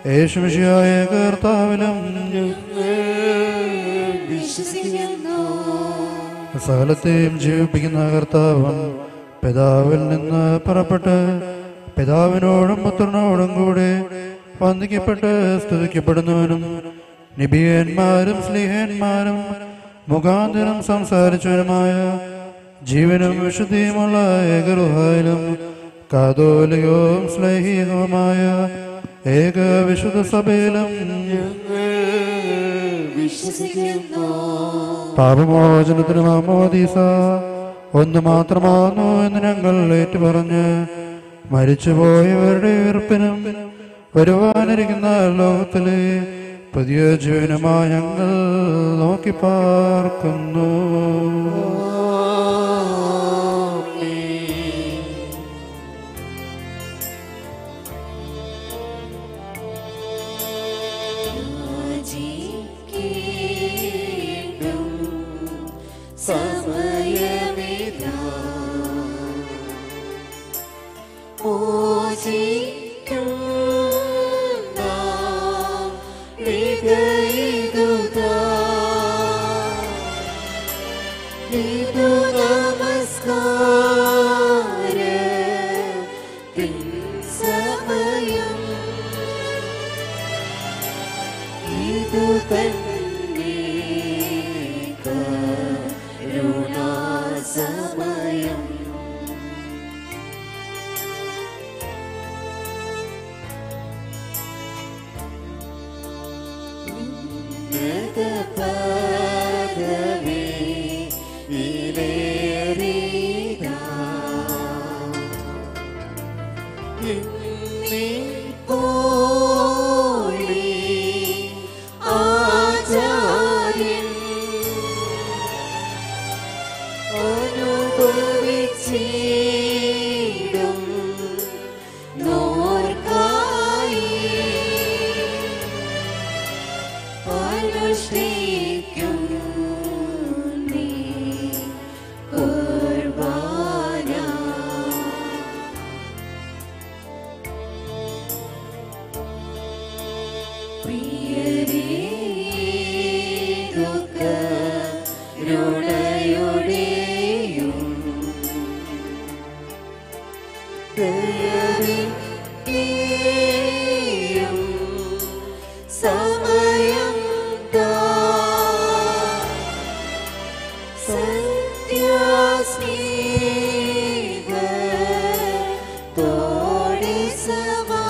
യേശുമിഷിയായ കർത്താവിലും വിശ്വസിക്കുന്നു സകലത്തെയും ജീവിപ്പിക്കുന്ന കർത്താവൻ പിതാവിൽ നിന്ന് പുറപ്പെട്ട് പിതാവിനോടും പുത്രനോടും കൂടെ വന്ദിക്കപ്പെട്ട് സ്തുതിക്കപ്പെടുന്നവനും നിബിയന്മാരും സ്ലിഹന്മാരും മുഖാന്തരം സംസാരിച്ചവനുമായ ജീവനും വിശുദ്ധിയുമുള്ള ഏകറുഹായാലും കാതോലികവും സ്ലേഹികവുമായ ഏക വിശുദ്ധ സഭയിലും വിശ്വസിക്കുന്നു പാപമോചനത്തിന് മാമോദീസ ഒന്ന് മാത്രമാകുന്നു എന്ന് ഞങ്ങൾ ഏറ്റുപറഞ്ഞ് മരിച്ചുപോയവരുടെ ഉയർപ്പിനും വരുവാനിരിക്കുന്ന ലോകത്തിലെ പുതിയ ജീവനുമായി ഞങ്ങൾ നോക്കി പാർക്കുന്നു യാചിക്കേണ്ടും സമയമിതാ മോചിക്കും നാം വിധേയുതാ. ഇതു നമസ്കാരത്തിൻ സമയം ഇതു തന്നെ കരുണാസമയം ഉന്നത പദവി ഇലേറിയതാ. ഇന്നിപ്പോഴീ ആചാര്യൻ അനുഭവിച്ചിടും നോർക്കായി അനുഷ്ഠിക്കും നീ കുർബാന രുണയുടെയും ദയവിന്റെയും സമയം താ സത്യസ്നേഹത്തോടെ സമാ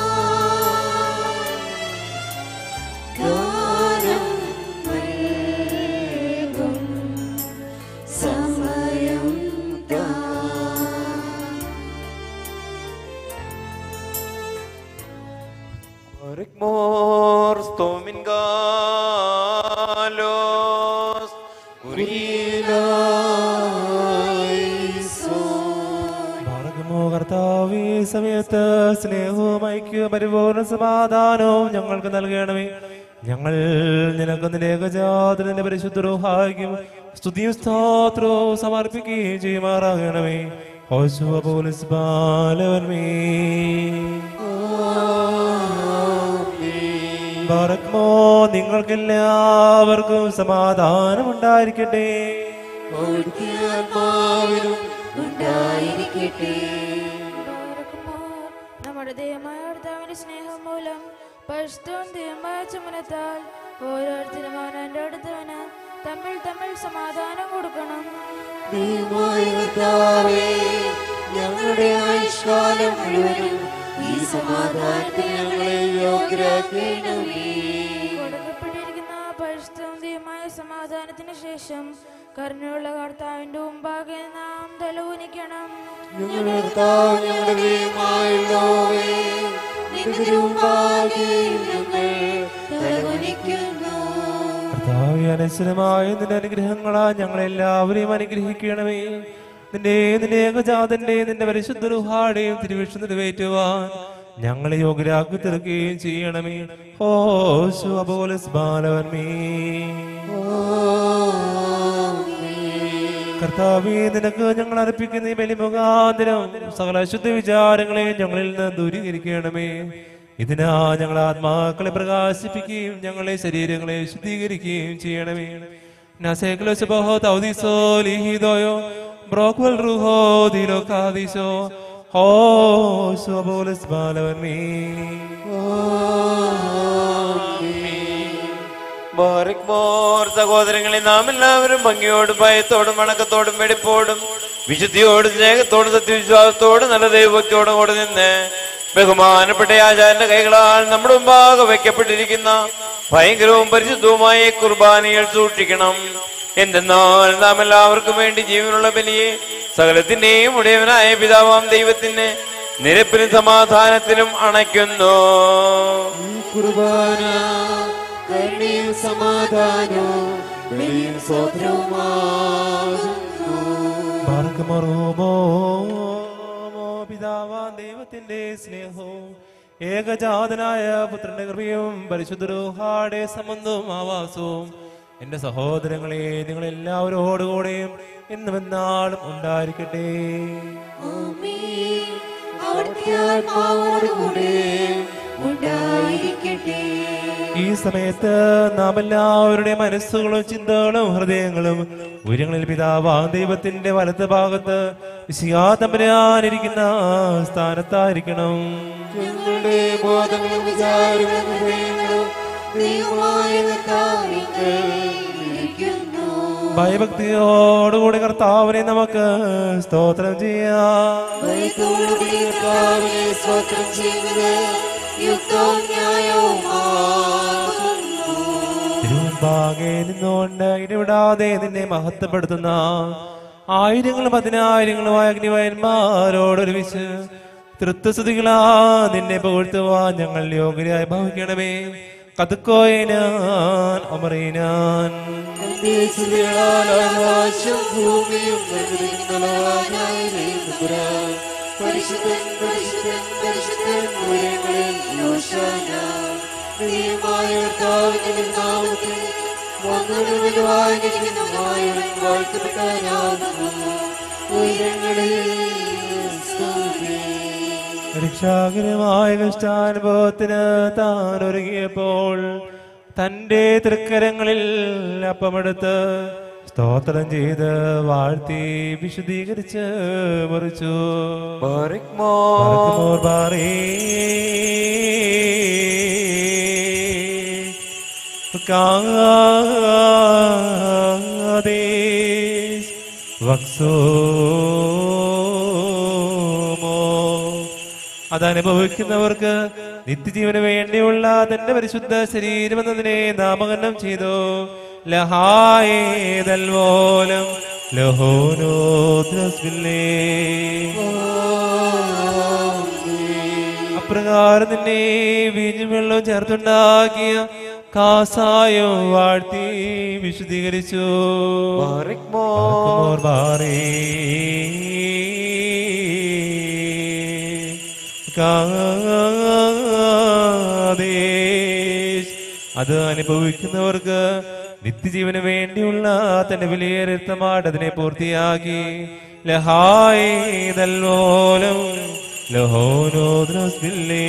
ഗാനം നൽകും സമയം താ Orikmor stomin galos ഭാരതമോ കർത്താവ് ഈ സമയത്ത് സ്നേഹവും ഐക്യവും പരിപൂർണ സമാധാനവും ഞങ്ങൾക്ക് നൽകണമേ ഞങ്ങൾ നിനക്ക് നിലേഖജാതന്റെ പരിശുദ്ധ റൂഹായിക്കും സ്തുതിയും സ്തോത്രവും സമർപ്പിക്കുകയും ചെയ്യുമാറാകണമേ ഹോശുവ പോലീസ് ബാലവന്മേ ബറക്മോ നിങ്ങൾക്കെല്ലാവർക്കും സമാധാനം ഉണ്ടായിരിക്കട്ടെ ആത്മാവിനും ഉണ്ടായിരിക്കട്ടെ ബാരക്കുമോർ, നമ്മുടെ ദൈവമായ കർത്താവിന്റെ സ്നേഹം മൂലം പരിശുദ്ധവും ദൈവമായ ചുമനത്താൽ ഓരോരുത്തരും അവനവന്റെ അടുത്തവന് തമ്മിൽ തമ്മിൽ സമാധാനം കൊടുക്കണം ദൈവമായ കർത്താവേ ഞങ്ങളുടെ ആയുഷ്കാലം മുഴുവനും ഈ സമാധാനത്തിൽ ഞങ്ങളെ യോഗ്യരാക്കണമേ കൊടുക്കപ്പെട്ടിരിക്കുന്ന പരിശുദ്ധവും ദൈവമായ സമാധാനത്തിന് ശേഷം കരുണയുള്ള കർത്താവിന്റെ മുമ്പാകെ നാം തലകുനിക്കണം ഞങ്ങളുടെ കർത്താവ് ഞങ്ങളുടെ ദൈവമായുള്ളോവേ നിന്റെ ഞങ്ങൾ തലകുനിക്കുന്നു കർത്താവേ, അനശ്വരമായ നിന്റെ അനുഗ്രഹങ്ങളാ ഞങ്ങളെല്ലാവരെയും അനുഗ്രഹിക്കണമേ നിന്റെ നിന്റെ ഏകജാതന്റെ നിന്റെ പരിശുദ്ധ റുഹാടെയും തിരുവിഷ്ണു നിറവേറ്റുവാൻ ഞങ്ങളെ യോഗ്യരാക്കി തീർക്കുകയും ചെയ്യണമേ ഓ ശുഭപോലസ് ബാലവന്മേ കർത്താവേ നിനക്ക് ഞങ്ങൾ അർപ്പിക്കുന്ന ഈ ബലിമുഖാന്തരം സകല അശുദ്ധ വിചാരങ്ങളെ ഞങ്ങളിൽ നിന്ന് ദൂരീകരിക്കണമേ ഇതിനാ ഞങ്ങൾ ആത്മാക്കളെ പ്രകാശിപ്പിക്കുകയും ഞങ്ങളെ ശരീരങ്ങളെ ശുദ്ധീകരിക്കുകയും ചെയ്യണമേ നസേക്ലോസ് ബഹോ തൗദിസോ ലിഹിദോയോ ബ്രോക്വൽ റുഹോ ദിലോ കാദിസോ ഹോ സ്വബോലസ് ബാലവർമീ ബാറിക്മോർ സഹോദരങ്ങളെ നാം എല്ലാവരും ഭംഗിയോടും ഭയത്തോടും വണക്കത്തോടും വെടിപ്പോടും വിശുദ്ധിയോടും സ്നേഹത്തോടും സത്യവിശ്വാസത്തോടും നല്ല ദൈവഭക്തിയോടും കൂടെ നിന്ന് ബഹുമാനപ്പെട്ട ആചാര്യന്റെ കൈകളാൽ നമ്മുടെ മുമ്പാകെ വയ്ക്കപ്പെട്ടിരിക്കുന്ന ഭയങ്കരവും പരിശുദ്ധവുമായ ഈ കുർബാനകൾ സൂക്ഷിക്കണം എന്തെന്നാൽ നാം എല്ലാവർക്കും വേണ്ടി ജീവനുള്ള ബലിയെ സകലത്തിന്റെയും ഉടയവനായ പിതാവാം ദൈവത്തിന് നിരപ്പിലും സമാധാനത്തിലും അണയ്ക്കുന്നു ഈ കുർബാന കരുണയും സമാധാനവും വെളിയും സ്വത്രവുമാകുന്നു മാർഗമറുമോ പിതാവാൻ ദൈവത്തിന്റെ സ്നേഹവും ഏകജാതനായ പുത്രന്റെ കൃപയും പരിശുദ്ധരൂഹാടെ സംബന്ധവും ആവാസവും എന്റെ സഹോദരങ്ങളെ നിങ്ങൾ എല്ലാവരോടുകൂടെയും എന്നും എന്നാളും ഉണ്ടായിരിക്കട്ടെ ആമേൻ. അവിടുത്തെ ആത്മാവോടുകൂടെ ഉണ്ടായിരിക്കട്ടെ ഈ സമയത്ത് നാം എല്ലാവരുടെ മനസ്സുകളും ചിന്തകളും ഹൃദയങ്ങളും ഉയരങ്ങളിൽ പിതാവാം ദൈവത്തിന്റെ വലത്ത് ഭാഗത്ത് വിശിയാതമ്പരാനിരിക്കുന്ന സ്ഥാനത്തായിരിക്കണം ഞങ്ങളുടെ ബോധങ്ങളും വിചാരങ്ങളും ഹൃദയങ്ങളും ദൈവമായ കർത്താവിങ്കൽ ഇരിക്കുന്നു ഭയഭക്തിയോടുകൂടി കർത്താവിനെ നമുക്ക് സ്തോത്രം ചെയ്യാം ഭയത്തോടുകൂടി കർത്താവിനെ സ്തോത്രം ചെയ്യുന്നത് യുക്തവും ന്യായവുമാകുന്നു തിരുമുമ്പാകെ നിന്നുകൊണ്ട് ഇടവിടാതെ നിന്നെ മഹത്വപ്പെടുത്തുന്ന ആയിരങ്ങളും പതിനായിരങ്ങളുമായ അഗ്നിവയന്മാരോടൊരുമിച്ച് തൃത്വസ്തുതികളാ നിന്നെ പുകഴ്ത്തുവാൻ ഞങ്ങൾ യോഗ്യരായി ഭവിക്കണമേ കതുക്കോയനാൻ അമറീനാൻ എന്റെ സ്തുതികളാൽ ആകാശം ഭൂമിയും നിറഞ്ഞിരിക്കുന്നവനായ ദൈവപുരാൻ. പരിശുദ്ധൻ പരിശുദ്ധൻ പരിശുദ്ധൻ ഉയരങ്ങളിൽ യോശാന. ദൈവമായ കർത്താവിന്റെ നാമത്തിൽ വന്നവനും വരുവാനിരിക്കുന്നവനായവൻ വാഴ്ത്തപ്പെട്ടവനാകുന്നു. ഉയരങ്ങളിൽ സ്തുതി രക്ഷാകരമായ കഷ്ടാനുഭവത്തിന് താൻ ഒരുങ്ങിയപ്പോൾ തന്റെ തൃക്കരങ്ങളിൽ അപ്പമെടുത്ത് സ്തോത്രം ചെയ്ത് വാഴ്ത്തി വിശദീകരിച്ച് മുറിച്ചു ബാറിക്മോർ പറക്കുമോർ പാറേ. കാദേശ് വക്സോമോ അതനുഭവിക്കുന്നവർക്ക് നിത്യജീവന് വേണ്ടിയുള്ള തന്റെ പരിശുദ്ധ ശരീരം എന്നതിനെ നാമകരണം ചെയ്തു ലഹായേതൽവോലം ലഹോനോദ്രസ്മില്ലേ അപ്രകാരം നിന്നെ വീഞ്ഞും വെള്ളവും ചേർത്തുണ്ടാക്കിയ കാസായും വാഴ്ത്തി വിശദീകരിച്ചു ബാറിക്മോർ ഓർ ബാറേ. കാദേശ്. അത് അനുഭവിക്കുന്നവർക്ക് നിത്യജീവന് വേണ്ടിയുള്ള തന്റെ വിലയേറിത്തമാട് അതിനെ പൂർത്തിയാക്കി ലഹായേതൽവോലം ലഹോനോദ്രസ്മില്ലേ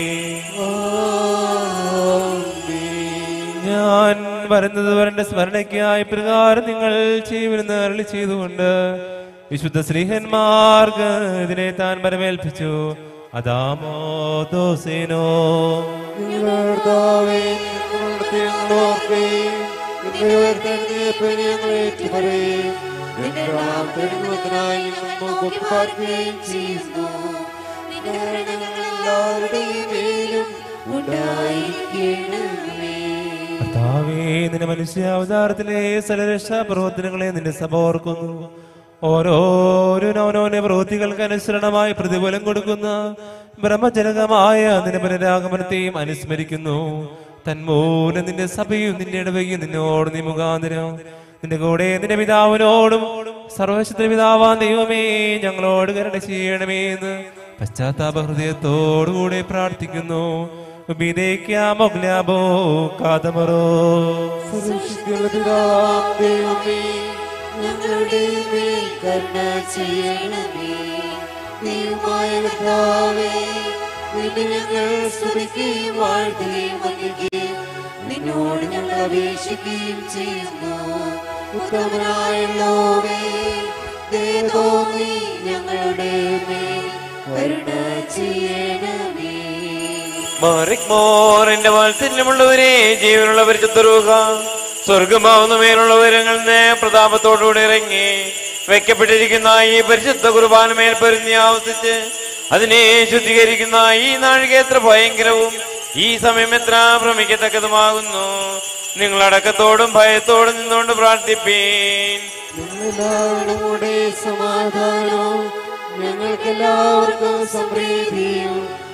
ഞാൻ വരുന്നത് വരന്റെ സ്മരണയ്ക്കായി പ്രകാരം നിങ്ങൾ ചെയ്യുമെന്ന് അരളി ചെയ്തുകൊണ്ട് വിശുദ്ധ ശ്രീഹന്മാർക്ക് ഇതിനെ താൻ വരവേൽപ്പിച്ചു അതാമോ ദോസേനോ കർത്താവേ, ഞങ്ങളുടെ ഞങ്ങളോർക്കുകയും നിന്റെ ഉയർത്തെഴുന്നേൽപ്പിനെ ഞങ്ങൾ ഏറ്റുപറയും. നിന്റെ നാമത്തിനായി ഞങ്ങൾ നോക്കി പാർക്കുകയും ചെയ്യുന്നു. നിന്റെ കരുണ ഞങ്ങളെല്ലാവരുടെയും മേലും ഉണ്ടായിരിക്കണമേ. കർത്താവേ നിന്റെ മനുഷ്യാവതാരത്തിലെ സലരക്ഷാ പ്രവർത്തനങ്ങളെ നിന്റെ സഭ ഓർക്കുന്നു ഓരോരോനവനവന്റെ പ്രവൃത്തികൾക്ക് അനുസരണമായി പ്രതിഫലം കൊടുക്കുന്ന ബ്രഹ്മജനകമായ നിന്റെ പുനരാഗമനത്തെയും അനുസ്മരിക്കുന്നു തന്മൂലം നിന്റെ സഭയും നിന്റെ ഇടവകയും നിന്നോട് നീ മുഖാന്തരം നിന്റെ കൂടെ നിന്റെ പിതാവിനോടും സർവശുദ്ധ പിതാവാൻ ദൈവമേ ഞങ്ങളോട് കരുണ ചെയ്യണമേ എന്ന് പശ്ചാത്താപ ഹൃദയത്തോടുകൂടെ പ്രാർത്ഥിക്കുന്നു വിതയ്ക്കാമോ ഗ്ലാബോ കാതമറോ സർവ്വശക്തിയുള്ള പിതാവാം ദൈവമേ, ഞങ്ങളുടെ മേൽ കരുണ ചെയ്യണമേ. ദൈവമായ കർത്താവേ, നിന്നെ ഞങ്ങൾ സ്തുതിക്കുകയും വാഴ്ത്തുകയും വന്ദിക്കുകയും നിന്നോട് ഞങ്ങൾ അപേക്ഷിക്കുകയും ചെയ്യുന്നു ഉത്തമനായുള്ളോവേ ദേവോമി ഞങ്ങളുടെ മേൽ കരുണ ചെയ്യണമേ മാറിക്മോറിന്റെ വാത്സല്യമുള്ളവരെ ജീവനുള്ള പരിശുദ്ധരൂഹ സ്വർഗമാവുന്ന മേലുള്ള ഉയരങ്ങളിൽ നിന്ന് പ്രതാപത്തോടുകൂടി ഇറങ്ങി വെക്കപ്പെട്ടിരിക്കുന്ന ഈ പരിശുദ്ധ കുർബാന മേൽ പൊരുന്നി ആവസിച്ച് അതിനെ ശുദ്ധീകരിക്കുന്ന ഈ നാഴിക എത്ര ഭയങ്കരവും ഈ സമയം എത്ര ഭ്രമിക്കത്തക്കതുമാകുന്നു നിങ്ങളടക്കത്തോടും ഭയത്തോടും നിന്നുകൊണ്ട് പ്രാർത്ഥിപ്പീൻ നിങ്ങളെല്ലാവരുടെ കൂടെ സമാധാനവും ഞങ്ങൾക്കെല്ലാവർക്കും സമൃദ്ധിയും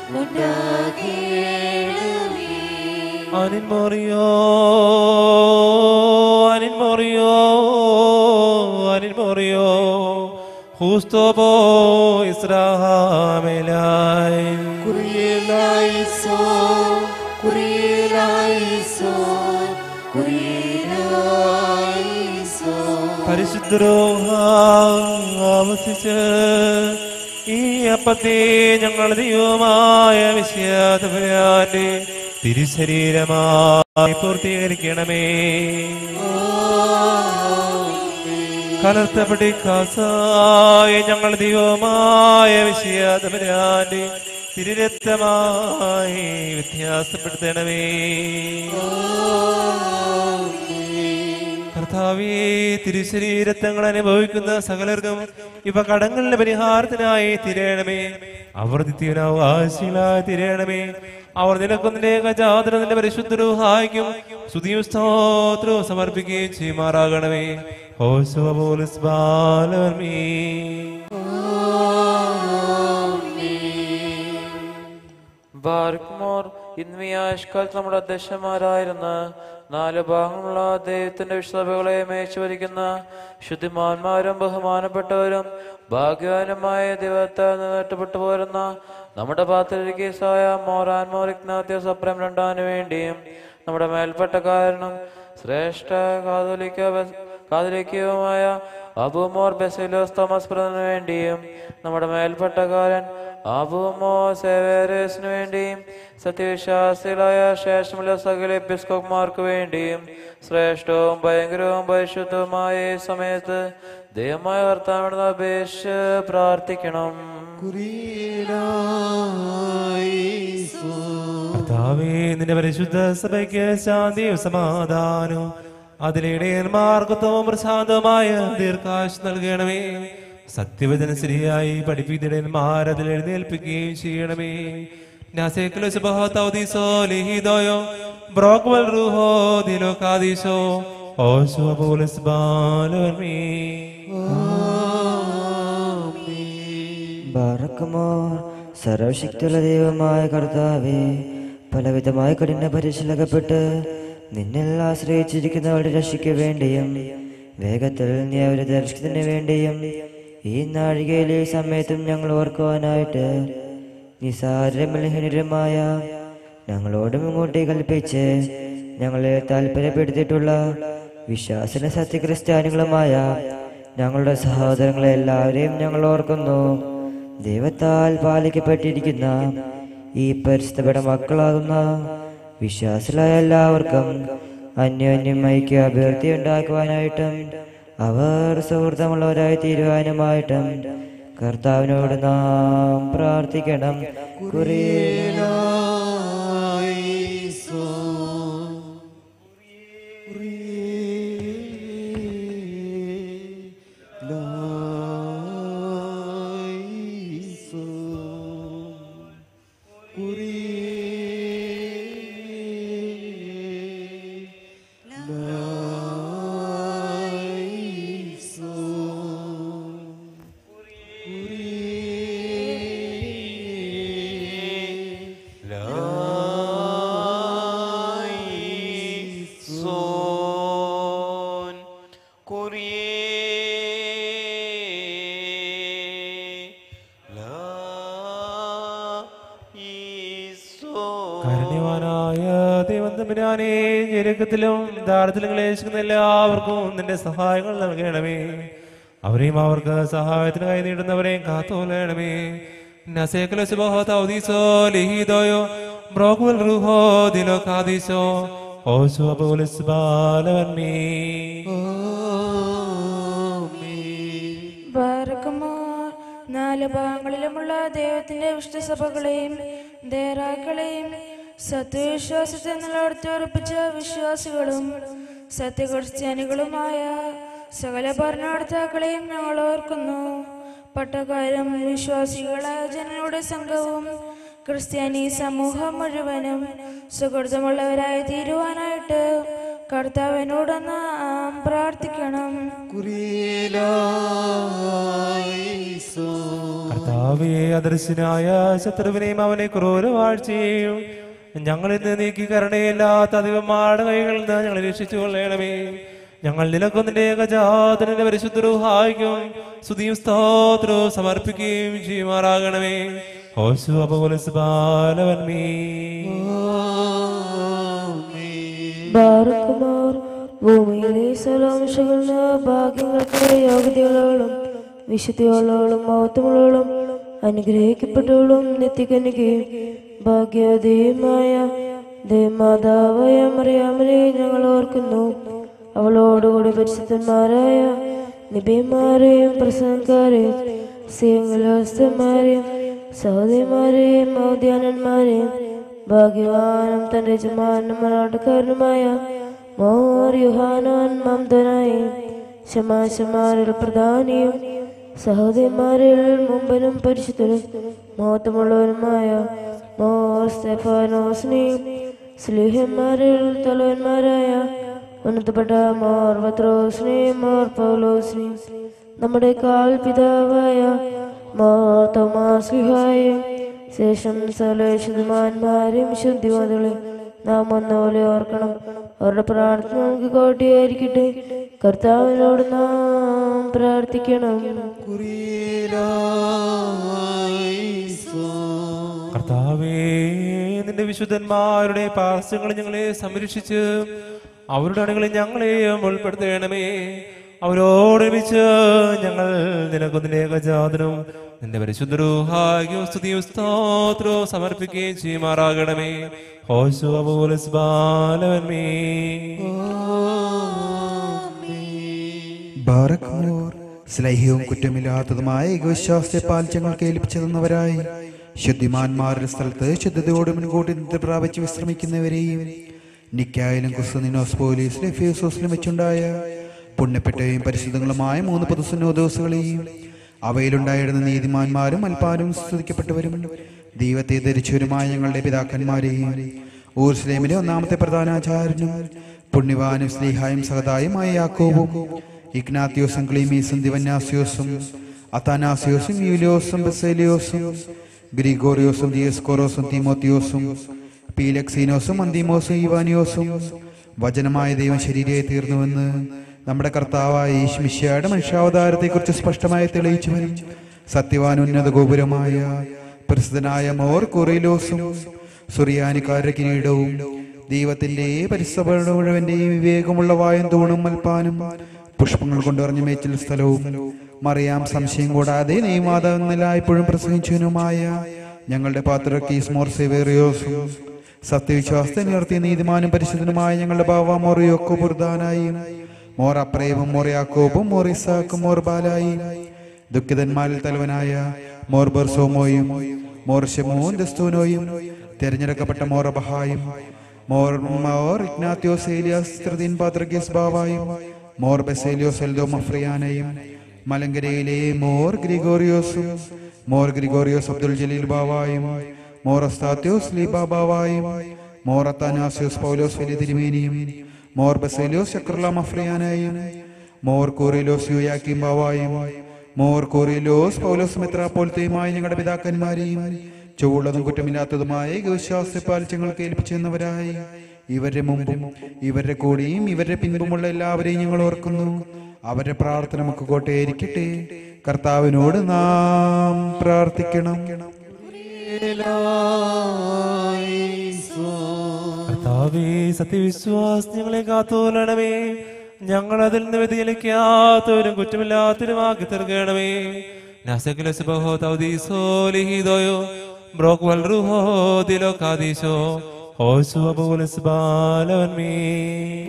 ഉണ്ടാകേണമേ അനിൻ മോറിയോ അനിൻ മോറിയോ അനിൻ മോറിയോ justo por Israel. കുറിയലായിസോ കുറിയലായിസോ കുറിയലായിസോ പരിശുദ്ധരോഹ ആവസിച്ച് ഈ അപ്പത്തെ ഞങ്ങൾ ദൈവമായ വിശ്വാസപരാന്റെ തിരുശരീരമായി പൂർത്തീകരിക്കണമേ കലർത്തപ്പെട്ടി കാസായ ഞങ്ങൾ ദൈവമായ വിശ്വാസപരാന്റെ തിരുരക്തമായി വ്യത്യാസപ്പെടുത്തണമേ കർത്താവേ തിരുശരീരത്തങ്ങൾ അനുഭവിക്കുന്ന സകലർക്കും ഇവ കടങ്ങളുടെ പരിഹാരത്തിനായി തിരയണമേ അവർ നിത്യവനാവകാശികളായി തിരയണമേ അവർ നിനക്കൊന്നിന്റെ ഗജാതരത്തിന്റെ പരിശുദ്ധരൂഹായിക്കും സ്തുതിയും സ്തോത്രവും സമർപ്പിക്കുകയും ചെയ്യുമാറാകണമേ ഹോശോ പോലീസ് ബാലവർമീ ബാർക്ക്മോർ ഇന്ന് ഈ ആഴ്ചക്കാലത്ത് നമ്മുടെ അധ്യക്ഷന്മാരായിരുന്ന നാല് ഭാഗങ്ങളുള്ള ദൈവത്തിന്റെ വിശ്വസഭകളെ മേച്ചുവരിക്കുന്ന ശുദ്ധിമാന്മാരും ബഹുമാനപ്പെട്ടവരും ഭാഗ്യവാനുമായ ദൈവത്താൽ നിലനിർത്തപ്പെട്ടു പോരുന്ന നമ്മുടെ പാത്രികേസായ മോറാൻ മോർ ഇഗ്നാത്യോസ് അപ്രം രണ്ടാന് വേണ്ടിയും നമ്മുടെ മേൽപ്പെട്ടക്കാരനും ശ്രേഷ്ഠ കാതോലിക്ക ബസ്- കാതോലിക്കയുമായ അബുമോർ ബെസിലോസ് തോമസ് പ്രധാനു വേണ്ടിയും നമ്മുടെ മേൽപ്പെട്ടക്കാരൻ അബുമോ സേവേരസിനു വേണ്ടിയും സത്യവിശ്വാസികളായ ശേഷമുള്ള സകല എപ്പിസ്കോപ്മാർക്ക് വേണ്ടിയും ശ്രേഷ്ഠവും ഭയങ്കരവും പരിശുദ്ധവുമായ ഈ സമയത്ത് ദൈവമായ വർത്താനം അപേക്ഷിച്ച് പ്രാർത്ഥിക്കണം കുറിയലായിസോ കർത്താവേ നിന്റെ പരിശുദ്ധ സഭയ്ക്ക് ശാന്തിയും സമാധാനവും അതിലിടയന്മാർക്കത്വവും പ്രശാന്തമായ ദീർഘാശ് നൽകണമേ സത്യവചന ശരിയായി പഠിപ്പിക്കുന്നതിന്മാർ അതിൽ എഴുന്നേൽപ്പിക്കുകയും ചെയ്യണമേ നാസേക്കിലോ സുബഹോതൗദീസോ ലിഹിദോയോ ബ്രോക്വൽ റൂഹോ ദിലോകാദീസോ ഓശോ പോലീസ് ബാലോർമീ ബാറക്കുമോ സർവശക്തിയുള്ള ദൈവമായ കർത്താവേ പലവിധമായ കഠിന പരിശീലകപ്പെട്ട് നിന്നിൽ ആശ്രയിച്ചിരിക്കുന്നവരുടെ രക്ഷയ്ക്ക് വേണ്ടിയും വേഗത്തിൽ നീ അവരുടെ ദർശനത്തിന് വേണ്ടിയും ഈ നാഴികയിലെ സമയത്തും ഞങ്ങൾ ഓർക്കുവാനായിട്ട് നിസാരമലഹീനരുമായ ഞങ്ങളോടും ഇങ്ങോട്ടേ കൽപ്പിച്ച് ഞങ്ങളെ താല്പര്യപ്പെടുത്തിയിട്ടുള്ള വിശ്വാസന സത്യക്രിസ്ത്യാനികളുമായ ഞങ്ങളുടെ സഹോദരങ്ങളെ എല്ലാവരെയും ഞങ്ങൾ ഓർക്കുന്നു ദൈവത്താൽ പാലിക്കപ്പെട്ടിരിക്കുന്ന ഈ പരിസ്ഥിതിയുടെ മക്കളാകുന്ന വിശ്വാസികളായ എല്ലാവർക്കും അന്യോന്യം ഐക്യ അഭ്യർത്ഥി ഉണ്ടാക്കുവാനായിട്ടും അവർ സുഹൃത്തമുള്ളവരായി തീരുവാനുമായിട്ടും കർത്താവിനോട് നാം പ്രാർത്ഥിക്കണം കുറിയലായിസോ സോൻ കുറിയേ കാരുണ്യവാനായ ദൈവം തമ്പുരാനെ ഞെരുക്കത്തിലും ദാരിദ്ര്യത്തിലും ക്ലേശിക്കുന്ന എല്ലാവർക്കും നിന്റെ സഹായങ്ങൾ നൽകണമേ അവരെയും അവർക്ക് സഹായത്തിനായി നീടുന്നവരെയും കാത്തുകൊള്ളണമേ Nasekele subaho taudiso lihidoyo brokul ruho dilo kadiso osu abulis balavanmi ബാരക്കുമാർ നാല് ഭാഗങ്ങളിലുമുള്ള ദൈവത്തിന്റെ വിഷ്ണുസഭകളെയും ദേറാക്കളെയും സത്യവിശ്വാസത്തെ നിലനിർത്തിയുറപ്പിച്ച വിശ്വാസികളും സത്യക്രിസ്ത്യാനികളുമായ സകല ഭരണകർത്താക്കളെയും ഞങ്ങൾ ഓർക്കുന്നു പട്ടക്കാരും വിശ്വാസികളായ ജനങ്ങളുടെ സംഘവും ക്രിസ്ത്യാനി സമൂഹം മുഴുവനും സുഹൃതമുള്ളവരായി തീരുവാനായിട്ട് കർത്താവിനോട് നാം പ്രാർത്ഥിക്കണം കുറിയിലായിസോ കർത്താവേ അദർശനായ ശത്രുവിനെയും അവനെ ക്രൂരവാഴ്ചയും ഞങ്ങളിൽ നിന്ന് നീക്കി കരുണയില്ലാത്ത അതിവമാരുടെ കൈകളിൽ നിന്ന് ഞങ്ങളെ രക്ഷിച്ചു കൊള്ളണമേ ഞങ്ങൾ നിലക്കൊന്നിന്റെ ഏകജാതനന്റെ പരിശുദ്ധരൂഹായിക്കും സ്തുതിയും സ്തോത്രവും സമർപ്പിക്കുകയും ചെയ്യുമാറാകണമേ ഓശു അപകുലസ് ബാലവന്മേ ബാറുക്കുമാർ ഭൂമിയിലെ സലാംശകളുടെ ഭാഗ്യങ്ങൾക്ക് യോഗ്യതയുള്ളവളും വിശുദ്ധിയുള്ളവളും മഹത്വമുള്ളവളും അനുഗ്രഹിക്കപ്പെട്ടവളും നിത്യകനികയും ഭാഗ്യവതിയുമായ ദേവമാതാവായ മറിയാമനെ ഞങ്ങൾ ഓർക്കുന്നു അവളോടുകൂടി പരിശുദ്ധന്മാരായ നിബിമാരെയും പ്രസംഗക്കാരെയും സിംഗലോസ്തന്മാരെയും സഹോദരിമാരെയും മൗദ്യാനന്മാരെയും ഭാഗ്യവാനും തന്റെ യജമാനും മറാട്ടുകാരനുമായ മോർ യുഹാനാൻ മംദനായും ശമാശമാരിൽ പ്രധാനിയും സഹോദരിമാരിൽ മുമ്പനും പരിശുദ്ധനും മഹത്വമുള്ളവരുമായ മോർ സ്തെഫാനോസിനെയും സ്ലീഹന്മാരിൽ തലവന്മാരായ ഉന്നതപ്പെട്ട മോർ പത്രോസിനെയും മോർ പൗലോസിനെയും നമ്മുടെ കാൽ പിതാവായ മോർ തോമാസ്ലിഹായും ശേഷം സകലേശുമാന്മാരെയും ശുദ്ധിമതികളെ നാം ഒന്നുപോലെ ഓർക്കണം അവരുടെ പ്രാർത്ഥന നമുക്ക് കോട്ടിയായിരിക്കട്ടെ കർത്താവിനോട് നാം പ്രാർത്ഥിക്കണം കുറിയിലായിസോ കർത്താവേ നിന്റെ വിശുദ്ധന്മാരുടെ പാർശ്വങ്ങൾ ഞങ്ങളെ സംരക്ഷിച്ച് അവരുടെ അണികളിൽ ഞങ്ങളെയും ഉൾപ്പെടുത്തണമേ അവരോടൊരുമിച്ച് ഞങ്ങൾ നിനക്കൊന്നിന്റെ ഏകജാതനും നിന്റെ പരിശുദ്ധരൂഹാഗ്യവും സ്തുതിയും സ്തോത്രവും സമർപ്പിക്കുകയും ചെയ്യുമാറാകണമേ ഹോശു അബൂലസ് ബാലവന്മേ ബാറക്മോർ സ്നേഹവും കുറ്റമില്ലാത്തതുമായ ഏകവിശ്വാസത്തെ പാലിച്ചങ്ങൾക്ക് ഏൽപ്പിച്ചു തന്നവരായി ശുദ്ധിമാന്മാരുടെ സ്ഥലത്ത് ശുദ്ധതയോട് മുൻകൂട്ടി നിദ്ര പ്രാപിച്ച് വിശ്രമിക്കുന്നവരെയും നിക്കായാലും കുസ്തനിനോസ് പോലീസിലെ ഫേസോസിലും വെച്ചുണ്ടായ പുണ്യപ്പെട്ടവയും പരിശുദ്ധങ്ങളുമായ മൂന്ന് പൊതുസുന്നോ ദിവസങ്ങളെയും അവയിലുണ്ടായിരുന്ന നീതിമാന്മാരും അൽപ്പാരും സ്തുതിക്കപ്പെട്ടവരും ദൈവത്തെ ധരിച്ചവരുമായ ഞങ്ങളുടെ പിതാക്കന്മാരെയും ഊർസ്ലേമിലെ ഒന്നാമത്തെ പ്രധാനാചാര്യനും പുണ്യവാനും സ്നേഹായും സഹതായുമായ യാക്കോബും ഇഗ്നാത്യോസും ക്ലീമീസും ദിവന്യാസ്യോസും അത്താനാസ്യോസും യൂലിയോസും ബസേലിയോസും ഗ്രിഗോറിയോസും ദിയസ്കോറോസും തീമോത്തിയോസും പീലക്സീനോസും അന്തിമോസും ഇവാനിയോസും വചനമായ ദൈവം ശരീരമായി തീർന്നുവെന്ന് നമ്മുടെ കർത്താവായ ഈശ്മിഷ്യയുടെ മനുഷ്യാവതാരത്തെക്കുറിച്ച് സ്പഷ്ടമായി തെളിയിച്ചവനും സത്യവാൻ ഉന്നത ഗോപുരമായ പ്രസിദ്ധനായ മോർ കൊറിലോസും സുറിയാനിക്കാരുടെ കിരീടവും ദൈവത്തിന്റെ പരിസഭ മുഴുവന്റെയും വിവേകമുള്ള വായും തൂണും മൽപ്പാനും പുഷ്പങ്ങൾ കൊണ്ടുറഞ്ഞ മേച്ചിൽ സ്ഥലവും മറിയാം സംശയം കൂടാതെ നെയ്മാതാവെന്നല്ലായ്പ്പോഴും പ്രസംഗിച്ചവനുമായ ഞങ്ങളുടെ പാത്രക്കീസ് മോർ സെവേറിയോസും സത്യവിശ്വാസത്തെ നിർത്തിയ നീതിമാനും പരിശുദ്ധനുമായ ഞങ്ങളുടെ ബാവ മോറിയോക്കോ ബുർദാനായും മോർ അപ്രേവും മോർ യാക്കോബും മോർ ഇസാക്കും മോർ ബാലായും ദുഃഖിതന്മാരിൽ തലവനായ മോർ ബർസോമോയും മോർ ഷെമോൻ ദസ്തൂനോയും തിരഞ്ഞെടുക്കപ്പെട്ട മോർ അബഹായും മോർ മോർ ഇഗ്നാത്യോസ് ഏലിയാസ് തൃതീൻ പാത്രഗീസ് ബാവായും മോർ ബസേലിയോസ് എൽദോ മഫ്രിയാനയും മലങ്കരയിലെ മോർ ഗ്രിഗോറിയോസും മോർ ഗ്രിഗോറിയോസ് അബ്ദുൽ ജലീൽ ബാവായും മോർ അസ്താത്യോസ് ലീബ ബാവായും മോർ അത്താനാസ്യോസ് പൗലോസ് വലിയ തിരുമേനിയും മോർ ബസേലിയോസ് ശക്രുള്ള മഫ്രിയാനായും മോർ കോറിലോസ് യുയാക്കിം ബാവായും മോർ കോറിലോസ് പൗലോസ് മെത്രാപ്പോലത്തെയുമായ ഞങ്ങളുടെ പിതാക്കന്മാരെയും ചുവള്ളതും കുറ്റമില്ലാത്തതുമായ വിശ്വാസത്തെ പാലിച്ചങ്ങൾക്ക് ഏൽപ്പിച്ചെന്നവരായി ഇവരുടെ മുമ്പും ഇവരുടെ കൂടെയും ഇവരുടെ പിൻപുമുള്ള എല്ലാവരെയും ഞങ്ങൾ ഓർക്കുന്നു അവരുടെ പ്രാർത്ഥന നമുക്ക് കോട്ടയായിരിക്കട്ടെ കർത്താവിനോട് നാം പ്രാർത്ഥിക്കണം കർത്താവേ സത്യവിശ്വാസം ഞങ്ങളെ കാത്തോലണമേ ഞങ്ങൾ അതിൽ നിന്ന് വ്യതിചലിക്കാത്തവരും കുറ്റമില്ലാത്തവരുമാക്കി തീർക്കണമേ Nasekiles bajo taudiso lihidoyo, brokwal ruho dilo kadisho, Hosu abulis balavan mi.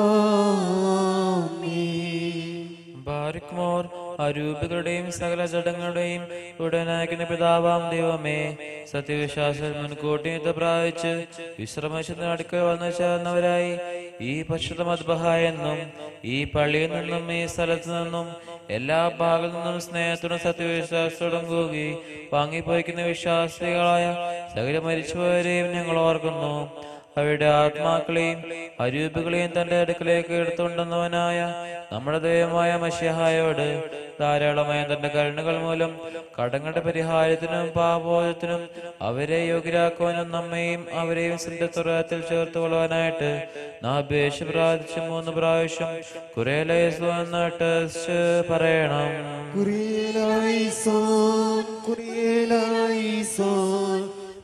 ബാരിക്മോർ അരൂപികളുടെയും സകല ജഡങ്ങളുടെയും ഉടനായകന പിതാവാം ദൈവമേ സത്യവിശ്വാസം മുൻകൂട്ടി യുദ്ധ പ്രാപിച്ച് വിശ്രമശത്തിന് അടുക്കൽ വന്നു ചേർന്നവരായി ഈ പരിശുദ്ധ മദ്ബഹ എന്നും ഈ പള്ളിയിൽ നിന്നും ഈ സ്ഥലത്തു നിന്നും എല്ലാ ഭാഗത്തു നിന്നും സ്നേഹത്തോടും സത്യവിശ്വാസത്തോടും കൂകി വാങ്ങിപ്പോയിക്കുന്ന വിശ്വാസികളായ സകല മരിച്ചുപോയവരെയും ഞങ്ങൾ ഓർക്കുന്നു അവരുടെ ആത്മാക്കളെയും അരൂപികളെയും തന്റെ അടുക്കലേക്ക് എടുത്തുകൊണ്ടുവന്നവനായ നമ്മുടെ ദൈവമായ മഷിഹായോട് ധാരാളമായ തന്റെ കരുണകൾ മൂലം കടങ്ങളുടെ പരിഹാരത്തിനും പാപോചത്തിനും അവരെ യോഗ്യരാക്കുവാനും നമ്മയും അവരെയും സിദ്ധത്തുറത്തിൽ ചേർത്ത് കൊള്ളുവാനായിട്ട് നാം അപേക്ഷ പ്രാർത്ഥിച്ച് മൂന്ന് പ്രാവശ്യം കുറേലേസ് വന്നിട്ട് പറയണം കുറിയലായിസോൻ കുറിയലായിസോൻ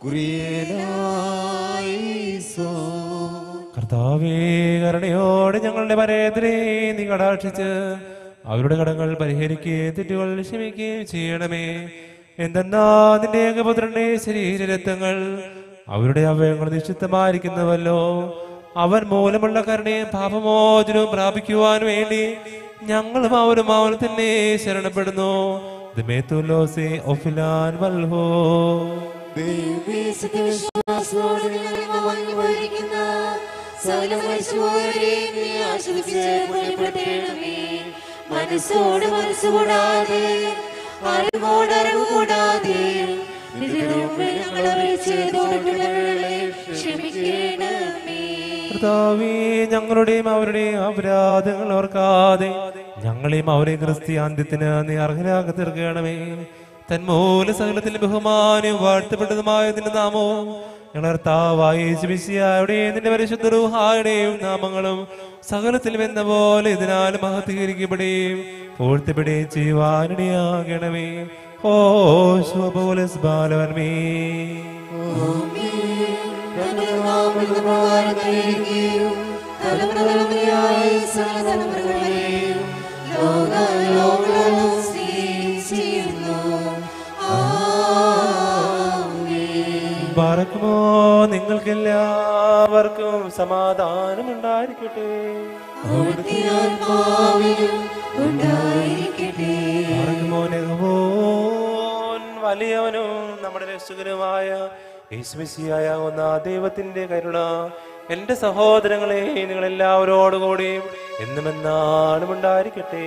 കുറിയലായിസോൻ കർത്താവേ കരുണയോടെ ഞങ്ങളുടെ പരേതരെ നീ കടാക്ഷിച്ച് അവരുടെ കടങ്ങൾ പരിഹരിക്കുകയും തെറ്റുകൾ ക്ഷമിക്കുകയും ചെയ്യണമേ എന്തെന്നാ നിന്റെ ഏകപുത്രന്റെ ശരീരരത്വങ്ങൾ അവരുടെ അവയവങ്ങൾ നിശ്ചിത്തമായിരിക്കുന്നുവല്ലോ അവൻ മൂലമുള്ള കരുണയും പാപമോചനവും പ്രാപിക്കുവാൻ വേണ്ടി ഞങ്ങളും അവരും അവൻ തന്നെ ശരണപ്പെടുന്നു ദമേത്തുലോസേ ഒഫിലാൻ വൽഹോ ദൈവമേ വിശ്വാസത്തോടെ ഞങ്ങൾ വാങ്ങിപ്പോയിരിക്കുന്ന സകല മരിച്ചുപോയവരെയും നീ ആശ്വസിച്ച് പുണ്യപ്പെടുത്തേണമേ മനസ്സോട് മനസ്സുകൂടാതെ അറിവോട് അറിവ് കൂടാതെ നിതിരുമ്പേ ഞങ്ങൾ ചെയ്തോട്ടുള്ളവരെ ക്ഷമിക്കണമേ കർത്താവേ ഞങ്ങളുടെയും അവരുടെയും അപരാധങ്ങൾ ഓർക്കാതെ ഞങ്ങളെയും അവരെയും ക്രിസ്ത്യാന്ത്യത്തിന് നീ അർഹരാക്കി തീർക്കണമേ തന്മൂല സകലത്തിൽ ബഹുമാനവും വാഴ്ത്തപ്പെട്ടതുമായ നിന്റെ നാമവും ഞങ്ങളർത്താവായ യേശുമിശിഹായുടെയും നിന്റെ പരിശുദ്ധ റൂഹായുടെയും നാമങ്ങളും സകലത്തിലും എന്ന പോലെ ഇതിനാൽ മഹത്വീകരിക്കപ്പെടുകയും പൂഴ്ത്തപ്പെടുകയും ചെയ്യുവാനിടയാകണമേ ഓ ശുഭപോലസ് ബാലവന്മേ തലമുറകളായി സകല തലമുറകളെയും ലോകാലോകങ്ങളും ചെയ്യുന്നു പറക്കുമോ നിങ്ങൾക്കെല്ലാവർക്കും സമാധാനം ഉണ്ടായിരിക്കട്ടെ ഉണ്ടായിരിക്കട്ടെ പറക്കുമോ നെഹുവോൻ വലിയവനും നമ്മുടെ രക്ഷകനുമായ യേശുമിശിയായ ഒന്ന ദൈവത്തിന്റെ കരുണ എന്റെ സഹോദരങ്ങളെ നിങ്ങൾ എല്ലാവരോടുകൂടിയും എന്നും എന്നാളും ഉണ്ടായിരിക്കട്ടെ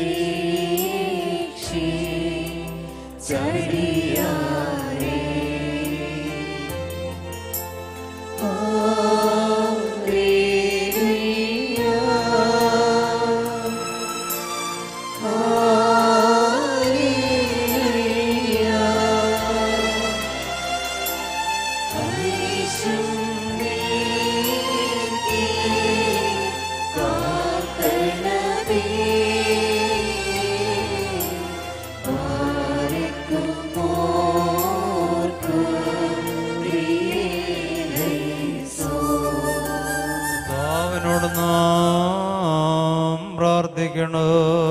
ചടിയാരേ പ്രാർത്ഥിക്കണോ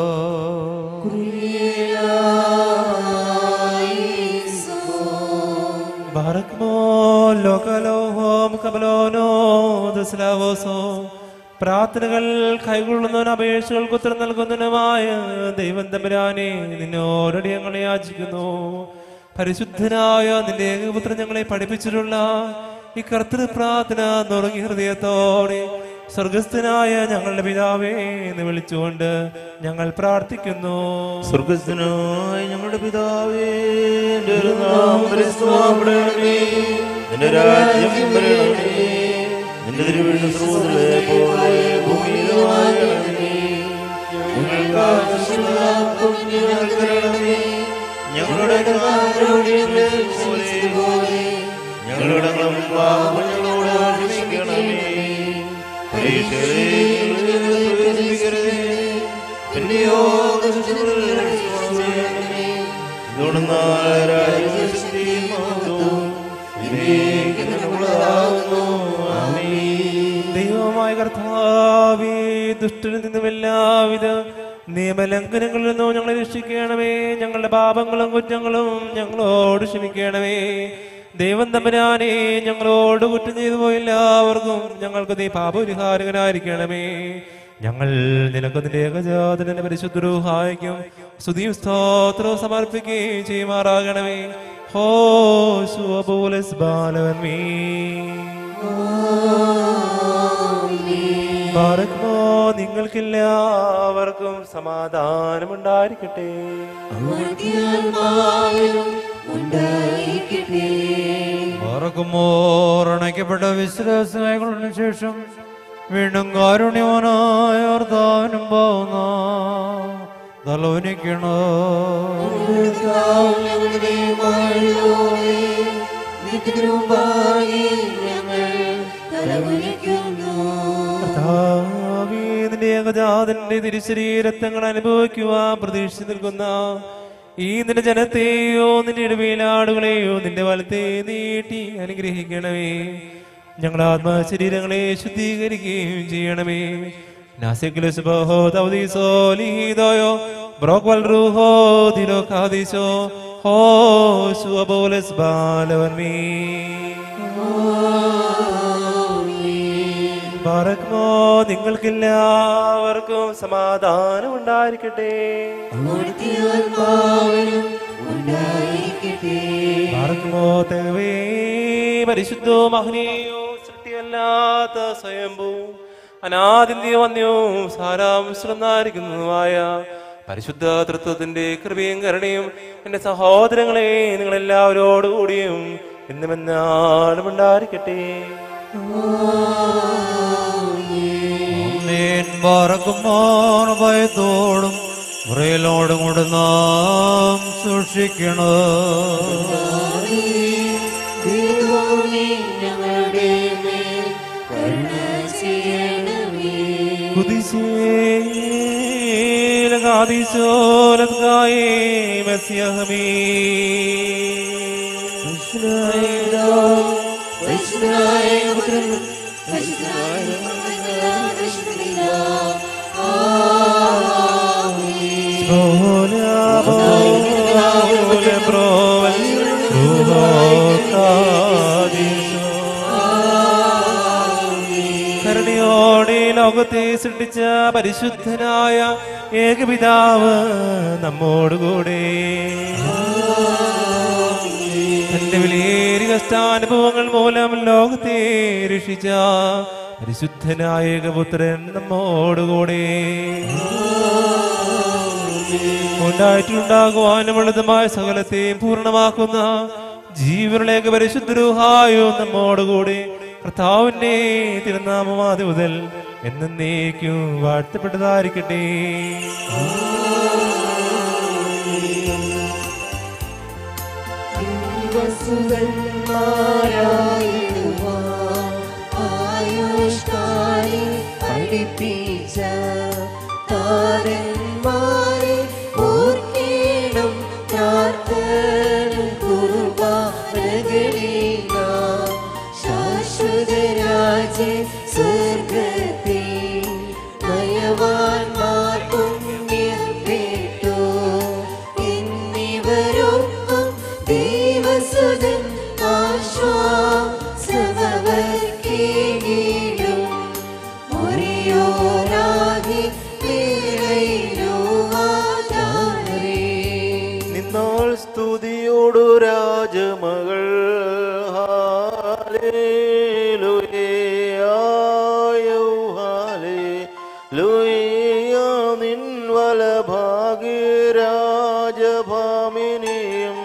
ബാറക്മോ ലോകലോഹോം കബലോനോ ദസ്ലാവോസോ പ്രാർത്ഥനകൾ കൈകൊള്ളുന്നവൻ അപേക്ഷകൾക്ക് ഉത്തരം നൽകുന്നതിനുമായ ദൈവം തമ്പുരാനെ നിന്നോടടി ഞങ്ങളെ യാചിക്കുന്നു പരിശുദ്ധനായ നിന്റെ ഏകപുത്രൻ ഞങ്ങളെ പഠിപ്പിച്ചിട്ടുള്ള ഈ കർത്തൃ പ്രാർത്ഥന നുറങ്ങി ഹൃദയത്തോടെ സ്വർഗസ്ഥനായ ഞങ്ങളുടെ പിതാവേ എന്ന് വിളിച്ചുകൊണ്ട് ഞങ്ങൾ പ്രാർത്ഥിക്കുന്നു സ്വർഗസ്ഥനായ ഞങ്ങളുടെ പിതാവേ നിന്റെ ഒരു നാമം പരിശുദ്ധമാക്കണമേ നിന്റെ രാജ്യം വരണമേ നിന്റെ തിരുവഴുന്ന സ്രോതലെ പോലെ ഭൂമിയിലുമാകണമേ ഞങ്ങൾക്ക് ആവശ്യമുള്ള അപ്പം ഞങ്ങൾക്ക് തരണമേ ഞങ്ങളുടെ കടക്കാരോട് പോലെ ഞങ്ങളുടെ കടങ്ങളും പാപവും ഞങ്ങളോട് ക്ഷമിക്കണമേ പരീക്ഷയിലേക്ക് പ്രവേശിപ്പിക്കരുതേ പിന്നെയോ ദൈവമായ കർത്താവേ ദുഷ്ടനിൽ നിന്നും എല്ലാവിധ നിയമലംഘനങ്ങളിൽ നിന്നും ഞങ്ങളെ രക്ഷിക്കണമേ ഞങ്ങളുടെ പാപങ്ങളും കുറ്റങ്ങളും ഞങ്ങളോട് ക്ഷമിക്കണമേ ദൈവം തമ്പുരാനെ ഞങ്ങളോട് കുറ്റം ചെയ്തു പോയ എല്ലാവർക്കും ഞങ്ങൾക്ക് നീ പാപപരിഹാരകനായിരിക്കണമേ ഞങ്ങൾ നിനക്ക് നിന്റെ ഏകജാതനെ പരിശുദ്ധരൂഹായിക്കും സ്തുതിയും സ്തോത്രവും സമർപ്പിക്കുകയും ചെയ്യുമാറാകണമേ ഹോ ശുഭൂലസ് ബാലവന്മേ പാർക്കുമോ നിങ്ങൾക്കെല്ലാവർക്കും സമാധാനമുണ്ടായിരിക്കട്ടെ മറക്കുമോറണയ്ക്കപ്പെട്ട വിശ്വാസങ്ങളുടെ ശേഷം വീണ്ടും കാരുണ്യവാനായ ഭർത്താവിനും പോകുന്ന തലവനിക്കണോ കർത്താവേ, നിന്റെ ഏകജാതന്റെ തിരുശരീരത്തങ്ങൾ അനുഭവിക്കുവാൻ പ്രതീക്ഷിച്ചു നിൽക്കുന്ന ഈ നിന്റെ ജനത്തെയോ നിന്റെ ഇടവേലാടുകളെയോ നിന്റെ വലത്തെ നീട്ടി അനുഗ്രഹിക്കണമേ ഞങ്ങളുടെ ആത്മശരീരങ്ങളെ ശുദ്ധീകരിക്കുകയും ചെയ്യണമേ നാസിക്കിലെ സുബഹോ ദൗദീസോ ലീഹിദോയോ ബ്രോക്വൽ റൂഹോ ദിലോ ഖാദിസോ ഹോ സുബോലസ് ബാലവന്മേ പറക്കുമോ നിങ്ങൾക്കെല്ലാവർക്കും സമാധാനം ഉണ്ടായിരിക്കട്ടെ പറക്കുമോ തേവേ പരിശുദ്ധോ മഹനീയോ സൃഷ്ടിയല്ലാത്ത സ്വയംഭൂ അനാദിന്യ വന്യവും സാരാംശ്രന്നായിരിക്കുന്നതുമായ പരിശുദ്ധ തൃത്വത്തിന്റെ കൃപയും കരുണയും എന്റെ സഹോദരങ്ങളെ നിങ്ങളെല്ലാവരോടുകൂടിയും എന്നും എന്നാളും ഉണ്ടായിരിക്കട്ടെ നീൻ പറക്കുമോർ ഭയത്തോടും വിറയലോടും കൂടെ നാം സൂക്ഷിക്കണം ഞങ്ങളുടെ മേൽ കരുണ ചെയ്യണമേ പരിശുദ്ധനായ പുത്രൻ പരിശുദ്ധനായ കരുണയോടെ ലോകത്തെ സൃഷ്ടിച്ച പരിശുദ്ധനായ ഏകപിതാവ് നമ്മോടുകൂടെ തന്റെ വിലയേറിയ കഷ്ടാനുഭവങ്ങൾ മൂലം ലോകത്തെ രക്ഷിച്ച പരിശുദ്ധനായ ഏകപുത്രൻ നമ്മോടുകൂടെ ഉണ്ടായിട്ടുണ്ടാകുവാനുമുള്ളതുമായ സകലത്തെയും പൂർണ്ണമാക്കുന്ന ജീവനിലേക്ക് പരിശുദ്ധരൂഹായോ നമ്മോടുകൂടി കർത്താവിന്റെ തിരുനാമമാതി മുതൽ എന്നേക്കും വാഴ്ത്തപ്പെട്ടതായിരിക്കട്ടെ ആയുഷ്കാലി പഠിപ്പിച്ച താരന്മാരെ ഓർക്കേണം പ്രാർത്ഥന കുർബാനകളില ശാശ്വതരാജ സ്വർഗത്തെ നയവാൻമാർക്കും വലഭാഗ്യരാജഭാമിനിയും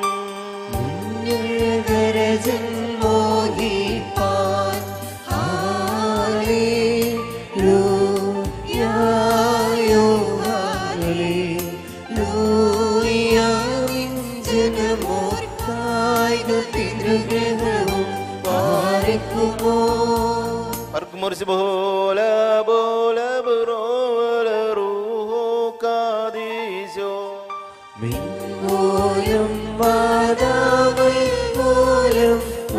ഗരജൻ മോഹിപ്പാൻ ഹാലേലൂയായോ ഹാലേലൂയ ജനമോർക്കായ പിതൃഗ്രഹവും പാലിക്കുമോ അർക്കുമറിച്ച് ബോല ബോല ബുറോല റൂഹോ കാദീശോ മിന്നോയം വാദാമൈ പോലും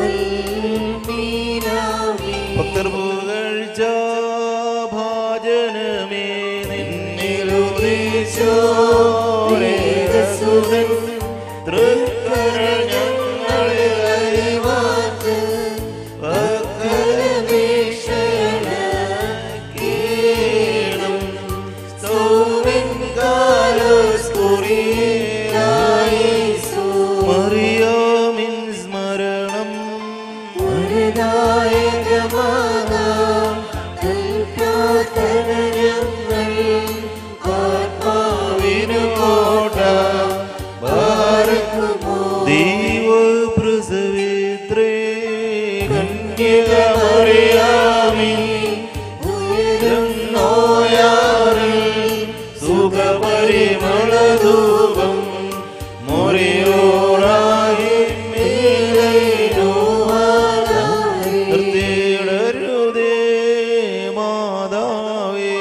വൽമീനാമി ഭക്തർ പുകഴ്ച ഭാജനമേ നിന്നിലുദീശോ രേതസുതൻ തൃക്കര ഞങ്ങളിൽ വാക്ക് കീണം സ്തോമിൻ കാലോസ് കുറിയായിസു മറിയാമിൻ സ്മരണം നായകമാകാം കൽപ്രാതനങ്ങൾ ആത്മാവിനു കോട്ട പാർക്കുമോ ദൈവ പ്രസവിത്രേ കന്യക മറിയാമിൻ നോയാറിൽ സുഖപരിമളധൂപം മൊറിയോറായി നിർത്തിയിടരുതേ മാതാവേ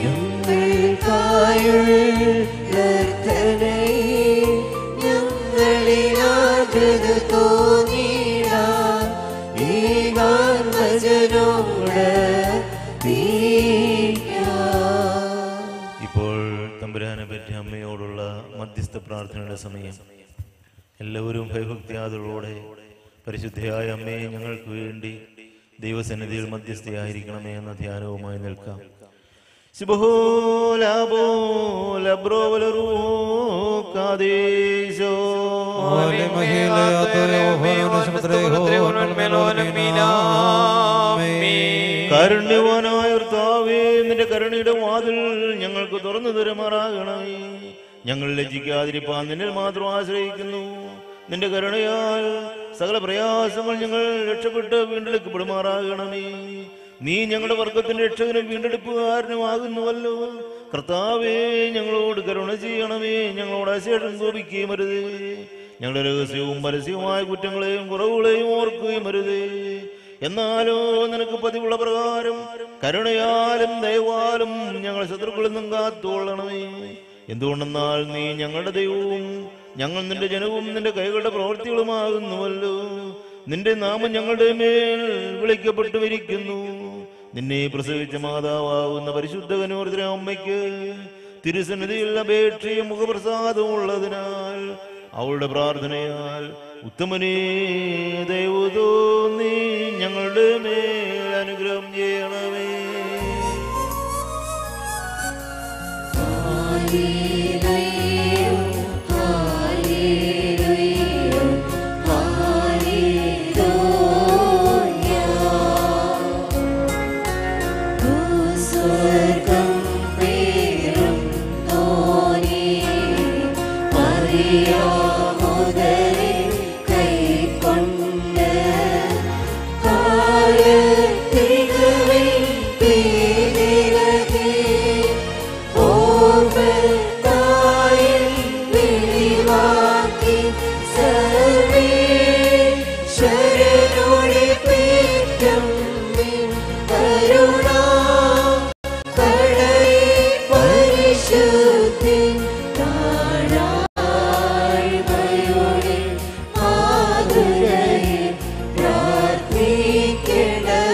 ഞങ്ങളിലാകൃത തോന്നിടാൻ ഈ ഗാന്ധജനോട് ഇപ്പോൾ തമ്പുരാനെ പറ്റി അമ്മയോടുള്ള മധ്യസ്ഥ പ്രാർത്ഥനയുടെ സമയം എല്ലാവരും ഭയഭക്തിയാദരോടെ പരിശുദ്ധയായ അമ്മയെ ഞങ്ങൾക്ക് വേണ്ടി ദൈവസന്നിധിയിൽ മധ്യസ്ഥയായിരിക്കണമേ എന്ന ധ്യാനവുമായി നിൽക്കാം കാരുണ്യവാനായ കർത്താവേ നിന്റെ കരുണയുടെ വാതിൽ ഞങ്ങൾക്ക് തുറന്നു തരുമാറാകണമേ ഞങ്ങൾ ലജ്ജിക്കാതിരിപ്പാൻ നിന്നിൽ മാത്രം ആശ്രയിക്കുന്നു നിന്റെ കരുണയാൽ സകല പ്രയാസങ്ങൾ ഞങ്ങൾ രക്ഷപ്പെട്ട് വീണ്ടെടുക്കപ്പെടുമാറാകണമേ നീ ഞങ്ങളുടെ വർഗത്തിന്റെ രക്ഷകനും വീണ്ടെടുപ്പുകാരനുമാകുന്നുവല്ലോ കർത്താവേ ഞങ്ങളോട് കരുണ ചെയ്യണമേ ഞങ്ങളോട് അശേഷം കോപിക്കുകയും അരുതേ ഞങ്ങളുടെ രഹസ്യവും പരസ്യവുമായ കുറ്റങ്ങളെയും കുറവുകളെയും ഓർക്കുകയും അരുതേ എന്നാലോ നിനക്ക് പതിവുള്ള പ്രകാരം കരുണയാലും ദയവാലും ഞങ്ങൾ ശത്രുക്കളിൽ നിന്നും കാത്തുകൊള്ളണമേ എന്തുകൊണ്ടെന്നാൽ നീ ഞങ്ങളുടെ ദൈവവും ഞങ്ങൾ നിന്റെ ജനവും നിന്റെ കൈകളുടെ പ്രവൃത്തികളുമാകുന്നുവല്ലോ നിന്റെ നാമം ഞങ്ങളുടെ മേൽ വിളിക്കപ്പെട്ടു ഇരിക്കുന്നു നിന്നെ പ്രസവിച്ച മാതാവാകുന്ന പരിശുദ്ധ കനോർദ്ര അമ്മയ്ക്ക് തിരുസന്നിധിയിൽ അപേക്ഷയും മുഖപ്രസാദവും ഉള്ളതിനാൽ അവളുടെ പ്രാർത്ഥനയാൽ ഉത്തമനേ ദൈവ തോന്നി ഞങ്ങളുടെ മേൽ അനുഗ്രഹം ചെയ്യണമേ സ്വർഗം പേരും തോന്നി അറിയാമുതരെ കൈക്കൊണ്ട് കാലത്തികവിൽ പേരിലകെ ഓർമ്മത്തായിൽ വെളിവാക്കി സർവേ ശരണോടെ പേറ്റം നിൻ കരുണ കടൈ പരിശുദ്ധി താഴായ്മയോടെ മാതൃകയിൽ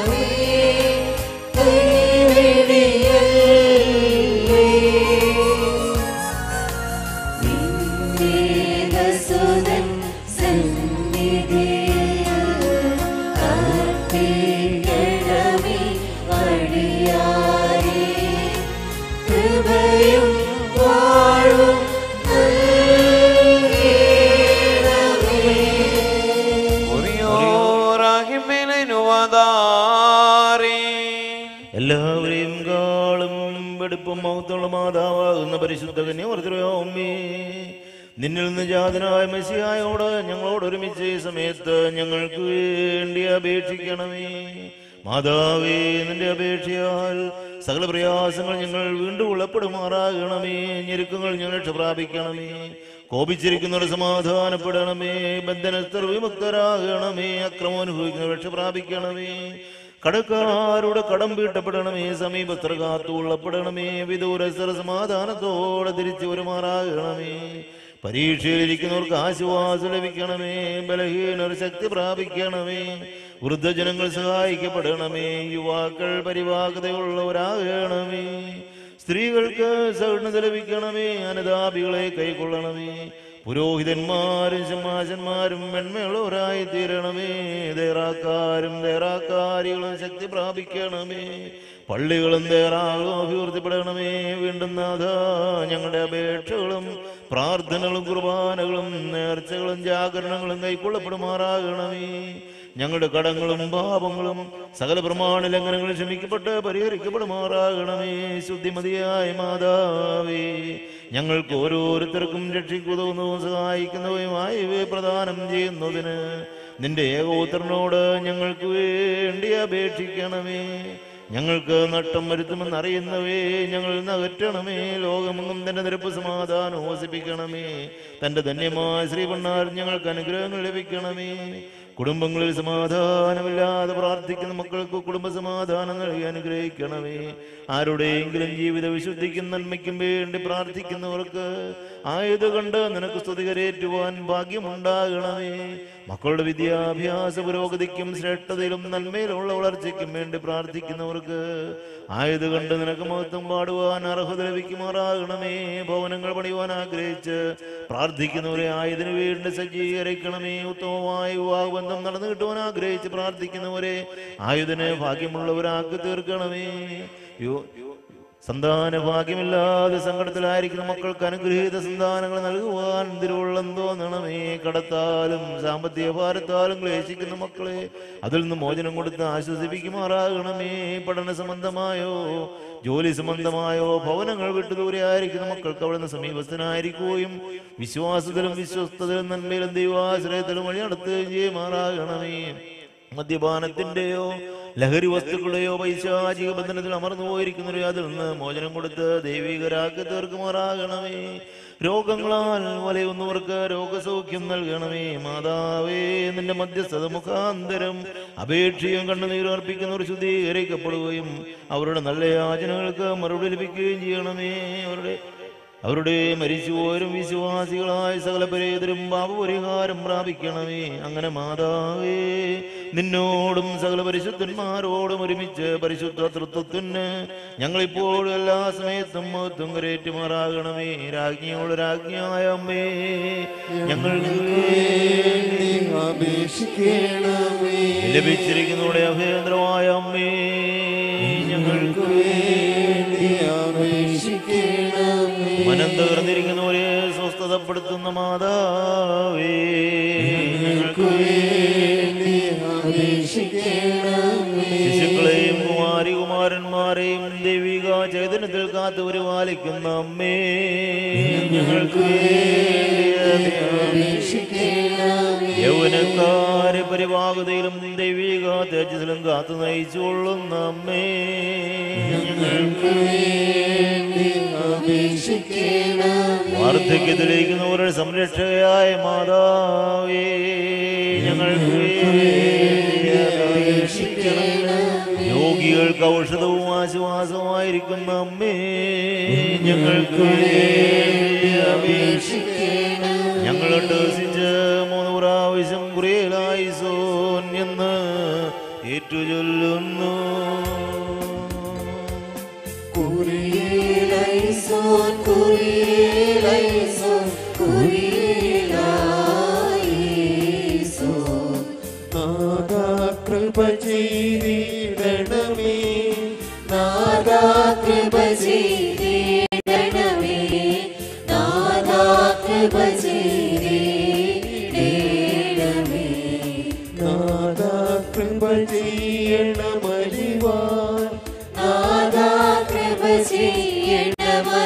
പ്രാർത്ഥിക്കണമേ കൈവിടിയല്ലേ മഹത്വമുള്ള മാതാവാകുന്ന പരിശുദ്ധ കന്യമർദ്രയോമ്മേ നിന്നിൽ നിന്ന് ജാതനായ മെസ്സിയായോട് ഞങ്ങളോട് ഒരുമിച്ച് ഈ സമയത്ത് ഞങ്ങൾക്ക് വേണ്ടി അപേക്ഷിക്കണമേ മാതാവേ നിന്റെ അപേക്ഷയാൽ സകല പ്രയാസങ്ങൾ ഞങ്ങൾ വീണ്ടും ഉളപ്പെടുമാറാകണമേ ഞെരുക്കങ്ങൾ ഞങ്ങൾ രക്ഷപ്രാപിക്കണമേ കോപിച്ചിരിക്കുന്നവർ സമാധാനപ്പെടണമേ ബന്ധനസ്ഥർ വിമുക്തരാകണമേ അക്രമം അനുഭവിക്കുന്നവർ രക്ഷപ്രാപിക്കണമേ കടക്കാരുടെ കടം വീട്ടപ്പെടണമേ സമീപസ്ഥർ കാത്തുകൊള്ളപ്പെടണമേ വിദൂരസ്ഥർ സമാധാനത്തോടെ തിരിച്ചു വരുമാറാകണമേ പരീക്ഷയിലിരിക്കുന്നവർക്ക് ആശ്വാസം ലഭിക്കണമേ ബലഹീനർ ശക്തി പ്രാപിക്കണമേ വൃദ്ധജനങ്ങൾ സഹായിക്കപ്പെടണമേ യുവാക്കൾ പരിവാഹതയുള്ളവരാകണമേ സ്ത്രീകൾക്ക് സൗഹൃദ ലഭിക്കണമേ അനതാപികളെ കൈക്കൊള്ളണമേ പുരോഹിതന്മാരും ശമാശന്മാരും വെണ്മയുള്ളവരായി തീരണമേ ദേറാക്കാരും ദേറാക്കാരികളും ശക്തി പ്രാപിക്കണമേ പള്ളികളും ദേറാകളും അഭിവൃദ്ധിപ്പെടണമേ വീണ്ടും നാഥ ഞങ്ങളുടെ അപേക്ഷകളും പ്രാർത്ഥനകളും കുർബാനകളും നേർച്ചകളും ജാഗരണങ്ങളും കൈക്കൊള്ളപ്പെടുമാറാകണമേ ഞങ്ങളുടെ കടങ്ങളും പാപങ്ങളും സകല പ്രമാണ ലംഘനങ്ങളും ക്ഷമിക്കപ്പെട്ട് പരിഹരിക്കപ്പെടുമാറാകണമേ ശുദ്ധിമതിയായ മാതാവേ ഞങ്ങൾക്ക് ഓരോരുത്തർക്കും രക്ഷിക്കുന്നതും സഹായിക്കുന്നവയുമായ ഇവയെ പ്രദാനം ചെയ്യുന്നതിന് നിന്റെ ഏകോത്തരനോട് ഞങ്ങൾക്ക് വേണ്ടി അപേക്ഷിക്കണമേ ഞങ്ങൾക്ക് നഷ്ടം വരുത്തുമെന്ന് അറിയുന്നവേ ഞങ്ങൾ നകറ്റണമേ ലോകമെങ്ങും തന്റെ നിരപ്പ് സമാധാനം ഓസിപ്പിക്കണമേ തന്റെ ധന്യമായ ശ്രീപണ്ണാർ ഞങ്ങൾക്ക് അനുഗ്രഹങ്ങൾ ലഭിക്കണമേ കുടുംബങ്ങളിൽ സമാധാനമില്ലാതെ പ്രാർത്ഥിക്കുന്ന മക്കൾക്ക് കുടുംബ സമാധാനം നൽകി അനുഗ്രഹിക്കണമേ ആരുടെയെങ്കിലും ജീവിത വിശുദ്ധിക്കും നന്മയ്ക്കും വേണ്ടി പ്രാർത്ഥിക്കുന്നവർക്ക് ആയത് കണ്ട് നിനക്ക് സ്തുതികരേറ്റുവാൻ ഭാഗ്യമുണ്ടാകണമേ മക്കളുടെ വിദ്യാഭ്യാസ പുരോഗതിക്കും ശ്രേഷ്ഠതയിലും നന്മയിലുള്ള വളർച്ചയ്ക്കും വേണ്ടി പ്രാർത്ഥിക്കുന്നവർക്ക് ആയത് കണ്ട് നിനക്ക് മഹത്വം പാടുവാൻ അർഹത ലഭിക്കുമാറാകണമേ ഭവനങ്ങൾ പണിയുവാൻ ആഗ്രഹിച്ച് പ്രാർത്ഥിക്കുന്നവരെ ആയതിനു വേണ്ടി സജ്ജീകരിക്കണമേ ഉത്തമമായ വിവാഹബന്ധം നടന്നു കിട്ടുവാൻ ആഗ്രഹിച്ച് പ്രാർത്ഥിക്കുന്നവരെ ആയുധന് ഭാഗ്യമുള്ളവരാക്കി തീർക്കണമേ യോ സന്താന ഭാഗ്യമില്ലാതെ സങ്കടത്തിലായിരിക്കുന്ന മക്കൾക്ക് അനുഗ്രഹീത സന്താനങ്ങൾ നൽകുവാൻ തിരുവുള്ളം തോന്നണമേ കടത്താലും സാമ്പത്തിക ഭാരത്താലും ക്ലേശിക്കുന്ന മക്കളെ അതിൽ നിന്ന് മോചനം കൊടുത്ത് ആശ്വസിപ്പിക്കുമാറാകണമേ പഠന സംബന്ധമായോ ജോലി സംബന്ധമായോ ഭവനങ്ങൾ വിട്ടു ദൂരെ ആയിരിക്കുന്ന മക്കൾക്ക് അവിടുന്ന് സമീപസ്ഥനായിരിക്കുകയും വിശ്വാസത്തിലും വിശ്വസ്തതയിലും നന്മയിലും ദൈവാശ്രയത്തിലും വഴി നടത്തുകയും ചെയ്യുമാറാകണമേ മദ്യപാനത്തിന്റെയോ ലഹരി വസ്തുക്കളുടെയോ പൈശാചിക ബന്ധനത്തിൽ അമർന്നു പോയിരിക്കുന്നവരെ അതിൽ നിന്ന് മോചനം കൊടുത്ത് ദൈവികരാക്കി തീർക്കുമാറാകണമേ രോഗങ്ങളാൽ വലയുന്നവർക്ക് രോഗസൗഖ്യം നൽകണമേ മാതാവേ നിന്റെ മധ്യസ്ഥത മുഖാന്തരം അപേക്ഷയും കണ്ണുനീരും അർപ്പിക്കുന്നവർ ശുദ്ധീകരിക്കപ്പെടുകയും അവരുടെ നല്ല യാചനകൾക്ക് മറുപടി ലഭിക്കുകയും ചെയ്യണമേ അവരുടെ അവരുടെ മരിച്ചുപോരും വിശ്വാസികളായ സകല പരേതരും പാപപരിഹാരം പ്രാപിക്കണമേ അങ്ങനെ മാതാവേ നിന്നോടും സകല പരിശുദ്ധന്മാരോടും ഒരുമിച്ച് പരിശുദ്ധ തൃത്വത്തിന് ഞങ്ങളിപ്പോഴും എല്ലാ സമയത്തും മഹത്വം കരേറ്റുമാറാകണമേ രാജ്ഞിയോട് രാജ്ഞിയായ അമ്മേ ഞങ്ങൾക്ക് വേണ്ടി അപേക്ഷിക്കണമേ ലഭിച്ചിരിക്കുന്നവരുടെ അഭേന്ദ്രമായ അമ്മേ ഞങ്ങൾക്ക് വേണ്ടി അപേക്ഷിക്കണമേ മനം തകർന്നിരിക്കുന്നവരെ സ്വസ്ഥതപ്പെടുത്തുന്ന മാതാവേ ഞങ്ങൾക്ക് വേണ്ടി അപേക്ഷിക്കണമേ ശിശുക്കളെയും കുമാരി കുമാരന്മാരെയും ദൈവിക ചൈതന്യത്തിൽ കാത്തു പരിപാലിക്കുന്ന അമ്മേ ഞങ്ങൾക്ക് വേണ്ടി അപേക്ഷിക്കണമേ യൗവനക്കാരെ പരിപാകതയിലും ദൈവിക തേജസ്സിലും കാത്തു നയിച്ചുകൊള്ളുന്ന അമ്മേ ഞങ്ങൾക്ക് വേണ്ടി അപേക്ഷിക്കണമേ വാർദ്ധക്യത്തിലിരിക്കുന്നവരുടെ സംരക്ഷകയായ മാതാവേ ഞങ്ങൾക്ക് വേണ്ടി അപേക്ഷിക്കണമേ. രോഗികൾക്ക് ഔഷധവും ആശ്വാസവുമായിരിക്കുന്ന അമ്മേ ഞങ്ങൾക്ക് വേണ്ടി അപേക്ഷിക്കണം ഞങ്ങൾ ഉദ്ദേശിച്ച് മൂന്ന് പ്രാവശ്യം കുറേലായി സോൻ എന്ന് ഏറ്റുചൊല്ലുന്നു കുരിയേലൈസോൻ കുരിയേലൈസോൻ കുരിയേലൈസോൻ നാദാ കൃപ ചെയ്തിടണമേ നാദാ കൃപ ചെയ്തിടണമേ നാദാ കൃപ ചെയ്തിടണമേ നാദാ കൃപ ചെയ്യണമരിവാൻ നാദാ കൃപ ചെയ്യണമറിവാൻ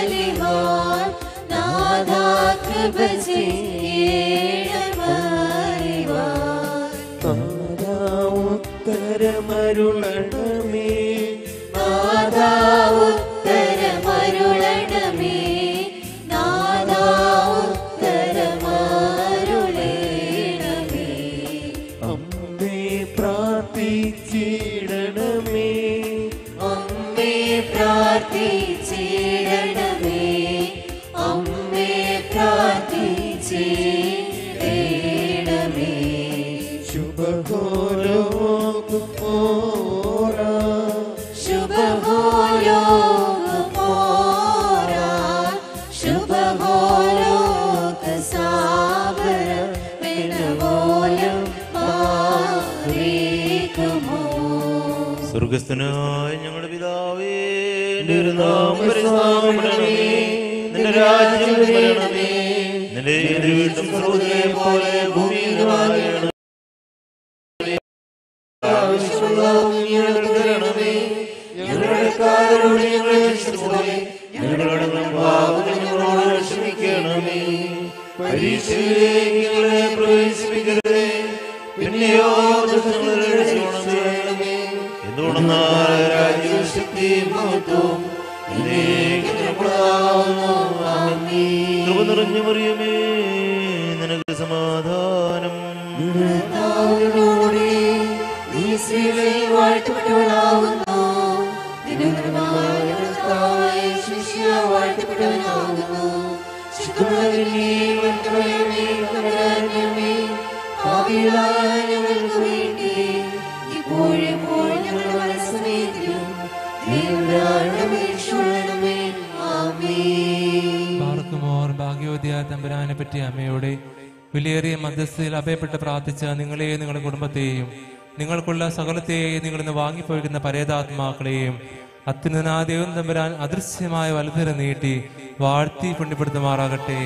കൃപ ചെയ്യണമറിവാൻ നാദാ ഉത്തരമരുളണമേ നാദാ ഉത്തരമരുളണമേ നാദാ ഉത്തരമരുളേണമേ അമ്മേ പ്രാർത്ഥിച്ചിടണമേ അമ്മേ പ്രാർത്ഥിച്ചിടണമേ അമ്മേ പ്രാർത്ഥിച്ചിടണമേ ശുഭകോലോകുമോരാ ശുഭഹോലോകമോരാ ശുഭഹോലോകസാബര വിനവോലം മാറിക്കുമോ സ്വർഗസ്ഥനായ ഞങ്ങളുടെ പിതാവേ നിന്റെ ഒരു നാമം പരിശുദ്ധമാക്കപ്പെടണമേ. നിന്റെ രാജ്യം വരണമേ നിന്റെ വീട്ടും സ്രോതരെ പോലെ ഭൂമിയിലുമാകണമേ ആവശ്യമുള്ളതും ഞങ്ങൾക്ക് തരണമേ ഞങ്ങളുടെ കാരോട് ഞങ്ങളെ രക്ഷിച്ചതുപോലെ ഞങ്ങളുടെ പാപങ്ങൾ ഞങ്ങളോട് ക്ഷമിക്കണമേ പരീക്ഷയിലേക്ക് ഞങ്ങളെ പ്രവേശിപ്പിക്കരുതേ പിന്നെയോ ദുഷ്ടങ്ങളെ രക്ഷിക്കണമേ എന്തുകൊണ്ടെന്നാൽ രാജ്യവും ശക്തിയും മഹത്വവും എന്നേക്കും നിനക്കുള്ളതാകുന്നു. ആമേൻ. കൃപ നിറഞ്ഞ മറിയമേ നിനക്ക് സമാധാനം കർത്താവിനോടെ നീ സ്ത്രീകളിൽ വാഴ്ത്തപ്പെട്ടവളാകുന്നു ദിനകരമായ കർത്താവായ ശിഷ്യ വാഴ്ത്തപ്പെട്ടവനാകുന്നു ശുദ്ധമുള്ളവരിലേ വൻകരമേ കടലാരമേ ഭാവിയിലായ ഞങ്ങൾക്ക് വേണ്ടി ഇപ്പോഴെപ്പോഴും ഞങ്ങളുടെ മനസ്സമേറ്റിലും ദൈവരാണമേ ആമേൻ പാർക്കുമോർ ഭാഗ്യവതിയായ തമ്പുരാനെ പറ്റിയ അമ്മയോടെ വിലയേറിയ മധ്യസ്ഥയിൽ അഭയപ്പെട്ട് പ്രാർത്ഥിച്ച നിങ്ങളെയും നിങ്ങളുടെ കുടുംബത്തെയും നിങ്ങൾക്കുള്ള സകലത്തെയും നിങ്ങൾ ഇന്ന് വാങ്ങിപ്പോയിരിക്കുന്ന പരേതാത്മാക്കളെയും അത്യുനാദേവം തമ്പുരാൻ അദൃശ്യമായ വലുതര നീട്ടി വാഴ്ത്തി പുണ്യപ്പെടുത്തുമാറാകട്ടെ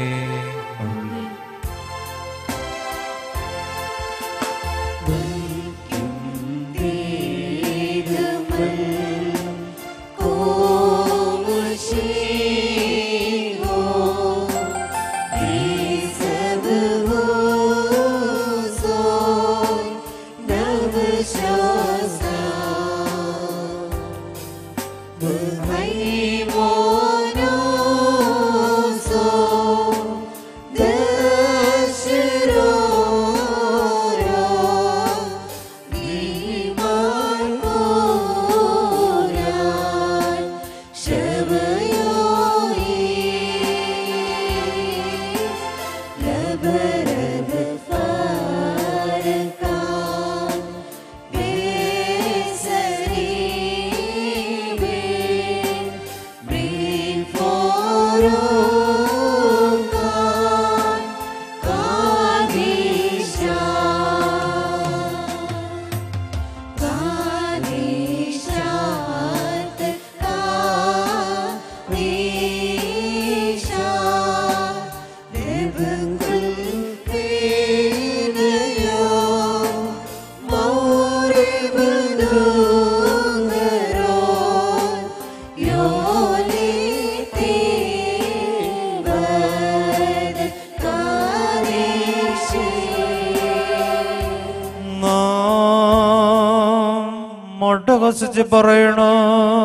മൊട്ടകസിച്ച് പറയണോ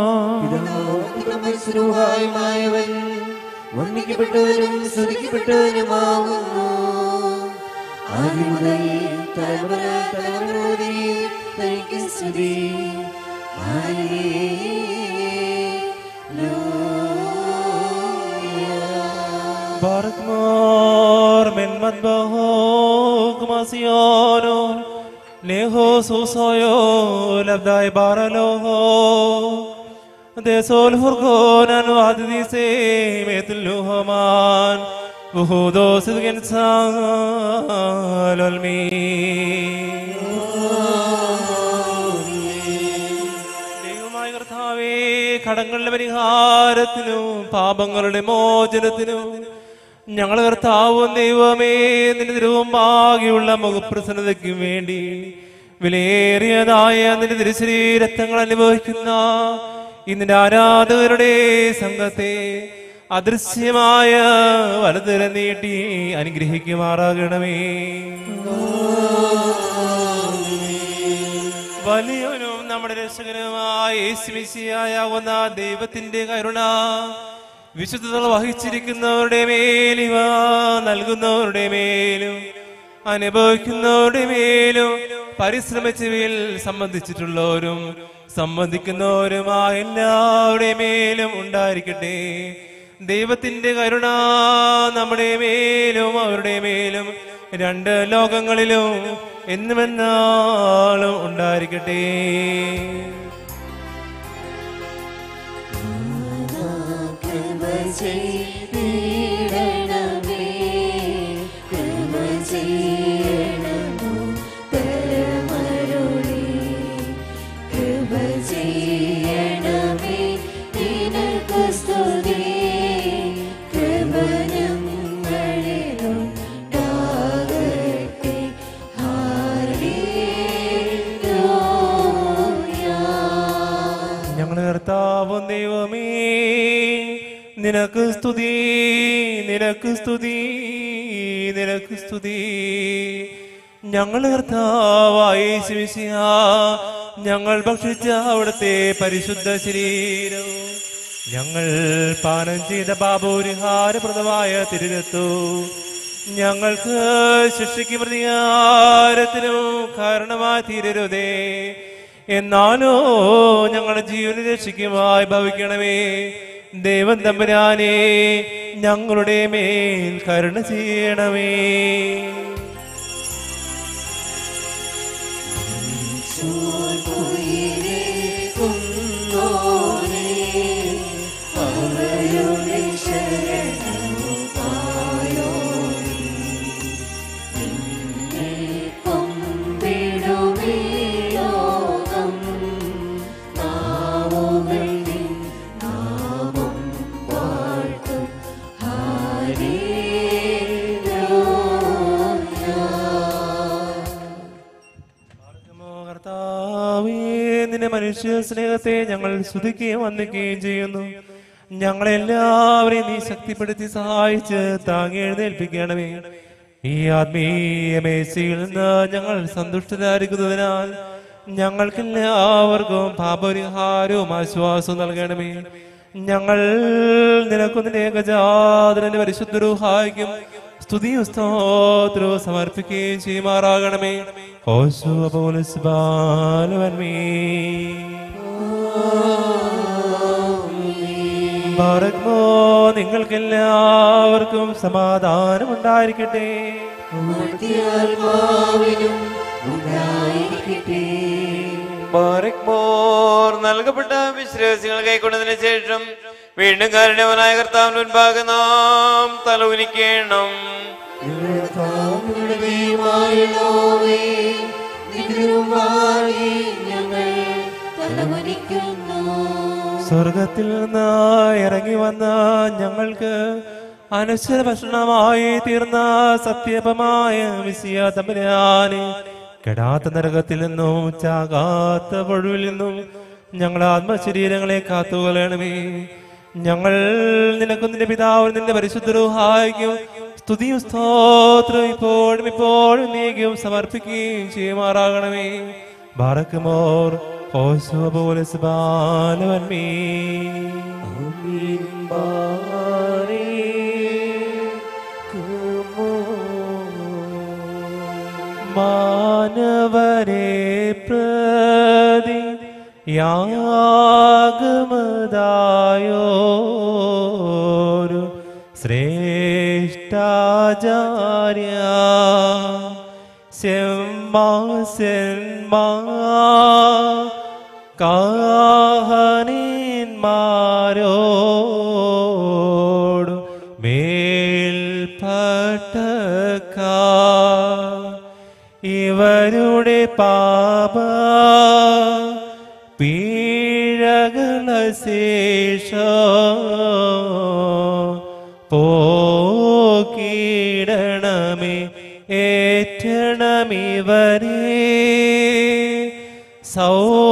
സുരൂഹായമായവൻ വന്ദിക്കപ്പെട്ടവനും സ്തുതിക്കപ്പെട്ടവനുമാകുന്നു ആദ്യം മുതൽ തലമുറ തലമുറ തനിക്ക് സ്തുതി Barkmor men madbahok masyono Neho susoyo labdai baraloho Desol furgonan waddi se metluhaman Uhudo sidgen salolmi ദൈവമായ കർത്താവേ കടങ്ങളുടെ പരിഹാരത്തിനും പാപങ്ങളുടെ മോചനത്തിനും ഞങ്ങൾ കർത്താവും ദൈവമേ നിന്റെ തിരുവമ്പാകിയുള്ള മുഖപ്രസന്നതയ്ക്കും വേണ്ടി വിലയേറിയതായ നിന്റെ തിരുശരീരത്തങ്ങൾ അനുഭവിക്കുന്ന ഇന്നിന്റെ ആരാധകരുടെ സംഘത്തെ അദൃശ്യമായ വലതുര നീട്ടി അനുഗ്രഹിക്കുമാറാകണമേ വലിയവനും നമ്മുടെ രക്ഷകനുമായ യേശുമിശിയായാകുന്ന ദൈവത്തിന്റെ കരുണ വിശുദ്ധത വഹിച്ചിരിക്കുന്നവരുടെ മേലും ഇവ നൽകുന്നവരുടെ മേലും അനുഭവിക്കുന്നവരുടെ മേലും പരിശ്രമിച്ചവയിൽ സംബന്ധിച്ചിട്ടുള്ളവരും സംബന്ധിക്കുന്നവരുമായ എല്ലാവരുടെ മേലും ഉണ്ടായിരിക്കട്ടെ ദൈവത്തിന്റെ കരുണ നമ്മുടെ മേലും അവരുടെ മേലും രണ്ട് ലോകങ്ങളിലും എന്നുമെന്നാളും ഉണ്ടായിരിക്കട്ടെ കൃപ ചെയ്തിടണമേ കൃപ ചെയ്യണമോ തരമരുളി കൃപ ചെയ്യണമേ നിനക്ക് സ്തുതി കൃപ ഞങ്ങളിലുണ്ടാകട്ടെ ഹാലേലൂയ ഞങ്ങൾ കർത്താവും ദൈവമേ നിനക്ക് സ്തുതി നിനക്ക് സ്തുതി നിനക്ക് സ്തുതി ഞങ്ങൾ കർത്താവായ യേശുമിശിഹ ഞങ്ങൾ ഭക്ഷിച്ച അവിടുത്തെ പരിശുദ്ധ ശരീരം ഞങ്ങൾ പാനം ചെയ്ത പാപോരിഹാരപ്രദമായ തിരുരത്തു ഞങ്ങൾക്ക് ശിക്ഷയ്ക്ക് പ്രതികാരത്തിനും കാരണമായി തീരരുതേ എന്നാലോ ഞങ്ങളുടെ ജീവന രക്ഷിക്കുമായി ഭവിക്കണമേ ദൈവം തമ്പുരാനെ ഞങ്ങളുടെ മേൽ കരുണ ചെയ്യണമേ കർത്താവേ നിന്റെ മനുഷ്യ സ്നേഹത്തെ ഞങ്ങൾ സ്തുതിക്കുകയും വന്ദിക്കുകയും ചെയ്യുന്നു ഞങ്ങളെല്ലാവരെയും നീ ശക്തിപ്പെടുത്തി സഹായിച്ച് താങ്ങി എഴുന്നേൽപ്പിക്കണമേ ഈ ആത്മീയ മേശയിൽ നിന്ന് ഞങ്ങൾ സന്തുഷ്ടരായിരിക്കുന്നതിനാൽ ഞങ്ങൾക്കെല്ലാവർക്കും പാപരിഹാരവും ആശ്വാസവും നൽകണമേ ഞങ്ങൾ നിനക്കൊന്നിന്റെ ഏകജാതരന്റെ പരിശുദ്ധ രൂഹായിക്കും സ്തുതിയും സ്തോത്രവും സമർപ്പിക്കുകയും ചെയ്യുമാറാകണമേ ഓശു അപോലസ്ബാലവന്മേ ഭാരത്മോ നിങ്ങൾക്കെല്ലാവർക്കും സമാധാനം ഉണ്ടായിരിക്കട്ടെ ആത്മാവിനും ഉണ്ടായിരിക്കട്ടെ ബാരക്മോർ നൽകപ്പെട്ട വിശ്വാസികൾ കൈക്കൊണ്ടതിന് ശേഷം വീണ്ടും കാരണവനായ കർത്താവിന് മുൻപാകെ നാം തലവുനിക്കണം ദൈവമായുള്ളോവേ, നിത്യവുമായി ഞങ്ങൾ തലവനിക്കുന്നു സ്വർഗത്തിൽ നിന്ന് ഇറങ്ങി വന്ന ഞങ്ങൾക്ക് അനശ്വര ഭക്ഷണമായി തീർന്ന സത്യപമായ വിസിയ തമ്പുരാനെ കെടാത്ത നരകത്തിൽ നിന്നും ചാകാത്ത പൊഴുവിൽ നിന്നും ഞങ്ങൾ ആത്മശരീരങ്ങളെ കാത്തുകൊള്ളണമേ ഞങ്ങൾ നിനക്കും നിന്റെ പിതാവും നിന്റെ പരിശുദ്ധ രൂഹായിക്കും സ്തുതിയും സ്തോത്രം ഇപ്പോഴും ഇപ്പോഴും നീക്കും സമർപ്പിക്കുകയും ചെയ്യുമാറാകണമേ ബാറക്കുമോർ ഓശോ പോലെ സുബാനവന്മേ മാനവരെ പ്രതി യാഗമതായോരു ശ്രേഷ്ഠാചാര്യ സെമ്മാ സെന്മാ കാഹനന്മാരോടു മേൽപ്പെട്ട ഇവരുടെ പാപ പീഴകള ശേഷ പോക്കിടണമേ ഏറ്റണമിവരെ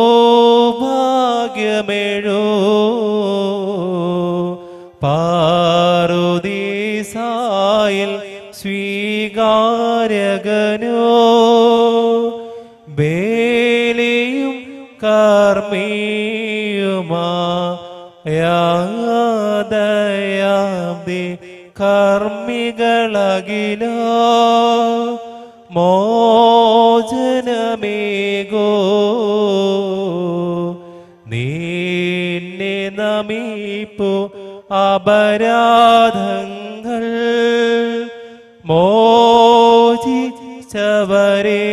സൗഭാഗ്യമെഴോ പാ സായിൽ സ്വീകാരകനോ ബേലിയും കർമ്മിയുമായാദയാബ്ദി കർമ്മികളകില മോചനമേകോ നിന്നെ നമിപ്പു അപരാധങ്ങൾ മോചിച്ചവരെ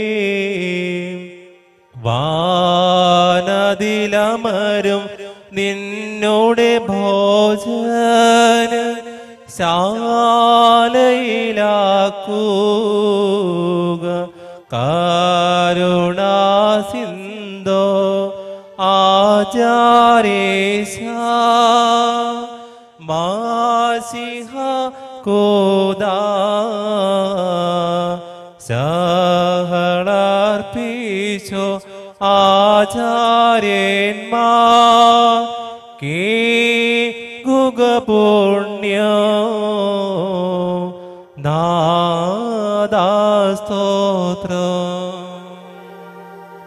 വാനതിലമരും നിന്നോടെ ഭോജന ശാലയിലാക്കുക കരുണാസിന്ധോ ആചാരേശ മാസിഹ കോദാ സഹളർപ്പിച്ചോ ആചാര്യന്മാ കേ ഗുഗപുണ്യോ നാദാസ്തോത്രം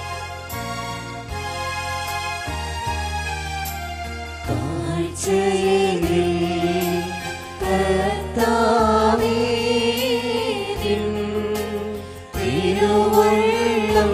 തിരുവള്ളം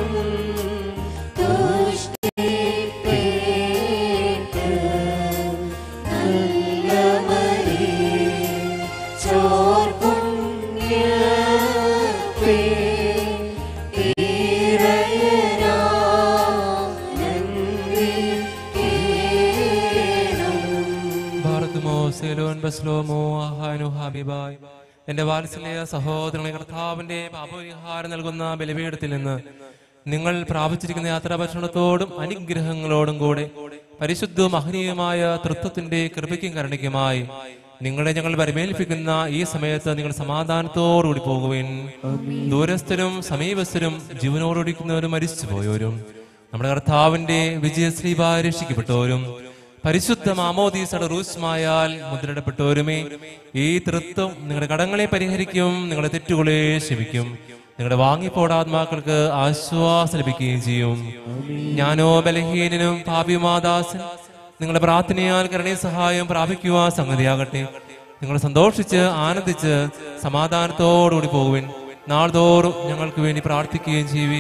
ഭാരതമോ സെലോൻ ബസ്ലോമോ ആഹാനു ഹാബിബായ് എന്റെ വാത്സല്യ സഹോദരങ്ങളെ കർത്താവിന്റെ പാപപരിഹാരം നൽകുന്ന ബലിപീഠത്തിൽ നിന്ന് നിങ്ങൾ പ്രാപിച്ചിരിക്കുന്ന യാത്രാഭക്ഷണത്തോടും അനുഗ്രഹങ്ങളോടും കൂടെ പരിശുദ്ധവും മഹനീയമായ തൃത്വത്തിന്റെ കൃപയ്ക്കും കരുണയ്ക്കുമായി നിങ്ങളെ ഞങ്ങൾ പരിമേൽപ്പിക്കുന്ന ഈ സമയത്ത് നിങ്ങൾ സമാധാനത്തോടുകൂടി പോകുവിൻ ദൂരസ്ഥരും സമീപസ്ഥരും ജീവനോടൊടിക്കുന്നവരും മരിച്ചുപോയവരും നമ്മുടെ കർത്താവിന്റെ വിജയശ്രീബായി രക്ഷിക്കപ്പെട്ടവരും പരിശുദ്ധ മാമോദീസയുടെ റൂസ്മായാൽ മുദ്രയിടപ്പെട്ടവരുമേ ഈ തൃത്വം നിങ്ങളുടെ കടങ്ങളെ പരിഹരിക്കും നിങ്ങളുടെ തെറ്റുകളെ ക്ഷമിക്കും നിങ്ങളുടെ വാങ്ങിപ്പോടാത്മാക്കൾക്ക് ആശ്വാസം ലഭിക്കുകയും ചെയ്യും ഞാനോ ബലഹീനനും പാപിമാദാസൻ നിങ്ങളുടെ പ്രാർത്ഥനയാൽ കരുണീയ സഹായം പ്രാപിക്കുവാൻ സംഗതിയാകട്ടെ നിങ്ങൾ സന്തോഷിച്ച് ആനന്ദിച്ച് സമാധാനത്തോടുകൂടി പോകുവിൻ നാൾതോറും ഞങ്ങൾക്ക് വേണ്ടി പ്രാർത്ഥിക്കുകയും ചെയ്യുവേ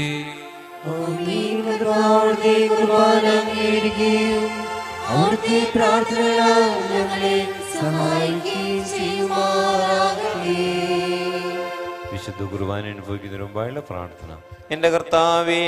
അവിടുത്തെ പ്രാർത്ഥനകളാൽ ഞങ്ങളെ സഹായിക്കുകയും ചെയ്യുമാറാകട്ടെ വിശുദ്ധ കുർബാന അനുഭവിക്കുന്നതിന് മുമ്പായുള്ള പ്രാർത്ഥന എന്റെ കർത്താവേ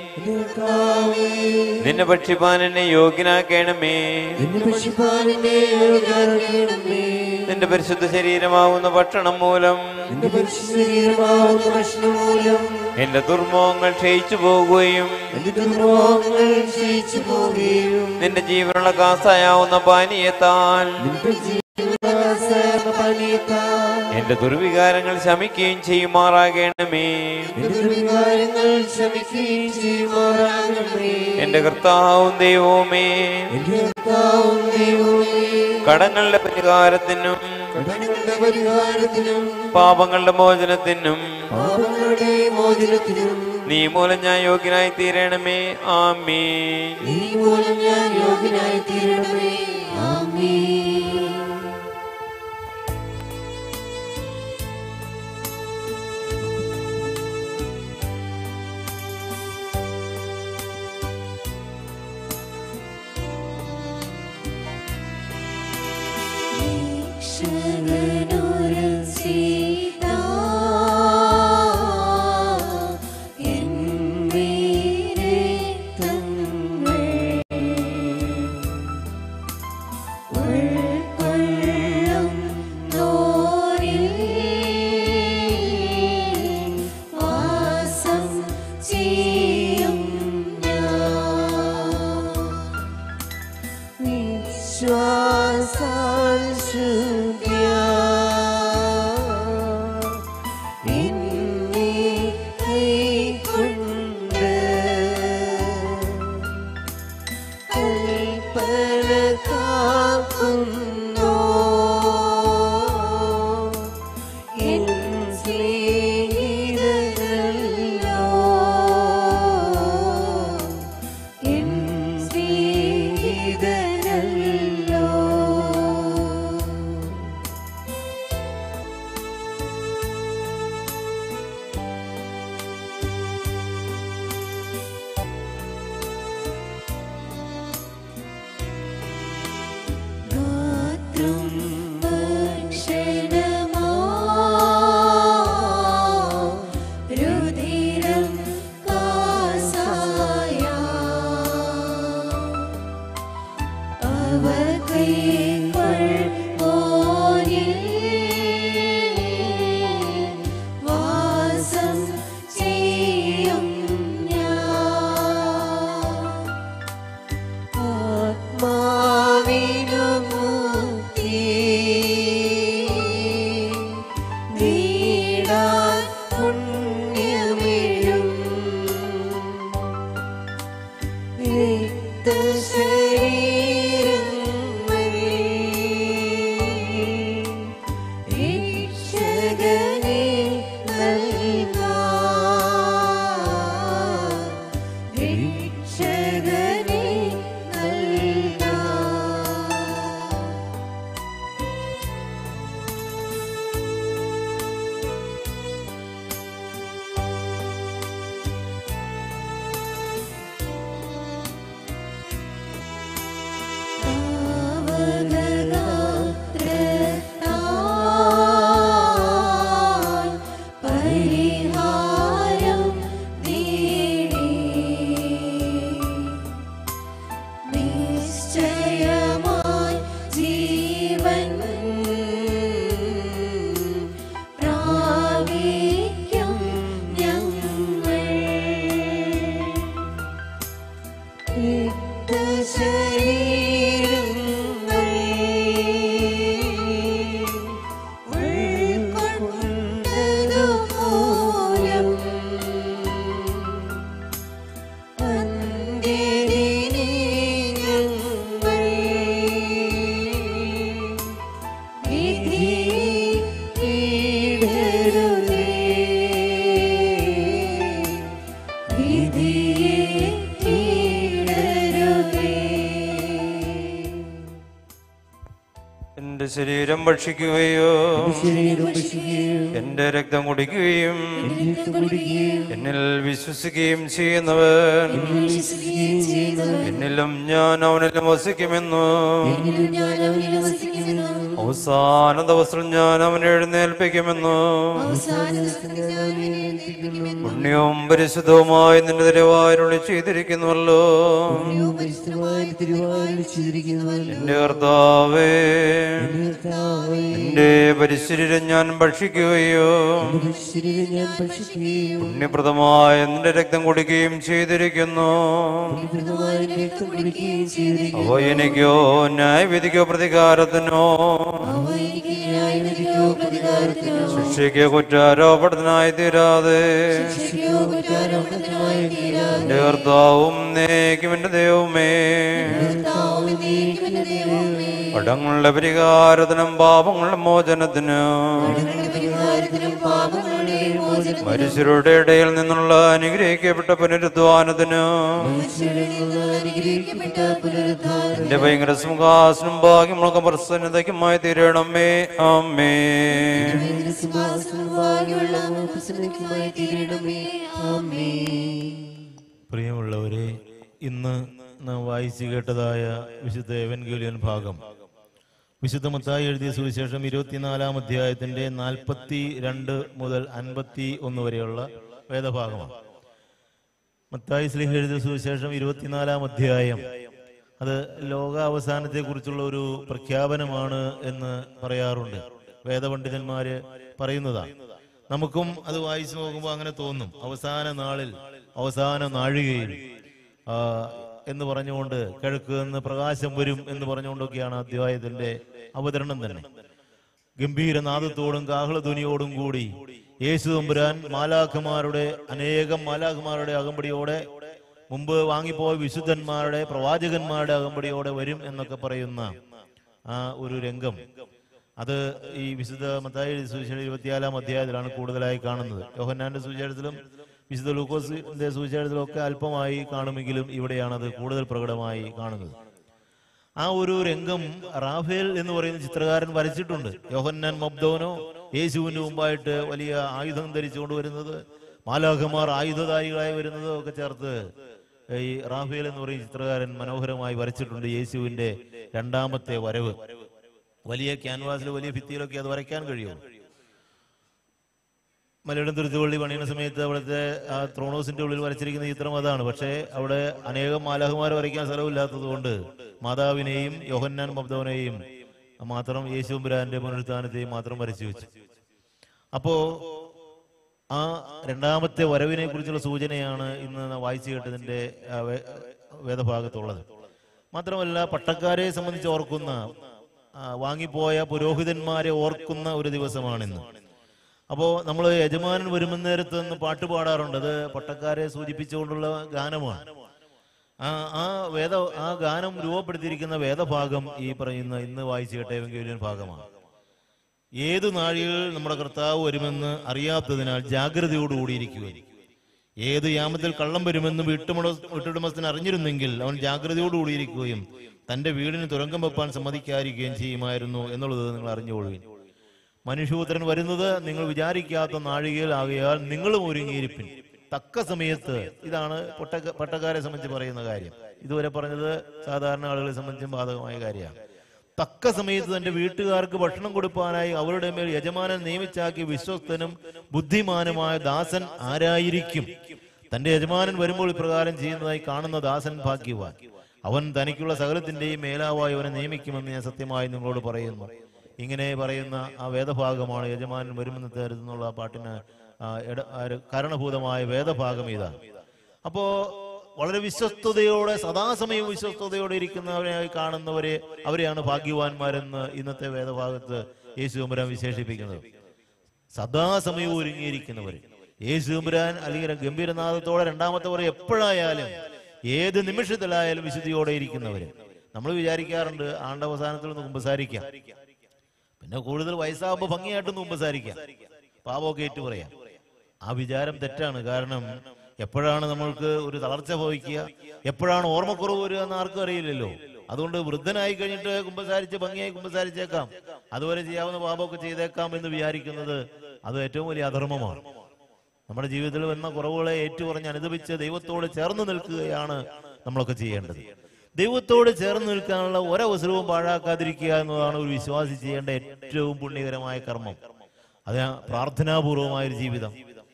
നിന്നെ ഭക്ഷിപ്പാൻ എന്നെ യോഗ്യനാക്കണമേ എന്നെ ഭക്ഷിപ്പാനെന്നെ യോഗ്യനാക്കണമേ. നിന്റെ പരിശുദ്ധ ശരീരമാവുന്ന ഭക്ഷണം മൂലം എന്റെ പരിശുദ്ധ ശരീരമാവുന്ന ഭക്ഷണം മൂലം എന്റെ ദുർമോഹങ്ങൾ ക്ഷയിച്ചു പോകുകയും എന്റെ ദുർമോഹങ്ങൾ ക്ഷയിച്ചു പോവുകയും നിന്റെ ജീവനുള്ള കാസായാവുന്ന പാനീയത്താൽ നിന്റെ ജീവനാശായ പനിയത്താൽ എന്റെ ദുർവികാരങ്ങൾ ശമിക്കുകയും ചെയ്യുമാറാകണമേ എന്റെ ദുർവികാരങ്ങൾ ക്ഷമിക്കുകയും ചെയ്യുമാറാകണമേ എന്റെ കർത്താവും ദൈവവുമേ എന്റെ കർത്താവും ദൈവമേ കടങ്ങളുടെ പരിഹാരത്തിനും കടങ്ങളുടെ പരിഹാരത്തിനും പാപങ്ങളുടെ മോചനത്തിനും പാപങ്ങളുടെ മോചനത്തിനും നീ മൂലം ഞാൻ യോഗ്യനായി തീരണമേ ആമേ നീ മൂലം ഞാൻ യോഗ്യനായി തീരണമേ ആമേൻ രക്ഷകനൊരു സീതാ എന്നീരക്തങ്ങൾ എന്റെ ശരീരം ഭക്ഷിക്കുകയോ ശരീരം ഭക്ഷിക്കുകയും എന്റെ രക്തം കുടിക്കുകയും രക്തം കുടിക്കുകയും എന്നിൽ വിശ്വസിക്കുകയും ചെയ്യുന്നവൻ വിശ്വസിക്കുകയും ചെയ്യുന്നവൻ എന്നിലും ഞാൻ അവനിലും വസിക്കുമെന്നു എന്നിലും ഞാൻ അവനിൽ വസിക്കുമെന്നും അവസാന ദിവസം ഞാൻ അവനെ എഴുന്നേൽപ്പിക്കുമെന്നു അവസാന ദിവസം ഞാൻ അവനെ എഴുന്നേൽപ്പിക്കുമെന്നും പുണ്യവും പരിശുദ്ധവുമായി നിന്റെ തിരുവാരുളി ചെയ്തിരിക്കുന്നുവല്ലോ പുണ്യവും പരിശുദ്ധമായ തിരുവാതിൽ ചെയ്തിരിക്കുന്നവൻ എന്റെ കർത്താവേ കർത്താവേ, എന്റെ പരിശരീരം ഞാൻ ഭക്ഷിക്കുകയോ നിന്റെ ശരീരം ഞാൻ ഭക്ഷിക്കുകയും പുണ്യപ്രദമായ നിന്റെ രക്തം കുടിക്കുകയും ചെയ്തിരിക്കുന്നു പരിശുദ്ധമായ രക്തം കുടിക്കുകയും ചെയ്തിരിക്കുന്നു അവ എനിക്കോ ന്യായവിധിക്കോ പ്രതികാരത്തിനോ അവ എനിക്ക് ന്യായവിധിക്കോ പ്രതികാരത്തിനോ ശിക്ഷയ്ക്കോ കുറ്റാരോപണത്തിനായി തീരാതെ ശിക്ഷയ്ക്കോ കുറ്റാരോപണത്തിനുമായി തീരാതെ എന്റെ കർത്താവും നേക്കും എന്റെ ദൈവമേ കർത്താവ് നീക്കും എന്റെ ദൈവമേ പടങ്ങളുടെ പരിഹാരത്തിനും പാപങ്ങളുടെ മോചനത്തിനും ഞങ്ങളുടെ പരിഹാരത്തിനും പാപങ്ങളുടെ മോചനം മനുഷ്യരുടെ ഇടയിൽ നിന്നുള്ള അനുഗ്രഹിക്കപ്പെട്ട പുനരുദ്ധാനത്തിനും മനുഷ്യരിൽ നിന്ന് അനുഗ്രഹിക്കപ്പെട്ട പുനരുദ്ധാനം എന്റെ ഭയങ്കര സിംഹാസനം ഭാഗ്യമുള്ള പ്രസന്നതയ്ക്കുമായി തീരണമേ അമ്മേ സിംഹാസനം ഭാഗ്യമുള്ള പ്രസന്നതയ്ക്കുമായി തീരണമേ ആമേൻ പ്രിയമുള്ളവരെ ഇന്ന് നാം വായിച്ചു കേട്ടതായ വിശുദ്ധ എവൻഗേലിയൻ ഭാഗം വിശുദ്ധ മത്തായി എഴുതിയ സുവിശേഷം ഇരുപത്തിനാലാം അധ്യായത്തിന്റെ നാൽപ്പത്തി രണ്ട് മുതൽ അൻപത്തി ഒന്ന് വരെയുള്ള വേദഭാഗമാണ് മത്തായി സ്ലിഹ എഴുതിയ സുവിശേഷം ഇരുപത്തിനാലാം അധ്യായം അത് ലോകാവസാനത്തെ കുറിച്ചുള്ള ഒരു പ്രഖ്യാപനമാണ് എന്ന് പറയാറുണ്ട് വേദപണ്ഡിതന്മാര് പറയുന്നതാണ് നമുക്കും അത് വായിച്ചു നോക്കുമ്പോൾ അങ്ങനെ തോന്നും അവസാന നാളിൽ അവസാന നാഴികയിൽ ആ, എന്ന് പറഞ്ഞുകൊണ്ട് കിഴക്ക് നിന്ന് പ്രകാശം വരും എന്ന് പറഞ്ഞുകൊണ്ടൊക്കെയാണ് അധ്യായത്തിന്റെ അവതരണം തന്നെ ഗംഭീരനാദത്തോടും കാഹളധ്വനിയോടും കൂടി യേശു തമ്പുരാൻ മാലാഖമാരുടെ അനേകം മാലാഖമാരുടെ അകമ്പടിയോടെ മുമ്പ് വാങ്ങിപ്പോയ വിശുദ്ധന്മാരുടെ പ്രവാചകന്മാരുടെ അകമ്പടിയോടെ വരും എന്നൊക്കെ പറയുന്ന ആ ഒരു രംഗം അത് ഈ വിശുദ്ധ മത്തായി സുവിശേഷം ഇരുപത്തിനാലാം അധ്യായത്തിലാണ് കൂടുതലായി കാണുന്നത് യോഹന്നാന്റെ സുവിശേഷത്തിലും വിശുദ്ധ ലൂക്കോസിന്റെ സുവിശേഷത്തിലും ഒക്കെ അല്പമായി കാണുമെങ്കിലും ഇവിടെയാണ് അത് കൂടുതൽ പ്രകടമായി കാണുന്നത് ആ ഒരു രംഗം റാഫേൽ എന്ന് പറയുന്ന ചിത്രകാരൻ വരച്ചിട്ടുണ്ട് യോഹന്നാൻ മബ്ദോനോ യേശുവിന് മുമ്പായിട്ട് വലിയ ആയുധം ധരിച്ചുകൊണ്ട് വരുന്നത് മാലാഖമാർ ആയുധധാരികളായി വരുന്നത് ഒക്കെ ചേർത്ത് ഈ റാഫേൽ എന്ന് പറയുന്ന ചിത്രകാരൻ മനോഹരമായി വരച്ചിട്ടുണ്ട് യേശുവിന്റെ രണ്ടാമത്തെ വരവ് വലിയ ക്യാൻവാസിൽ വലിയ ഭിത്തിയിലൊക്കെ അത് വരയ്ക്കാൻ കഴിയും മലയാളം തുരുത്തുപള്ളി പണിയുന്ന സമയത്ത് അവിടുത്തെ ആ ത്രോണോസിന്റെ ഉള്ളിൽ വരച്ചിരിക്കുന്ന ചിത്രം അതാണ് പക്ഷേ അവിടെ അനേകം മാലാഹുമാർ വരയ്ക്കാൻ സ്ഥലമില്ലാത്തത് കൊണ്ട് മാതാവിനെയും യോഹന്നാൻ മബ്ദവനെയും മാത്രം യേശുമ്പുരാന്റെ പുനരുത്ഥാനത്തെയും മാത്രം വരച്ചു വെച്ചു അപ്പോ ആ രണ്ടാമത്തെ വരവിനെ കുറിച്ചുള്ള സൂചനയാണ് ഇന്ന് നാം വായിച്ചു കേട്ടതിന്റെ ആ, വേ- വേദഭാഗത്തുള്ളത് മാത്രമല്ല പട്ടക്കാരെ സംബന്ധിച്ച് ഓർക്കുന്ന ആ, വാങ്ങിപ്പോയ പുരോഹിതന്മാരെ ഓർക്കുന്ന ഒരു ദിവസമാണിന്ന് അപ്പോ നമ്മൾ യജമാനൻ വരുമെന്ന നേരത്ത് നിന്ന് പാട്ട് പാടാറുണ്ട് അത് പട്ടക്കാരെ സൂചിപ്പിച്ചുകൊണ്ടുള്ള ഗാനമാണ് ആ ആ വേദ ആ ഗാനം രൂപപ്പെടുത്തിയിരിക്കുന്ന വേദഭാഗം ഈ പറയുന്ന ഇന്ന് വായിച്ചു കേട്ട എവങ്കേലിയൻ ഭാഗമാണ് ഏതു നാഴികൾ നമ്മുടെ കർത്താവ് വരുമെന്ന് അറിയാത്തതിനാൽ ജാഗ്രതയോടുകൂടിയിരിക്കുക ഏത് യാമത്തിൽ കള്ളം വരുമെന്ന് വീട്ടുമുട വീട്ടുടമസ്ഥൻ അറിഞ്ഞിരുന്നെങ്കിൽ അവൻ ജാഗ്രതയോടുകൂടിയിരിക്കുകയും തന്റെ വീടിന് തുരങ്കം വെപ്പാൻ സമ്മതിക്കാതിരിക്കുകയും ചെയ്യുമായിരുന്നു എന്നുള്ളത് നിങ്ങൾ അറിഞ്ഞുകൊള്ളുവിൻ മനുഷ്യപുത്രൻ വരുന്നത് നിങ്ങൾ വിചാരിക്കാത്ത നാഴികയിൽ ആകയാൽ നിങ്ങളും ഒരുങ്ങിയിരിപ്പിൻ തക്ക സമയത്ത് ഇതാണ് പൊട്ടക്ക പട്ടക്കാരെ സംബന്ധിച്ച് പറയുന്ന കാര്യം ഇതുവരെ പറഞ്ഞത് സാധാരണ ആളുകളെ സംബന്ധിച്ചും ബാധകമായ കാര്യമാണ് തക്ക സമയത്ത് തന്റെ വീട്ടുകാർക്ക് ഭക്ഷണം കൊടുപ്പാനായി അവരുടെ മേൽ യജമാനൻ നിയമിച്ചാക്കിയ വിശ്വസ്തനും ബുദ്ധിമാനുമായ ദാസൻ ആരായിരിക്കും തന്റെ യജമാനൻ വരുമ്പോൾ ഇപ്രകാരം ചെയ്യുന്നതായി കാണുന്ന ദാസൻ ഭാഗ്യവാൻ അവൻ തനിക്കുള്ള സകലത്തിന്റെയും മേലാവായി അവനെ നിയമിക്കുമെന്ന് ഞാൻ സത്യമായി നിങ്ങളോട് പറയുന്നു ഇങ്ങനെ പറയുന്ന ആ വേദഭാഗമാണ് യജമാനൻ വരുമെന്ന് തരുന്നുള്ള ആ പാട്ടിന് ആ ഇട- ആ ഒരു കാരണഭൂതമായ വേദഭാഗം ഇതാണ് അപ്പോ വളരെ വിശ്വസ്തയോടെ സദാസമയവും വിശ്വസ്തയോടെ ഇരിക്കുന്നവരെയായി കാണുന്നവരെ അവരെയാണ് ഭാഗ്യവാന്മാരെന്ന് ഇന്നത്തെ വേദഭാഗത്ത് യേശു തമ്പുരാൻ വിശേഷിപ്പിക്കുന്നത് സദാസമയവും ഒരുങ്ങിയിരിക്കുന്നവർ യേശു തമ്പുരാൻ അല്ലെങ്കിൽ ഗംഭീരനാഥത്തോടെ രണ്ടാമത്തെ പറ എപ്പോഴായാലും ഏത് നിമിഷത്തിലായാലും വിശുദ്ധിയോടെ ഇരിക്കുന്നവര് നമ്മൾ വിചാരിക്കാറുണ്ട് ആണ്ടവസാനത്തിൽ ഒന്ന് കുമ്പസാരിക്കാം പിന്നെ കൂടുതൽ വയസ്സാകുമ്പോൾ ഭംഗിയായിട്ട് കുമ്പസാരിക്കാം പാപമൊക്കെ ഏറ്റു പറയാം ആ വിചാരം തെറ്റാണ് കാരണം എപ്പോഴാണ് നമ്മൾക്ക് ഒരു തളർച്ച ഭവിക്കുക എപ്പോഴാണ് ഓർമ്മക്കുറവ് വരിക എന്ന് ആർക്കും അറിയില്ലല്ലോ അതുകൊണ്ട് വൃദ്ധനായി കഴിഞ്ഞിട്ട് കുമ്പസാരിച്ച് ഭംഗിയായി കുമ്പസാരിച്ചേക്കാം അതുവരെ ചെയ്യാവുന്ന പാപമൊക്കെ ചെയ്തേക്കാം എന്ന് വിചാരിക്കുന്നത് അത് ഏറ്റവും വലിയ അധർമ്മമാണ് നമ്മുടെ ജീവിതത്തിൽ വന്ന കുറവുകളെ ഏറ്റുപറഞ്ഞ് അനുദപിച്ച് ദൈവത്തോട് ചേർന്ന് നിൽക്കുകയാണ് നമ്മളൊക്കെ ചെയ്യേണ്ടത് ദൈവത്തോട് ചേർന്ന് നിൽക്കാനുള്ള ഒരവസരവും പാഴാക്കാതിരിക്കുക എന്നതാണ് ഒരു വിശ്വാസി ചെയ്യേണ്ട ഏറ്റവും പുണ്യകരമായ കർമ്മം അത് പ്രാർത്ഥനാപൂർവമായ ഒരു ജീവിതം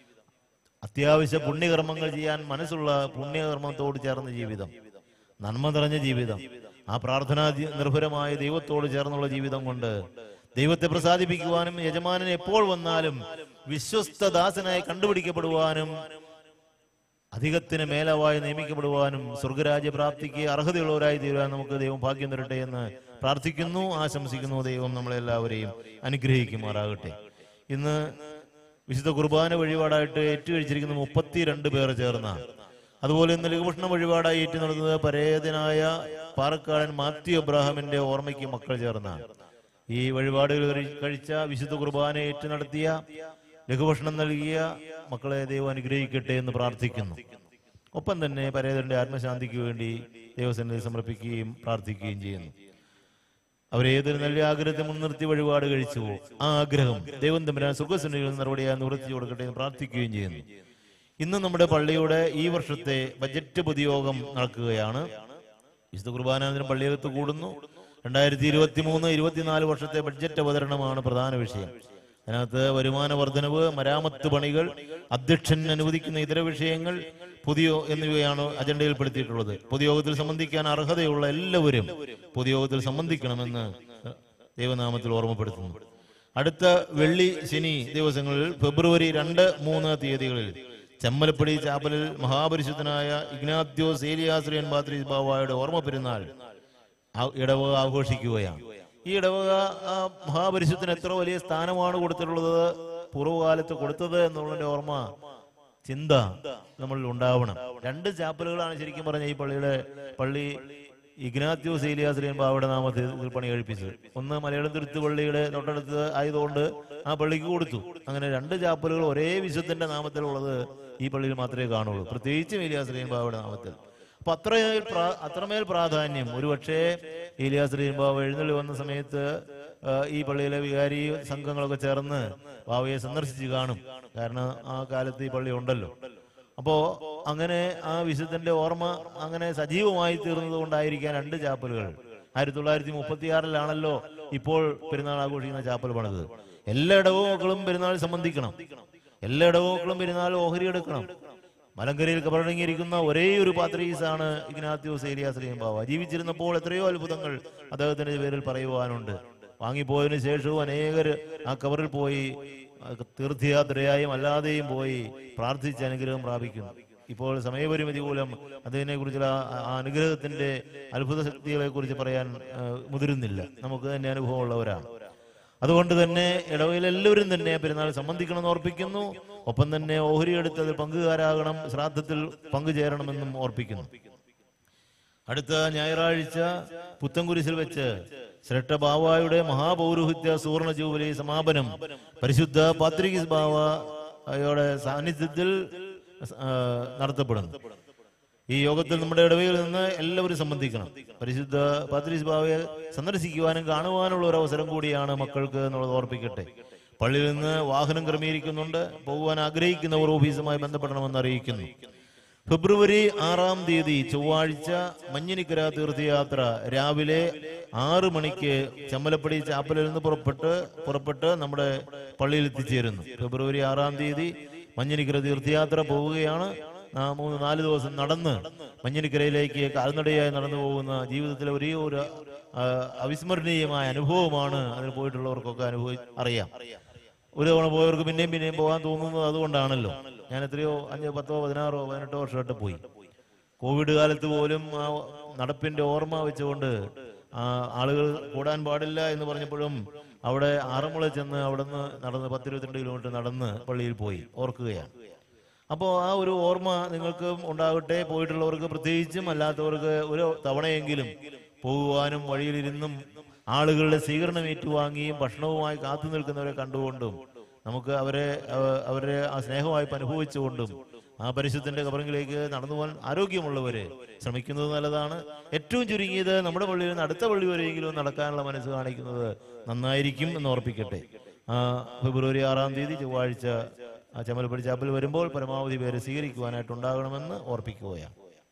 അത്യാവശ്യ പുണ്യകർമ്മങ്ങൾ ചെയ്യാൻ മനസ്സുള്ള പുണ്യകർമ്മത്തോട് ചേർന്ന ജീവിതം നന്മ നിറഞ്ഞ ജീവിതം ആ പ്രാർത്ഥനാ ജി- നിർഭരമായ ദൈവത്തോട് ചേർന്നുള്ള ജീവിതം കൊണ്ട് ദൈവത്തെ പ്രസാദിപ്പിക്കുവാനും യജമാനൻ എപ്പോൾ വന്നാലും വിശ്വസ്ത ദാസനായി കണ്ടുപിടിക്കപ്പെടുവാനും അധികത്തിന് മേലവായി നിയമിക്കപ്പെടുവാനും സ്വർഗരാജ്യ പ്രാപ്തിക്ക് അർഹതയുള്ളവരായി തീരുവാൻ നമുക്ക് ദൈവം ഭാഗ്യം തരട്ടെ എന്ന് പ്രാർത്ഥിക്കുന്നു ആശംസിക്കുന്നു ദൈവം നമ്മളെല്ലാവരെയും അനുഗ്രഹിക്കുമാറാകട്ടെ ഇന്ന് വിശുദ്ധ കുർബാന വഴിപാടായിട്ട് ഏറ്റുകഴിച്ചിരിക്കുന്ന മുപ്പത്തിരണ്ട് പേർ ചേർന്ന അതുപോലെ ഇന്ന് ലഘുഭക്ഷണ വഴിപാടായി ഏറ്റു നടന്നത് പരേതനായ പാറക്കാടൻ മാത്യു അബ്രാഹാമിന്റെ ഓർമ്മയ്ക്ക് മക്കൾ ചേർന്ന ഈ വഴിപാടുകൾ കഴി- കഴിച്ച വിശുദ്ധ കുർബാന ഏറ്റു നടത്തിയ ലഘുഭക്ഷണം നൽകിയ മക്കളെ ദൈവം അനുഗ്രഹിക്കട്ടെ എന്ന് പ്രാർത്ഥിക്കുന്നു ഒപ്പം തന്നെ പരേതന്റെ ആത്മശാന്തിക്ക് വേണ്ടി ദൈവസന്നിധി സമർപ്പിക്കുകയും പ്രാർത്ഥിക്കുകയും ചെയ്യുന്നു അവരേതൊരു നല്ല ആഗ്രഹത്തെ മുൻനിർത്തി വഴിപാട് കഴിച്ചുവോ ആ ആഗ്രഹം ദൈവം തമ്മിൽ സുഖസന്നിധിയിൽ നടപടിയായി നിവൃത്തി കൊടുക്കട്ടെ എന്ന് പ്രാർത്ഥിക്കുകയും ചെയ്യുന്നു ഇന്ന് നമ്മുടെ പള്ളിയുടെ ഈ വർഷത്തെ ബജറ്റ് പൊതുയോഗം നടക്കുകയാണ് വിശുദ്ധ കുർബാനാനന്തരം പള്ളിയകത്ത് കൂടുന്നു രണ്ടായിരത്തി ഇരുപത്തി മൂന്ന് ഇരുപത്തിനാല് വർഷത്തെ ബഡ്ജറ്റ് അവതരണമാണ് പ്രധാന വിഷയം അതിനകത്ത് വരുമാന വർധനവ് മരാമത്ത് പണികൾ അധ്യക്ഷൻ അനുവദിക്കുന്ന ഇതര വിഷയങ്ങൾ പുതിയ എന്നിവയാണ് അജണ്ടയിൽപ്പെടുത്തിയിട്ടുള്ളത് പൊതുയോഗത്തിൽ സംബന്ധിക്കാൻ അർഹതയുള്ള എല്ലാവരും പൊതുയോഗത്തിൽ സംബന്ധിക്കണമെന്ന് ദൈവനാമത്തിൽ ഓർമ്മപ്പെടുത്തുന്നു അടുത്ത വെള്ളി ശനി ദിവസങ്ങളിൽ ഫെബ്രുവരി രണ്ട് മൂന്ന് തീയതികളിൽ ചെമ്മലപ്പടി ചാപ്പലിൽ മഹാപരിശുദ്ധനായ ഇഗ്നാത്യോസ് ഏലിയാശ്രയൻ പാത്രീസ് ബാവായുടെ ഓർമ്മ പെരുന്നാൾ ആ- ഇടവക ആഘോഷിക്കുകയാണ് ഈ ഇടവക ആ മഹാപരിശുദ്ധന് എത്ര വലിയ സ്ഥാനമാണ് കൊടുത്തിട്ടുള്ളത് പൂർവ്വകാലത്ത് കൊടുത്തത് എന്നുള്ളതിന്റെ ഓർമ്മ ചിന്ത നമ്മളിൽ ഉണ്ടാവണം രണ്ട് ചാപ്പലുകളാണ് ശരിക്കും പറഞ്ഞ ഈ പള്ളിയുടെ പള്ളി ഇഗ്നാത്യോസ് ഏലിയാശ്രയൻ ബാവയുടെ നാമത്തിൽ ഇതിൽ പണി കഴിപ്പിച്ചത് ഒന്ന് മലയാളം തുരുത്ത് പള്ളിയുടെ തൊട്ടടുത്ത് ആയതുകൊണ്ട് ആ പള്ളിക്ക് കൊടുത്തു അങ്ങനെ രണ്ട് ചാപ്പലുകൾ ഒരേ വിശുദ്ധന്റെ നാമത്തിലുള്ളത് ഈ പള്ളിയിൽ മാത്രമേ കാണുള്ളൂ പ്രത്യേകിച്ചും ഏലിയാശ്രയൻ ബാവയുടെ നാമത്തിൽ അപ്പൊ അത്രമേൽ പ്രാ- അത്രമേൽ പ്രാധാന്യം ഒരുപക്ഷേ ഏലിയാശ്രീ ബാബ എഴുന്നള്ളി വന്ന സമയത്ത് ആ, ഈ പള്ളിയിലെ വികാരി സംഘങ്ങളൊക്കെ ചേർന്ന് ബാവയെ സന്ദർശിച്ച് കാണും കാരണം ആ കാലത്ത് ഈ പള്ളി ഉണ്ടല്ലോ അപ്പോ അങ്ങനെ ആ വിശുദ്ധന്റെ ഓർമ്മ അങ്ങനെ സജീവമായി തീർന്നത് കൊണ്ടായിരിക്കാം രണ്ട് ചാപ്പലുകൾ ആയിരത്തി തൊള്ളായിരത്തി മുപ്പത്തിയാറിലാണല്ലോ ഇപ്പോൾ പെരുന്നാൾ ആഘോഷിക്കുന്ന ചാപ്പൽ പണിത് എല്ലാ ഇടവമക്കളും പെരുന്നാൾ സംബന്ധിക്കണം എല്ലാ ഇടവമക്കളും പെരുന്നാൾ ഓഹരി എടുക്കണം മലങ്കരയിൽ കബറടങ്ങിയിരിക്കുന്ന ഒരേ ഒരു പാത്രീസാണ് ഇഗ്നാത്യോസ് ഏലിയാശ്രീയം ബാവ ജീവിച്ചിരുന്നപ്പോൾ എത്രയോ അത്ഭുതങ്ങൾ അദ്ദേഹത്തിന്റെ പേരിൽ പറയുവാനുണ്ട് വാങ്ങിപ്പോയതിനു ശേഷവും അനേകർ ആ കബറിൽ പോയി ആ തീർത്ഥയാത്രയായും അല്ലാതെയും പോയി പ്രാർത്ഥിച്ച് അനുഗ്രഹം പ്രാപിക്കുന്നു ഇപ്പോൾ സമയപരിമിതി മൂലം അതിനെ കുറിച്ചുള്ള ആ- ആ അനുഗ്രഹത്തിന്റെ അത്ഭുത ശക്തികളെ കുറിച്ച് പറയാൻ ആ, മുതിരുന്നില്ല നമുക്ക് തന്നെ അനുഭവമുള്ളവരാണ് അതുകൊണ്ട് തന്നെ ഇടവയിലെല്ലാവരും തന്നെ പെരുന്നാൾ സംബന്ധിക്കണമെന്ന് ഓർപ്പിക്കുന്നു ഒപ്പം തന്നെ ഓഹരി എടുത്തതിൽ പങ്കുകാരാകണം ശ്രാദ്ധത്തിൽ പങ്കുചേരണമെന്നും ഓർപ്പിക്കുന്നു അടുത്ത ഞായറാഴ്ച പുത്തൻകുരിശിൽ വെച്ച് ശ്രേഷ്ഠ ബാവായുടെ മഹാപൗരോഹിത്യ സുവർണ ജൂബിലി സമാപനം പരിശുദ്ധ പാത്രികിസ് ബാവയുടെ സാന്നിധ്യത്തിൽ ആ, നടത്തപ്പെടുന്നു ഈ യോഗത്തിൽ നമ്മുടെ ഇടവയിൽ നിന്ന് എല്ലാവരും സംബന്ധിക്കണം പരിശുദ്ധ പാത്രീസ് ബാവയെ സന്ദർശിക്കുവാനും കാണുവാനുള്ള ഒരു അവസരം കൂടിയാണ് മക്കൾക്ക് എന്നുള്ളത് ഓർപ്പിക്കട്ടെ പള്ളിയിൽ നിന്ന് വാഹനം ക്രമീകരിക്കുന്നുണ്ട് പോകുവാൻ ആഗ്രഹിക്കുന്നവർ ഓഫീസുമായി ബന്ധപ്പെടണമെന്ന് അറിയിക്കുന്നു ഫെബ്രുവരി ആറാം തീയതി ചൊവ്വാഴ്ച മഞ്ഞിനിക്കര തീർത്ഥയാത്ര രാവിലെ ആറ് മണിക്ക് ചമ്മലപ്പടി ചാപ്പലിൽ നിന്ന് പുറപ്പെട്ട് പുറപ്പെട്ട് നമ്മുടെ പള്ളിയിൽ എത്തിച്ചേരുന്നു ഫെബ്രുവരി ആറാം തീയതി മഞ്ഞിനിക്കര തീർത്ഥയാത്ര പോവുകയാണ് ആ മൂന്ന് നാല് ദിവസം നടന്ന് മഞ്ഞിനിക്കരയിലേക്ക് കാൽനടയായി നടന്നു പോകുന്ന ജീവിതത്തിലെ ഒരേ ഒരു ആ, അവിസ്മരണീയമായ അനുഭവമാണ് അതിൽ പോയിട്ടുള്ളവർക്കൊക്കെ അനുഭവി അറിയാം ഒരു തവണ പോയവർക്ക് പിന്നെയും പിന്നെയും പോകാൻ തോന്നുന്നത് അതുകൊണ്ടാണല്ലോ ഞാൻ എത്രയോ അഞ്ചോ പത്തോ പതിനാറോ പതിനെട്ടോ വർഷമായിട്ട് പോയി കോവിഡ് കാലത്ത് പോലും ആ നടപ്പിന്റെ ഓർമ്മ വെച്ചുകൊണ്ട് ആ ആളുകൾ കൂടാൻ പാടില്ല എന്ന് പറഞ്ഞപ്പോഴും അവിടെ ആറന്മുള ചെന്ന് അവിടുന്ന് നടന്ന് പത്തിരുപത്തിരണ്ട് കിലോമീറ്റർ നടന്ന് പള്ളിയിൽ പോയി ഓർക്കുകയാണ് അപ്പോൾ ആ ഒരു ഓർമ്മ നിങ്ങൾക്ക് ഉണ്ടാകട്ടെ പോയിട്ടുള്ളവർക്ക് പ്രത്യേകിച്ചും അല്ലാത്തവർക്ക് ഒരു തവണയെങ്കിലും പോകുവാനും വഴിയിലിരുന്നും ആളുകളുടെ സ്വീകരണം ഏറ്റുവാങ്ങിയും ഭക്ഷണവുമായി കാത്തു നിൽക്കുന്നവരെ കണ്ടുകൊണ്ടും നമുക്ക് അവരെ അവ- അവരെ ആ സ്നേഹവായ്പ അനുഭവിച്ചുകൊണ്ടും ആ പരിശുദ്ധന്റെ കബറിലേക്ക് നടന്നു പോകാൻ ആരോഗ്യമുള്ളവര് ശ്രമിക്കുന്നത് നല്ലതാണ് ഏറ്റവും ചുരുങ്ങിയത് നമ്മുടെ പള്ളിയിൽ നിന്ന് അടുത്ത പള്ളി വരെയെങ്കിലും നടക്കാനുള്ള മനസ്സ് കാണിക്കുന്നത് നന്നായിരിക്കും എന്ന് ഓർപ്പിക്കട്ടെ ആ ഫെബ്രുവരി ആറാം തീയതി ചൊവ്വാഴ്ച ആ ചമ്മലപ്പടി ചാപ്പൽ വരുമ്പോൾ പരമാവധി പേരെ സ്വീകരിക്കുവാനായിട്ടുണ്ടാകണമെന്ന് ഓർപ്പിക്കുകയാണ്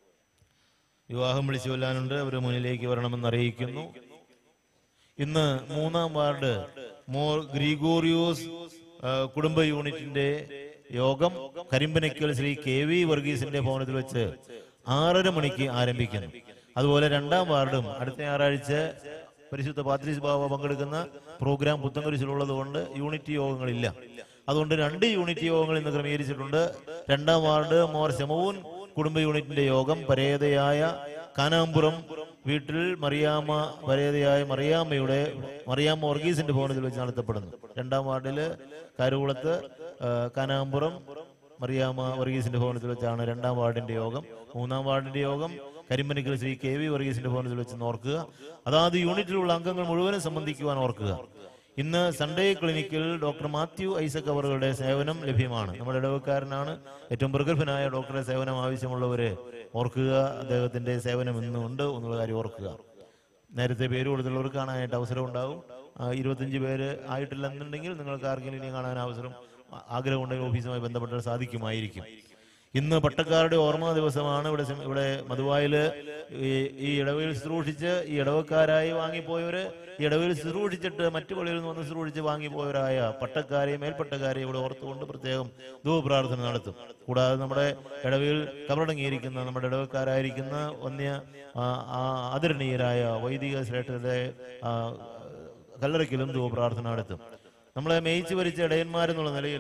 വിവാഹം വിളിച്ചു കൊല്ലാനുണ്ട് അവർ മുന്നിലേക്ക് വരണമെന്ന് അറിയിക്കുന്നു ഇന്ന് മൂന്നാം വാർഡ് മോർ ഗ്രിഗോറിയോസ് ആ, കുടുംബ യൂണിറ്റിന്റെ യോഗം കരിമ്പനക്കൽ ശ്രീ കെ വി വർഗീസിന്റെ ഭവനത്തിൽ വെച്ച് ആറര മണിക്ക് ആരംഭിക്കുന്നു അതുപോലെ രണ്ടാം വാർഡും അടുത്ത ഞായറാഴ്ച പരിശുദ്ധ പാത്രീസ് ബാബ പങ്കെടുക്കുന്ന പ്രോഗ്രാം പുത്തൻകുരിശിലുള്ളത് കൊണ്ട് യൂണിറ്റ് യോഗങ്ങളില്ല അതുകൊണ്ട് രണ്ട് യൂണിറ്റ് യോഗങ്ങൾ ഇന്ന് ക്രമീകരിച്ചിട്ടുണ്ട് രണ്ടാം വാർഡ് മോർ ശമൂൻ കുടുംബ യൂണിറ്റിന്റെ യോഗം പരേതയായ കാനാമ്പുറം വീട്ടിൽ മറിയാമ്മ പരേതയായ മറിയാമ്മയുടെ മറിയാമ്മ വർഗീസിന്റെ ഭവനത്തിൽ വെച്ച് നടത്തപ്പെടുന്നു രണ്ടാം വാർഡില് കാരുകുളത്ത് ആ, കാനാമ്പുറം മറിയാമ്മ വർഗീസിന്റെ ഭവനത്തിൽ വെച്ചാണ് രണ്ടാം വാർഡിന്റെ യോഗം മൂന്നാം വാർഡിന്റെ യോഗം കരിമ്പനിക്കൽ ശ്രീ കെ വി വർഗീസിന്റെ ഭവനത്തിൽ വെച്ച് ഓർക്കുക അതാത് യൂണിറ്റിലുള്ള അംഗങ്ങൾ മുഴുവനും സംബന്ധിക്കുവാൻ ഓർക്കുക ഇന്ന് സൺഡേ ക്ലിനിക്കിൽ ഡോക്ടർ മാത്യു ഐസക് അവറുകളുടെ സേവനം ലഭ്യമാണ് നമ്മുടെ ഇടവക്കാരനാണ് ഏറ്റവും പ്രഗത്ഭനായ ഡോക്ടറെ സേവനം ആവശ്യമുള്ളവര് ഓർക്കുക അദ്ദേഹത്തിന്റെ സേവനം ഇന്നും ഉണ്ട് എന്നുള്ള കാര്യം ഓർക്കുക നേരത്തെ പേര് കൊടുത്തുള്ളവർക്ക് കാണാനായിട്ട് അവസരം ഉണ്ടാവും ആ, ഇരുപത്തഞ്ച് പേര് ആയിട്ടില്ല എന്നുണ്ടെങ്കിൽ നിങ്ങൾക്ക് ആർക്കെങ്കിലും ഇനി കാണാൻ അവസരം ആ- ആഗ്രഹമുണ്ടെങ്കിൽ ഓഫീസുമായി ബന്ധപ്പെട്ടാൽ സാധിക്കുമായിരിക്കും ഇന്ന് പട്ടക്കാരുടെ ഓർമ്മ ദിവസമാണ് ഇവിടെ സം- ഇവിടെ മധുവായില് ഈ ഈ ഇടവയിൽ ശുശ്രൂഷിച്ച് ഈ ഇടവക്കാരായി വാങ്ങിപ്പോയവര് ഈ ഇടവയിൽ ശുശ്രൂഷിച്ചിട്ട് മറ്റു പള്ളിയിൽ നിന്ന് വന്ന് ശുശ്രൂഷിച്ച് വാങ്ങിപ്പോയവരായ പട്ടക്കാരെയും മേൽപ്പട്ടക്കാരെയും ഇവിടെ ഓർത്തുകൊണ്ട് പ്രത്യേകം ധൂപ്രാർത്ഥന നടത്തും കൂടാതെ നമ്മുടെ ഇടവയിൽ കബറടങ്ങിയിരിക്കുന്ന നമ്മുടെ ഇടവക്കാരായിരിക്കുന്ന വന്യ ആ, ആ, ആദരണീയരായ വൈദിക ശ്രേഷ്ഠരുടെ ആ, കല്ലറയ്ക്കലും ധൂപ്രാർത്ഥന നടത്തും നമ്മളെ മേയിച്ചു ഭരിച്ച ഇടയന്മാരെന്നുള്ള നിലയിൽ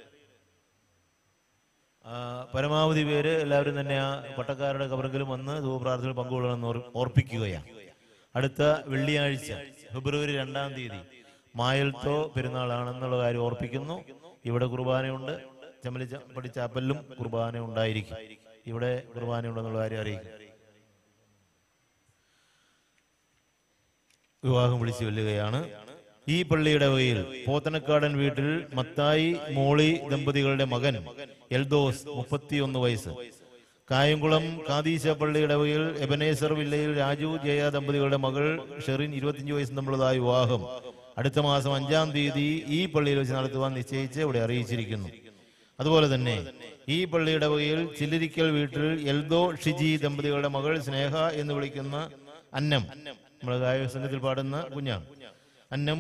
ആ, പരമാവധി പേര് എല്ലാവരും തന്നെ ആ പട്ടക്കാരുടെ കബറെങ്കിലും വന്ന് ധൂപ്രാർത്ഥനയിൽ പങ്കുകൊള്ളണമെന്ന് ഓർ- ഓർപ്പിക്കുകയാണ് അടുത്ത വെള്ളിയാഴ്ച ഫെബ്രുവരി രണ്ടാം തീയതി മായൽത്തോ പെരുന്നാളാണെന്നുള്ള കാര്യം ഓർപ്പിക്കുന്നു ഇവിടെ കുർബാനയുണ്ട് ചെമ്മലി പടിച്ചാപ്പലിലും കുർബാന ഉണ്ടായിരിക്കും ഇവിടെ കുർബാന ഉണ്ടെന്നുള്ള കാര്യം അറിയിക്കും വിവാഹം വിളിച്ചു വെല്ലുകയാണ് ഈ പള്ളിയുടെ വകയിൽ പോത്തനക്കാടൻ വീട്ടിൽ മത്തായി മോളി ദമ്പതികളുടെ മകൻ എൽദോസ് മുപ്പത്തിയൊന്ന് വയസ്സ് കായംകുളം കാതീശ പള്ളിയുടെ വകയിൽ എബനേസർ വില്ലയിൽ രാജു ജയ ദമ്പതികളുടെ മകൾ ഷെറിൻ ഇരുപത്തിയഞ്ച് വയസ്സ് തമ്മിലുള്ളതായ വിവാഹം അടുത്ത മാസം അഞ്ചാം തീയതി ഈ പള്ളിയിൽ വെച്ച് നടത്തുവാൻ നിശ്ചയിച്ച് ഇവിടെ അറിയിച്ചിരിക്കുന്നു അതുപോലെ തന്നെ ഈ പള്ളിയുടെ വകയിൽ ചില്ലിരിക്കൽ വീട്ടിൽ എൽദോ ഷിജി ദമ്പതികളുടെ മകൾ സ്നേഹ എന്ന് വിളിക്കുന്ന അന്നം നമ്മുടെ ഗായക സംഘത്തിൽ പാടുന്ന കുഞ്ഞാണ് അന്നം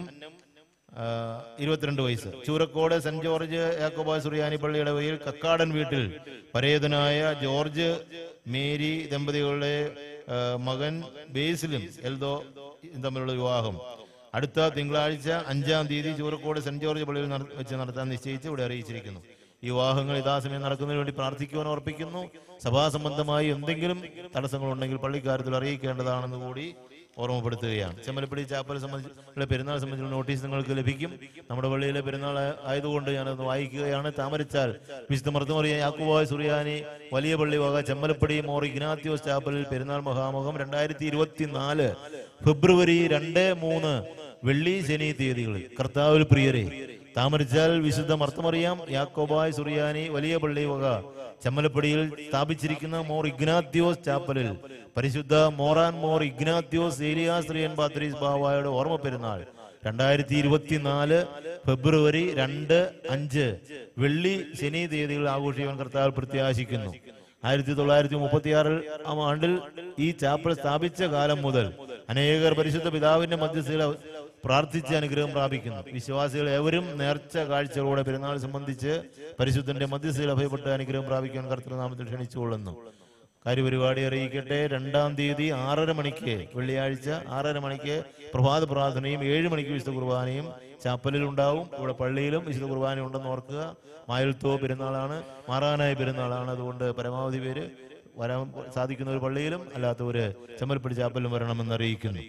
ആ, ഇരുപത്തിരണ്ട് വയസ്സ് ചൂരക്കോട് സെന്റ് ജോർജ് യാക്കോബാ സുറിയാനി പള്ളിയുടെ വകയിൽ കക്കാടൻ വീട്ടിൽ പരേതനായ ജോർജ് മേരി ദമ്പതികളുടെ ആ, മകൻ ബേസിലും എൽദോ തമ്മിലുള്ള വിവാഹം അടുത്ത തിങ്കളാഴ്ച അഞ്ചാം തീയതി ചൂരക്കോട് സെന്റ് ജോർജ് പള്ളിയിൽ നട- വെച്ച് നടത്താൻ നിശ്ചയിച്ച് ഇവിടെ അറിയിച്ചിരിക്കുന്നു ഈ വിവാഹങ്ങൾ യഥാസമയം നടക്കുന്നതിന് വേണ്ടി പ്രാർത്ഥിക്കുവാൻ ഓർപ്പിക്കുന്നു സഭാസംബന്ധമായി എന്തെങ്കിലും തടസ്സങ്ങളുണ്ടെങ്കിൽ പള്ളിക്കാര്യത്തിൽ അറിയിക്കേണ്ടതാണെന്ന് കൂടി ഓർമ്മപ്പെടുത്തുകയാണ് ചെമ്മലപ്പടി ചാപ്പൽ സംബന്ധിച്ചുള്ള പെരുന്നാൾ സംബന്ധിച്ചുള്ള നോട്ടീസ് നിങ്ങൾക്ക് ലഭിക്കും നമ്മുടെ പള്ളിയിലെ പെരുന്നാൾ ആയതുകൊണ്ട് ഞാനത് വായിക്കുകയാണ് താമരച്ചാൽ വിശുദ്ധ മർദ്ദമറിയ യാക്കുബായ് സുറിയാനി വലിയ പള്ളി വക ചെമ്മലപ്പടി മോർ ഇഗ്നാത്യോസ് ചാപ്പലിൽ പെരുന്നാൾ മഹാമുഖം രണ്ടായിരത്തി ഇരുപത്തിനാല് ഫെബ്രുവരി രണ്ട് മൂന്ന് വെള്ളി ശനി തീയതികളിൽ കർത്താവിൽ പ്രിയരെ താമരച്ചാൽ വിശുദ്ധ മർത്തമറിയാം യാക്കോബായ് സുറിയാനി വലിയ പള്ളി വക ചെമ്മലപ്പടിയിൽ സ്ഥാപിച്ചിരിക്കുന്ന മോർ ഇഗ്നാത്യോസ് ചാപ്പലിൽ പരിശുദ്ധ മോറാൻ മോർ ഇഗ്നാത്യോസ് ഏലിയാസ് റിയൻ പാത്രീസ് ബാവായുടെ ഓർമ്മ പെരുന്നാൾ രണ്ടായിരത്തി ഇരുപത്തിനാല് ഫെബ്രുവരി രണ്ട് അഞ്ച് വെള്ളി ശനി തീയതികൾ ആഘോഷിക്കാൻ കർത്താവ് പ്രത്യാശിക്കുന്നു ആയിരത്തി തൊള്ളായിരത്തി മുപ്പത്തിയാറിൽ ആം ആണ്ടിൽ ഈ ചാപ്പൽ സ്ഥാപിച്ച കാലം മുതൽ അനേകർ പരിശുദ്ധ പിതാവിന്റെ മധ്യസ്ഥയിൽ പ്രാർത്ഥിച്ച് അനുഗ്രഹം പ്രാപിക്കുന്നു വിശ്വാസികൾ ഏവരും നേർച്ച കാഴ്ചകളോടെ പെരുന്നാൾ സംബന്ധിച്ച് പരിശുദ്ധന്റെ മധ്യസ്ഥയിൽ അഭയപ്പെട്ട് അനുഗ്രഹം പ്രാപിക്കാൻ കർത്തൃനാമത്തിൽ ക്ഷണിച്ചുകൊള്ളുന്നു കാര്യപരിപാടി അറിയിക്കട്ടെ രണ്ടാം തീയതി ആറര മണിക്ക് വെള്ളിയാഴ്ച ആറര മണിക്ക് പ്രഭാത പ്രാർത്ഥനയും ഏഴ് മണിക്ക് വിശുദ്ധ കുർബാനയും ചാപ്പലിൽ ഉണ്ടാവും ഇവിടെ പള്ളിയിലും വിശുദ്ധ കുർബാന ഉണ്ടെന്ന് ഓർക്കുക മായൽത്തോ പെരുന്നാളാണ് മാറാനായ പെരുന്നാളാണ് അതുകൊണ്ട് പരമാവധി പേര് വരാൻ സാധിക്കുന്നവർ പള്ളിയിലും അല്ലാത്തവര് ചെമ്മൽപ്പടി ചാപ്പലിലും വരണമെന്ന് അറിയിക്കുന്നു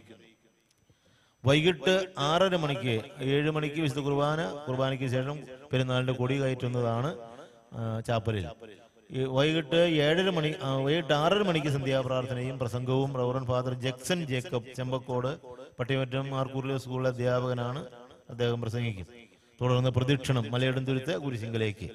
വൈകിട്ട് ആറര മണിക്ക് ഏഴ് മണിക്ക് വിശുദ്ധ കുർബാന കുർബാനയ്ക്ക് ശേഷം പെരുന്നാളിന്റെ കൊടി കയറ്റുന്നതാണ് ആ, ചാപ്പലിൽ ഈ വൈകിട്ട് ഏഴര മണി ആ, വൈകിട്ട് ആറര മണിക്ക് സന്ധ്യാപ്രാർത്ഥനയും പ്രസംഗവും reverend father Jackson Jacob Chempakkode Pattimattom ആർക്കൂറിലെ സ്കൂളിലെ അധ്യാപകനാണ് അദ്ദേഹം പ്രസംഗിക്കും തുടർന്ന് പ്രദക്ഷിണം മലയിടംതുരുത്ത് കുരിശിങ്കലേക്ക്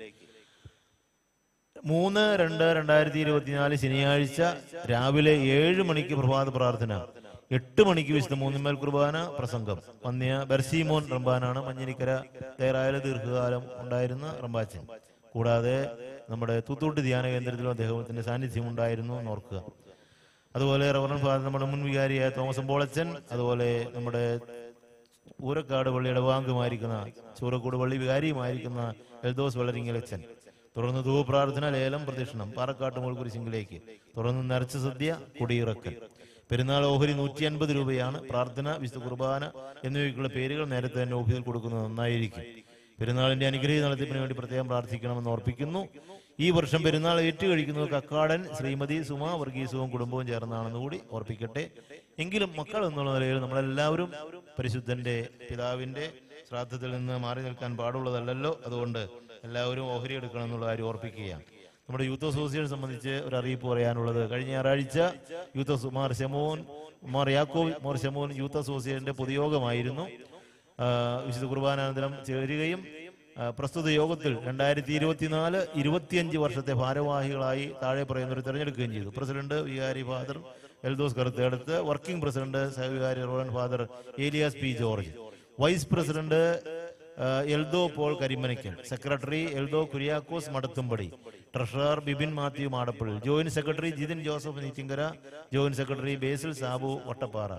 മൂന്ന് രണ്ട് രണ്ടായിരത്തി ഇരുപത്തിനാല് ശനിയാഴ്ച രാവിലെ ഏഴ് മണിക്ക് പ്രഭാത പ്രാർത്ഥന എട്ട് മണിക്ക് വിശുദ്ധ മൂന്നുമേൽ കുർബാന പ്രസംഗം വന്നിയ ബർസീമോൻ റംബാനാണ് മഞ്ഞിനിക്കര തേരായാല ദീർഘകാലം ഉണ്ടായിരുന്ന റംബാച്ചൻ കൂടാതെ നമ്മുടെ തൂത്തൂട്ട് ധ്യാന കേന്ദ്രത്തിലും അദ്ദേഹത്തിന്റെ സാന്നിധ്യം ഉണ്ടായിരുന്നു എന്ന് ഓർക്കുക അതുപോലെ റവറൻ ഫാദർ നമ്മുടെ മുൻ വികാരിയായ തോമസ് പോളച്ചൻ അതുപോലെ നമ്മുടെ ഊരക്കാട് പള്ളിയുടെ വാങ്കുമായിരിക്കുന്ന ചൂറക്കൂട് പള്ളി വികാരിയുമായിരിക്കുന്ന എൽദോസ് വളരിങ്ങലച്ചൻ തുടർന്ന് ധൂപ പ്രാർത്ഥന ലേലം പ്രദക്ഷിണം പാറക്കാട്ട് മുൾക്കുരിശിങ്കിലേക്ക് തുടർന്ന് നരച്ച സദ്യ കുടിയിറക്കൽ പെരുന്നാൾ ഓഹരി നൂറ്റി അൻപത് രൂപയാണ് പ്രാർത്ഥന വിശുദ്ധ കുർബാന എന്നിവയ്ക്കുള്ള പേരുകൾ നേരത്തെ തന്നെ ഓഫീസിൽ കൊടുക്കുന്നത് നന്നായിരിക്കും പെരുന്നാളിന്റെ അനുഗ്രഹ നടത്തിപ്പിന് വേണ്ടി പ്രത്യേകം പ്രാർത്ഥിക്കണമെന്ന് ഓർപ്പിക്കുന്നു ഈ വർഷം പെരുന്നാൾ ഏറ്റുകഴിക്കുന്നത് കക്കാടൻ ശ്രീമതി സുമ വർഗീസവും കുടുംബവും ചേർന്നാണെന്ന് കൂടി ഓർപ്പിക്കട്ടെ എങ്കിലും മക്കൾ എന്നുള്ള നിലയിൽ നമ്മളെല്ലാവരും പരിശുദ്ധന്റെ പിതാവിന്റെ ശ്രാദ്ധത്തിൽ നിന്ന് മാറി നിൽക്കാൻ പാടുള്ളതല്ലല്ലോ അതുകൊണ്ട് എല്ലാവരും ഓഹരി എടുക്കണം എന്നുള്ള കാര്യം ഓർപ്പിക്കുകയാണ് നമ്മുടെ യൂത്ത് അസോസിയേഷൻ സംബന്ധിച്ച് ഒരു അറിയിപ്പ് പറയാനുള്ളത് കഴിഞ്ഞ ഞായറാഴ്ച യൂത്ത് അസോ- Mar Shemon Mar Yakob Mar Shemon youth അസോസിയേഷന്റെ പൊതുയോഗമായിരുന്നു ആ, വിശുദ്ധ കുർബാനാനന്തരം ചേരുകയും ആ, പ്രസ്തുത യോഗത്തിൽ രണ്ടായിരത്തി ഇരുപത്തിനാല് ഇരുപത്തിയഞ്ച് വർഷത്തെ ഭാരവാഹികളായി താഴെ പറയുന്നവർ തിരഞ്ഞെടുക്കുകയും ചെയ്തു പ്രസിഡന്റ് വികാരി father Eldhose Karuthedathu working president സഹവികാരി റോളൻ father Elias P George vice president ആ, Eldho Paul Karimanakkal secretary Eldho Kuriakose Madathumpady treasurer Bibin Mathew Madappally joint secretary Jithin Joseph Neechinkara joint secretary Basil Sabu Vattappara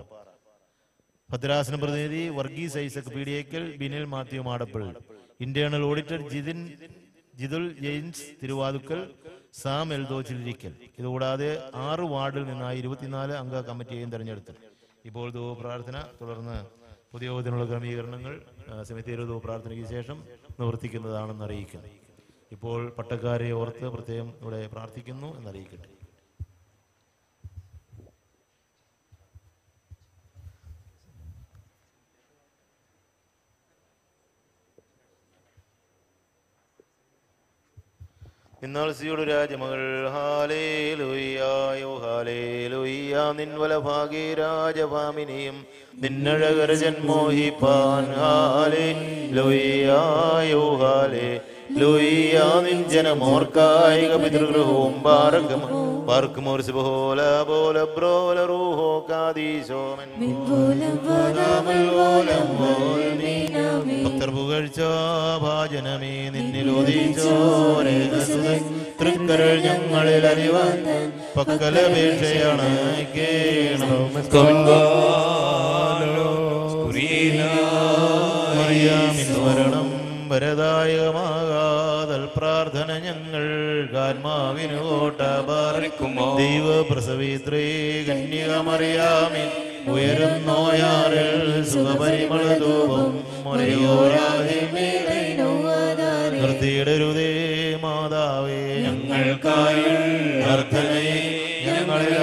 ഭദ്രാസന പ്രതിനിധി Varghese Isaac Peediyakkal Binil Mathew Madappally internal auditor Jithin Jithul James Thiruvathukkal Sam എൽദോച്ചിലിരിക്കൽ ഇതുകൂടാതെ ആറ് വാർഡിൽ നിന്നായി ഇരുപത്തിനാല് അംഗ കമ്മിറ്റിയെയും തെരഞ്ഞെടുത്തു ഇപ്പോൾ ധൂപ പ്രാർത്ഥന തുടർന്ന് പൊതുയോഗത്തിനുള്ള ക്രമീകരണങ്ങൾ ആ, സെമിത്തേരി ധൂപ പ്രാർത്ഥനയ്ക്ക് ശേഷം നിവർത്തിക്കുന്നതാണെന്ന് അറിയിക്കുന്നു ഇപ്പോൾ പട്ടക്കാരെ ഓർത്ത് പ്രത്യേകം ഇവിടെ പ്രാർത്ഥിക്കുന്നു എന്നറിയിക്കട്ടെ ഇന്നാൾ സിയുടെ രാജമകൾ ഹാലേ ലുയ്യായോ ഹാലേ ലുയ്യ നിൻവല ഭാഗേ രാജഭാമിനിയും നിന്നഴകര ജന്മോഹിപ്പാൻ ഹാലേ ലുയ്യായോ ഹാലേ ലുയ്യ നിൻ ജനമോർക്കായിക പിതൃഗൃഹവും പാർക്കും പാർക്കും ഒരു ബോല ബോല ബ്രോല റൂഹോ കാദീശോമൻ ഭക്തർ പുകഴ്ച ഭാജനമേ നിന്നിലോദിച്ചോരേ തൃക്കരൾ ഞങ്ങളിൽ അറിവാൻ പക്കലപേക്ഷയാണ് മറിയാമിസ്മരണം വരദായകമാകാതൽ പ്രാർത്ഥന ഞങ്ങൾ ആത്മാവിനു കോട്ട പാർക്കുമോ ദൈവ പ്രസവിത്രേ കന്യകമറിയാമിൻ ഉയരുന്നോയാറിൽ സുഖപരിമള ധൂപം മുറയോരാതെ നിർത്തിയിടരുതേ മാതാവേ ഞങ്ങൾക്കായി പ്രാർത്ഥനയെ ഞങ്ങളിൽ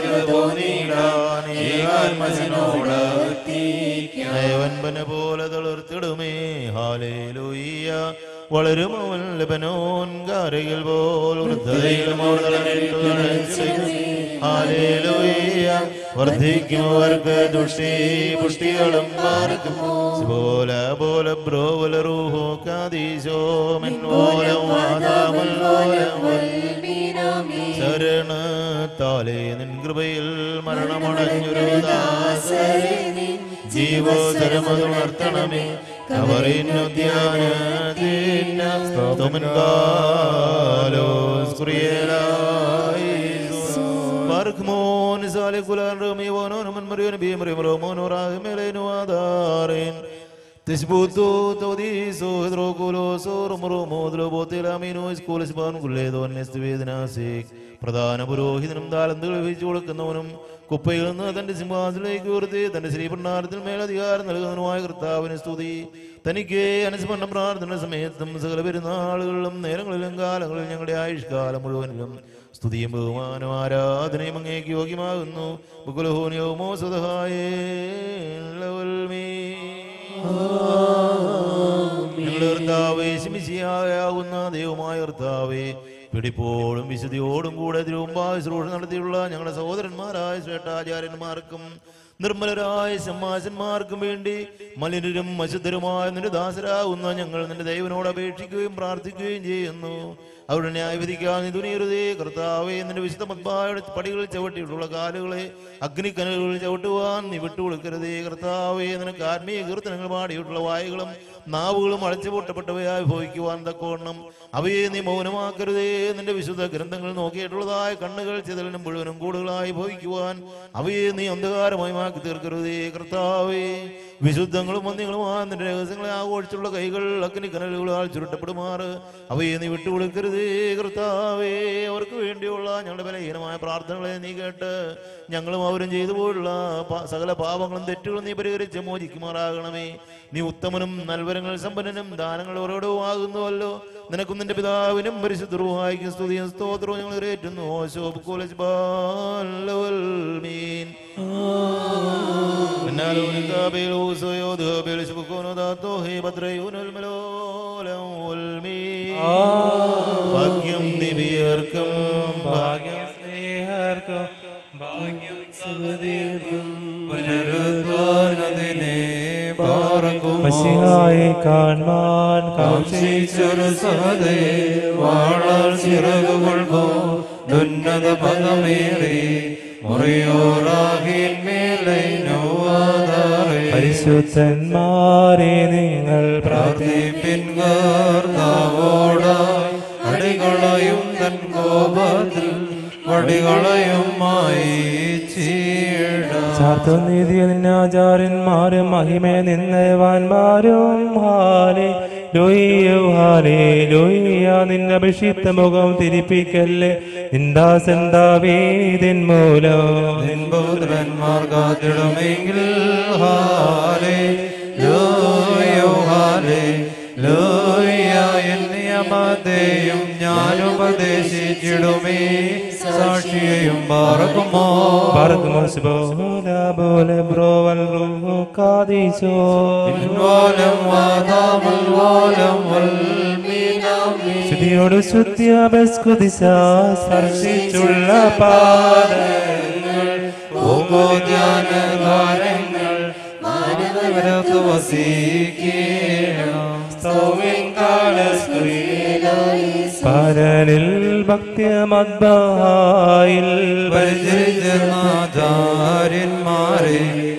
തോന്നിയിടാനോട് നയവൻപന പോലെ തളിർത്തിടുമേ ഹാലേലൂയ്യ വളരും അവൻ ലബനോൻ കാരകിൽ പോൽ വൃദ്ധതയിലും അവർ ഹാലേലൂയ്യ വർദ്ധിക്കും അവർക്ക് ദുഷ്ടി പുഷ്ടികളും മാർക്കും പോല പോല ബ്രോവല റൂഹോ കാദീശോ മെൻ പോല വാദാമൽ ശരണത്താലേ നിൻ കൃപയിൽ മരണമടഞ്ഞൊരു ദാസരെ ജീവോധരമതുണർത്തണമേ അവറിനുദ്യാനത്തിന സ്തോമൻകാലോസ് കുറിയലായി Barkmon sale kulan rumi wono naman marion bi mari maro mono rag mele no adaren Tisbutu todiso hidrokulo sor maro modlo botela mino സ്കൂൾ സ്പാൻ കുല്ലേതോ വേദനാസിക് പ്രധാന പുരോഹിതനും താലന്തുകൾ വഹിച്ചു കൊടുക്കുന്നവനും കുപ്പയിൽ നിന്ന് തന്റെ സിംഹാസനിലേക്ക് ഉയർത്തി തന്റെ ശ്രീഭണ്ഡാരത്തിൽ മേലധികാരം നൽകുന്നതിനുമായ കർത്താവിന് സ്തുതി തനിക്ക് അനുസ്മരണ പ്രാർത്ഥന സമയത്തും സകല പെരുന്നാളുകളിലും നേരങ്ങളിലും കാലങ്ങളിലും ഞങ്ങളുടെ ആയുഷ്കാലം മുഴുവനിലും സ്തുതിയും ബഹുമാനം ആരാധനയും അങ്ങേക്ക് യോഗ്യമാകുന്നു ബുക്കുലഹോനിയോമോ സ്വതഹായേ ഞങ്ങളുടെ കർത്താവേ ശിമിശിയാകുന്ന ദൈവമായ കർത്താവേ പിടിപ്പോടും വിശുദ്ധിയോടും കൂടെ തിരുവുമ്പായ ശുശ്രൂഷ നടത്തിയുള്ള ഞങ്ങളുടെ സഹോദരന്മാരായ ശ്രേഷ്ഠാചാര്യന്മാർക്കും നിർമ്മലരായ സമ്മാശന്മാർക്കും വേണ്ടി മലിനരും അശുദ്ധരുമായ നിന്റെ ദാസരാകുന്ന ഞങ്ങൾ നിന്റെ ദൈവനോട് അപേക്ഷിക്കുകയും പ്രാർത്ഥിക്കുകയും ചെയ്യുന്നു അവരുടെ ന്യായവിധിക്കാൻ നീ തുനിയരുതേ കർത്താവേ നിന്റെ വിശുദ്ധ മദ്ബായുടെ പടികളിൽ ചവിട്ടിയിട്ടുള്ള കാലുകളെ അഗ്നിക്കനലുകളിൽ ചവിട്ടുവാൻ നീ വിട്ടുകൊടുക്കരുതേ കർത്താവേ നിനക്ക് ആത്മീയ കീർത്തനങ്ങൾ പാടിയിട്ടുള്ള വായുകളും നാവുകളും അടച്ചുപൂട്ടപ്പെട്ടവയായി ഭവിക്കുവാൻ തക്കവണ്ണം അവയെ നീ മൗനമാക്കരുതേ നിന്റെ വിശുദ്ധ ഗ്രന്ഥങ്ങൾ നോക്കിയിട്ടുള്ളതായ കണ്ണുകൾ ചിതലിനും മുഴുവനും കൂടുതലായി ഭവിക്കുവാൻ അവയെ നീ അന്ധകാരമയമാക്കി തീർക്കരുതേ കർത്താവേ വിശുദ്ധങ്ങളും മന്ദികളുമായ നിന്റെ രഹസ്യങ്ങളെ ആഘോഷിച്ചുള്ള കൈകൾ അഗ്നി കനലുകളാൽ ചുരുട്ടപ്പെടുമാറ് അവയെ നീ വിട്ടുകൊടുക്കരുതേ കർത്താവേ അവർക്ക് വേണ്ടിയുള്ള ഞങ്ങളുടെ ബലഹീനമായ പ്രാർത്ഥനകളെ നീ കേട്ട് ഞങ്ങളും അവരും ചെയ്തു പോയുള്ള പ- സകല പാപങ്ങളും തെറ്റുകളും നീ പരിഹരിച്ച് മോചിക്കുമാറാകണമേ നീ ഉത്തമനും നൽവരങ്ങൾ സമ്പന്നനും ദാനങ്ങൾ ഓരോടോ ആകുന്നുവല്ലോ നിനക്കും നിന്റെ പിതാവിനും പരിശുദ്ധറുവായിക്കും സ്തുതിയും സ്തോത്രവും ഞങ്ങൾ ഏറ്റുന്നു ഓശോബ് കോളേജ് മീൻ ഭാഗ്യം നിബിയർക്കും ഭാഗ്യം സ്നേഹർക്കും ഭാഗ്യം പുനരുദ്ധാനത്തിനെ പാറക്കുമോ മസിഹായെ കാണാൻ കാക്ഷിച്ചൊരു സഹതയെ വാളാൽ ചിറകുകൊൾക്കോ ദുന്നത പദമേറി മുറിയോറാകിന്മേലെ നോവാതാറേ പരിശുദ്ധന്മാരെ നിങ്ങൾ പ്രാർത്ഥിപ്പിൻ കർത്താവോടായി അടികളയും തൻ കോപത്തിൽ വടികളയുമായി ചീടാ ചാർത്തുനീതിയനാചാര്യന്മാരും മഹിമേ നിന്നവാന്മാരും ഹാലേ ലോയ്യോ ഹാലേ ലോയ്യ നിന്റെ അഭിഷിക്ത മുഖം തിരിപ്പിക്കല്ലേ നിന്ദാസന്താവേദിൻ മൂലം നിൻപുത്രന്മാർ കാത്തിടുമെങ്കിൽ ഹാലേ ലോയോ ഹാലേ ലോയ എൻ നിയമത്തെയും ഞാൻ ഉപദേശിച്ചിടുമേ സാക്ഷിയെയും പാറക്കുമോ പറക്കുമോസ് ബോല ബോല ബ്രോവൽ റൂഹു കാദീശോ വാലം വാദാമൽ വാലം വൽമീനാമി ശുദ്ധിയോട് ശുദ്ധ്യാബസ്കുദിശ സ്പർശിച്ചുള്ള പാദങ്ങൾ ഓങ്കോദ്യാനകാരങ്ങൾ മാനവരത്ത് വസിക്കണം പരനിൽ ഭക്തിയമദ്ബായിൽ പരിചരിച്ചനാചാര്യന്മാരെ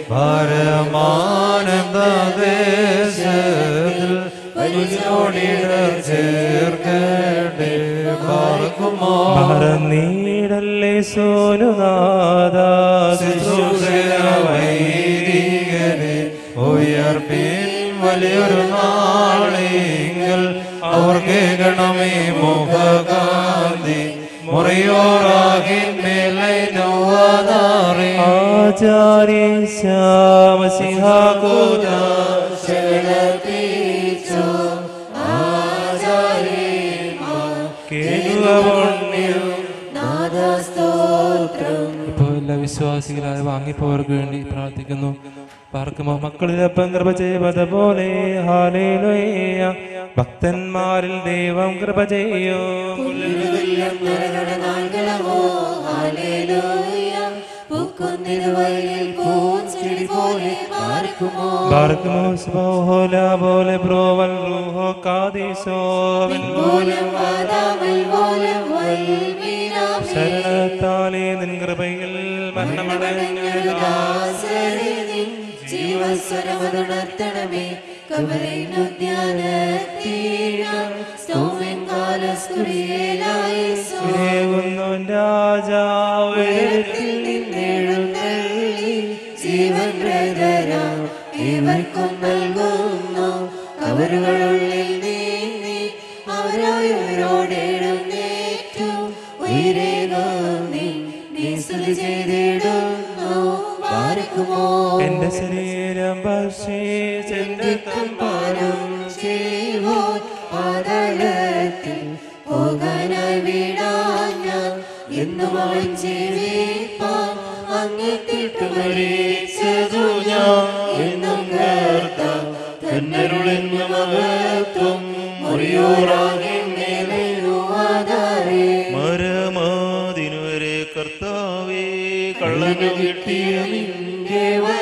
ഭാരമാനന്ദദേശത്തിൽ പരിചോടിടർ ചേർക്കട്ടെ പാർക്കുമോ മറന്നീടല്ലേ സോനുനാഥ ശുശ്രൂഷകരെ ഉയർപ്പിൻ വലിയൊരു നാളിങ്കൽ അവർ കേൾക്കണമേ മുഖകാന്തി മുറിയോറാകിന്മേലെ നോവാതാറേ ആചാര്യ ശ്യാമസിഹാകൂത കേൾക്കുക പുണ്യം ഇപ്പോൾ എല്ലാ വിശ്വാസികളായ വാങ്ങിപ്പോവർക്ക് വേണ്ടി പ്രാർത്ഥിക്കുന്നു പാർക്കുമോ മക്കളിലപ്പം കൃപ ചെയ്വത് പോലെ ഹാലേലുയ ഭക്തന്മാരിൽ ദൈവം കൃപ ചെയ്യും പാർക്കുമോ സ്മോഹോല പോലെ ബ്രോവൽ റൂഹോ കാദീസോ ശരണത്താലേ നിൻ കൃപയിൽ മരണമടഞ്ഞ ജീവസ്വരമതുണർത്തണമേ കബലൈനുദ്യാനത്തീഴം സൗമ്യൻ കാലസ്തുരിയേലായി ദേവുന്നു രാജാവേ നിന്നെഴുന്നള്ളി ജീവൻ പ്രതരാം ഏവർക്കും നൽകുന്നു കവറുകളുള്ളിൽ നീന്തി അവരായവരോടെഴുന്നേറ്റു ഉയരേകി നീ സ്തുതി ചെയ്തിടുന്നു പാർക്കുമോ എന്റെ ശരീരം ഭക്ഷിച്ചെന്റെ പാനം ചെയ്യുവോൻ പാതാളത്തിൽ പോകാനായി വീടാൻ ഞാൻ എന്നും അവൻ ജീവിപ്പാൻ അങ്ങിട്ടിട്ട് മരിച്ചതു ഞാൻ എന്നും കേർത്ത തന്നരുളിന്ന് മഹത്വം മുറിയോറാകെ മരമാതിനുവരെ കർത്താവേ കള്ളനു കിട്ടിയ നിന്റെ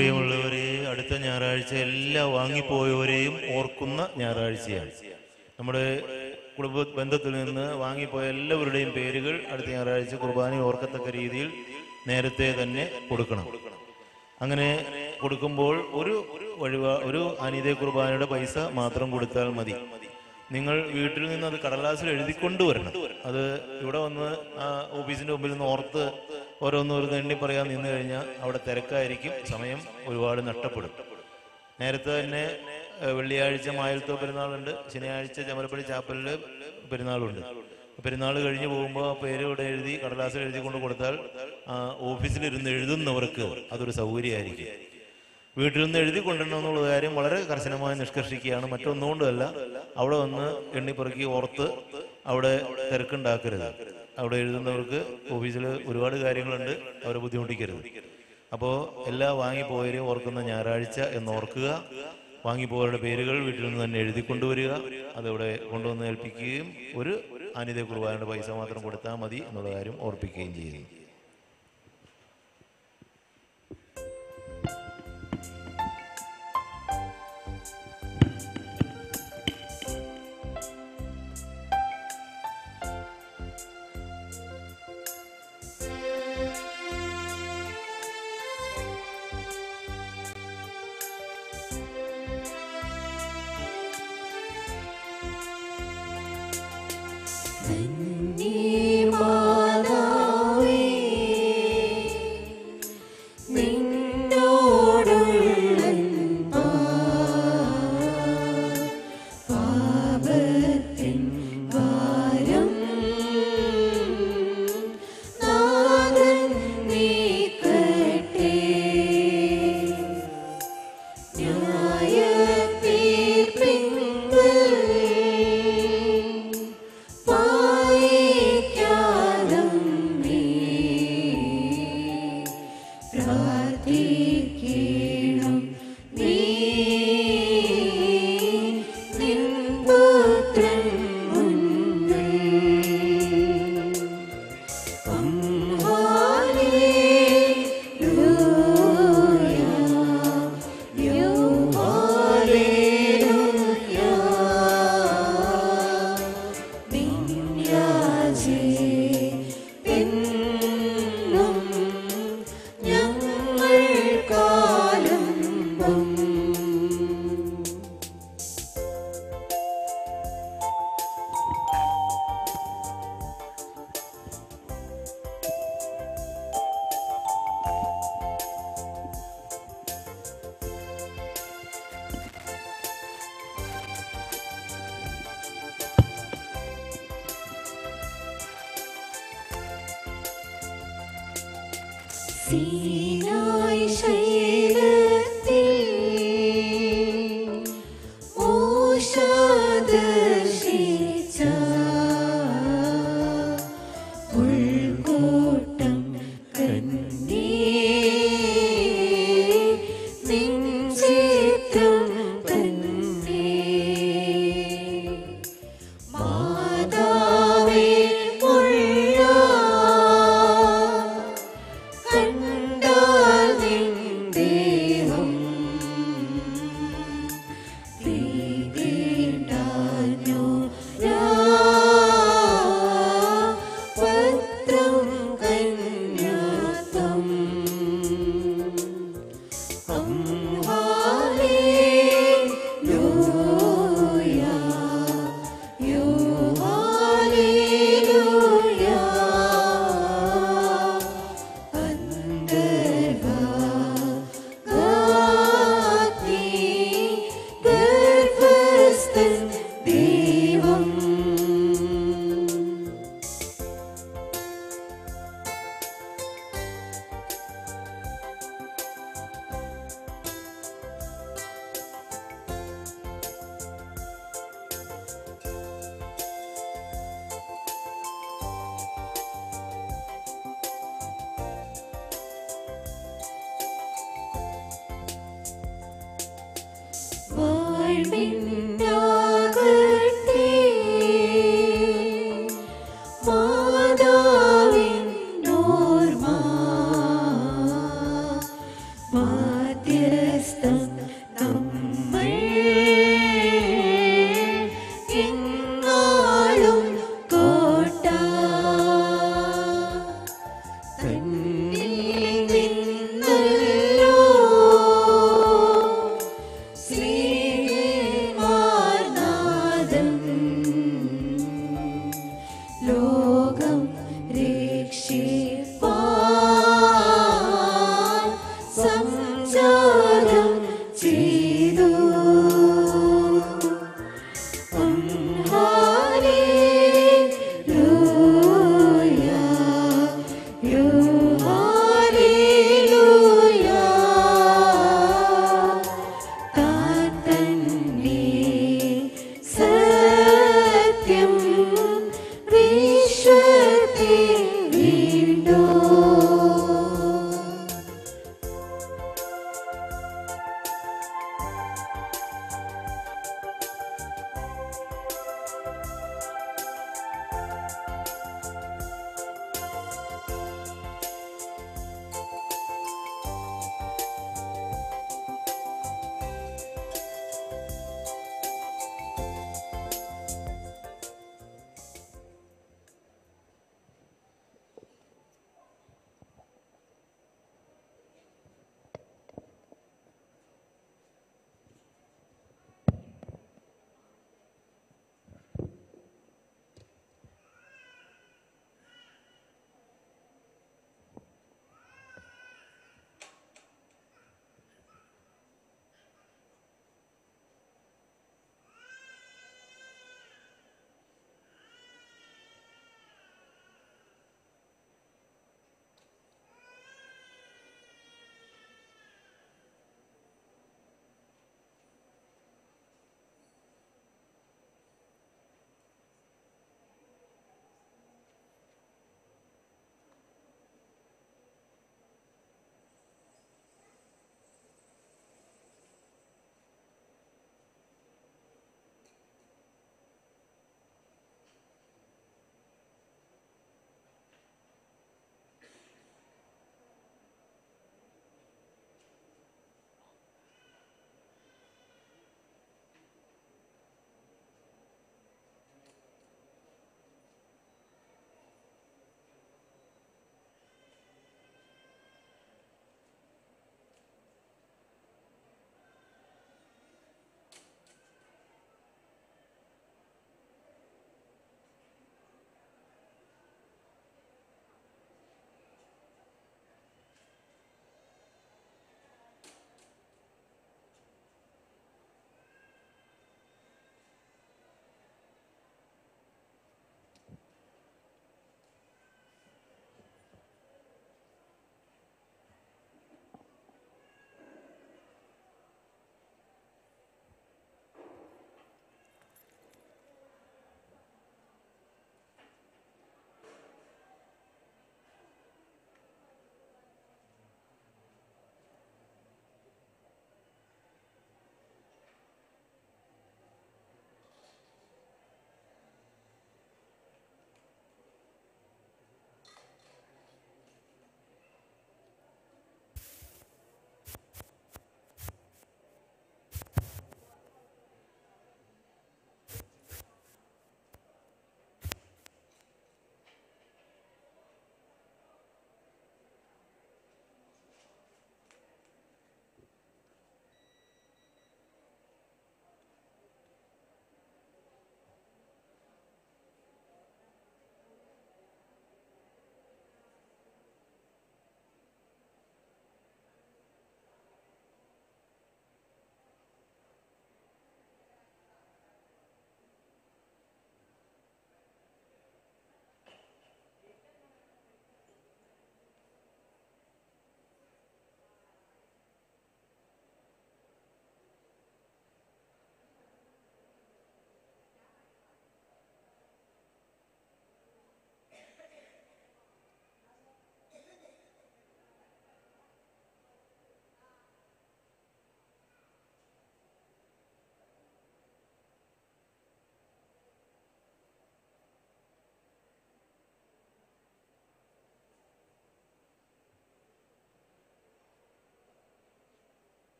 പ്രിയമുള്ളവരെ അടുത്ത ഞായറാഴ്ച എല്ലാ വാങ്ങിപ്പോയവരെയും ഓർക്കുന്ന ഞായറാഴ്ചയാണ് നമ്മുടെ കുടുംബ ബന്ധത്തിൽ നിന്ന് വാങ്ങിപ്പോയ എല്ലാവരുടെയും പേരുകൾ അടുത്ത ഞായറാഴ്ച കുർബാന ഓർക്കത്തക്ക രീതിയിൽ നേരത്തെ തന്നെ കൊടുക്കണം അങ്ങനെ കൊടുക്കുമ്പോൾ ഒരു വഴിവാ ഒരു അനിതയ കുർബാനയുടെ പൈസ മാത്രം കൊടുത്താൽ മതി നിങ്ങൾ വീട്ടിൽ നിന്ന് അത് കടലാസിൽ എഴുതിക്കൊണ്ട് വരണം അത് ഇവിടെ വന്ന് ആ ഓഫീസിന്റെ മുമ്പിൽ നിന്ന് ഓർത്ത് ഓരോന്നോരോന്ന് എണ്ണി പറയാൻ നിന്ന് കഴിഞ്ഞാൽ അവിടെ തിരക്കായിരിക്കും സമയം ഒരുപാട് നഷ്ടപ്പെടും നേരത്തെ തന്നെ ഏഹ്, വെള്ളിയാഴ്ച മായൽത്തോ പെരുന്നാളുണ്ട് ശനിയാഴ്ച ചമലപ്പള്ളി ചാപ്പലിൽ പെരുന്നാളുണ്ട് പെരുന്നാൾ കഴിഞ്ഞ് പോകുമ്പോൾ ആ പേര് ഇവിടെ എഴുതി കടലാസിൽ എഴുതി കൊണ്ട് കൊടുത്താൽ ആ ഓഫീസിലിരുന്ന് എഴുതുന്നവർക്ക് അതൊരു സൗകര്യമായിരിക്കും വീട്ടിൽ നിന്ന് എഴുതി കൊണ്ടുവരണം എന്നുള്ള കാര്യം വളരെ കർശനമായി നിഷ്കർഷിക്കുകയാണ് മറ്റൊന്നുകൊണ്ടല്ല അവിടെ വന്ന് എണ്ണിപ്പറക്കി ഓർത്ത് അവിടെ തിരക്കുണ്ടാക്കരുത് അവിടെ എഴുതുന്നവർക്ക് ഓഫീസിൽ ഒരുപാട് കാര്യങ്ങളുണ്ട് അവരെ ബുദ്ധിമുട്ടിക്കരുത് അപ്പോൾ എല്ലാ വാങ്ങിപ്പോയവരെയും ഓർക്കുന്ന ഞായറാഴ്ച എന്ന് ഓർക്കുക വാങ്ങിപ്പോയവരുടെ പേരുകൾ വീട്ടിൽ നിന്ന് തന്നെ എഴുതി കൊണ്ടുവരിക അതിവിടെ കൊണ്ടുവന്ന് ഏൽപ്പിക്കുകയും ഒരു അനിത കുർബാനയുടെ പൈസ മാത്രം കൊടുത്താൽ മതി എന്നുള്ള കാര്യം ഓർപ്പിക്കുകയും ചെയ്യുന്നു പ്രാർത്ഥിക്കണം നീ നിൻ പുത്രൻ മുന്നിൽ ഞങ്ങൾ കാലം സീനായി ശൈലത്തിൽ മോശ ദർശിച്ച ഉൾക്കൂട്ടം കണ്ടേ നിൻ ചിത്രം തന്നെ മാതാവേ ഉള്ള കണ്ടാൽ നിൻ ദേഹം പ്രീതിണ്ടാഞ്ഞു പത്രം കന്യാത്തം ഹല്ലേലൂയ യോ ഹല്ലേലൂയ ഗാത്തി ഗർഭസ്ഥൻ ദൈവം വാഴ്വിന്നാകട്ടെ മാതാവിൻ ഓർമ്മ മാധ്യ വാഗ്ദാനം ചെയ്തു ഹല്ലേലൂയ യോ ഹല്ലേലൂയ താൻ തന്നെ സത്യം വിശ്വത്തിൽ വീണ്ടു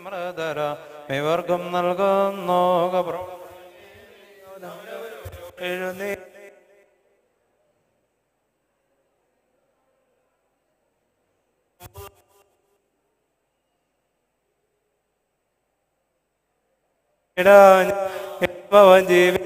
മൃതര ഇവർക്കും നൽകുന്നു എഴുന്നേ ഭവൻ ജീവി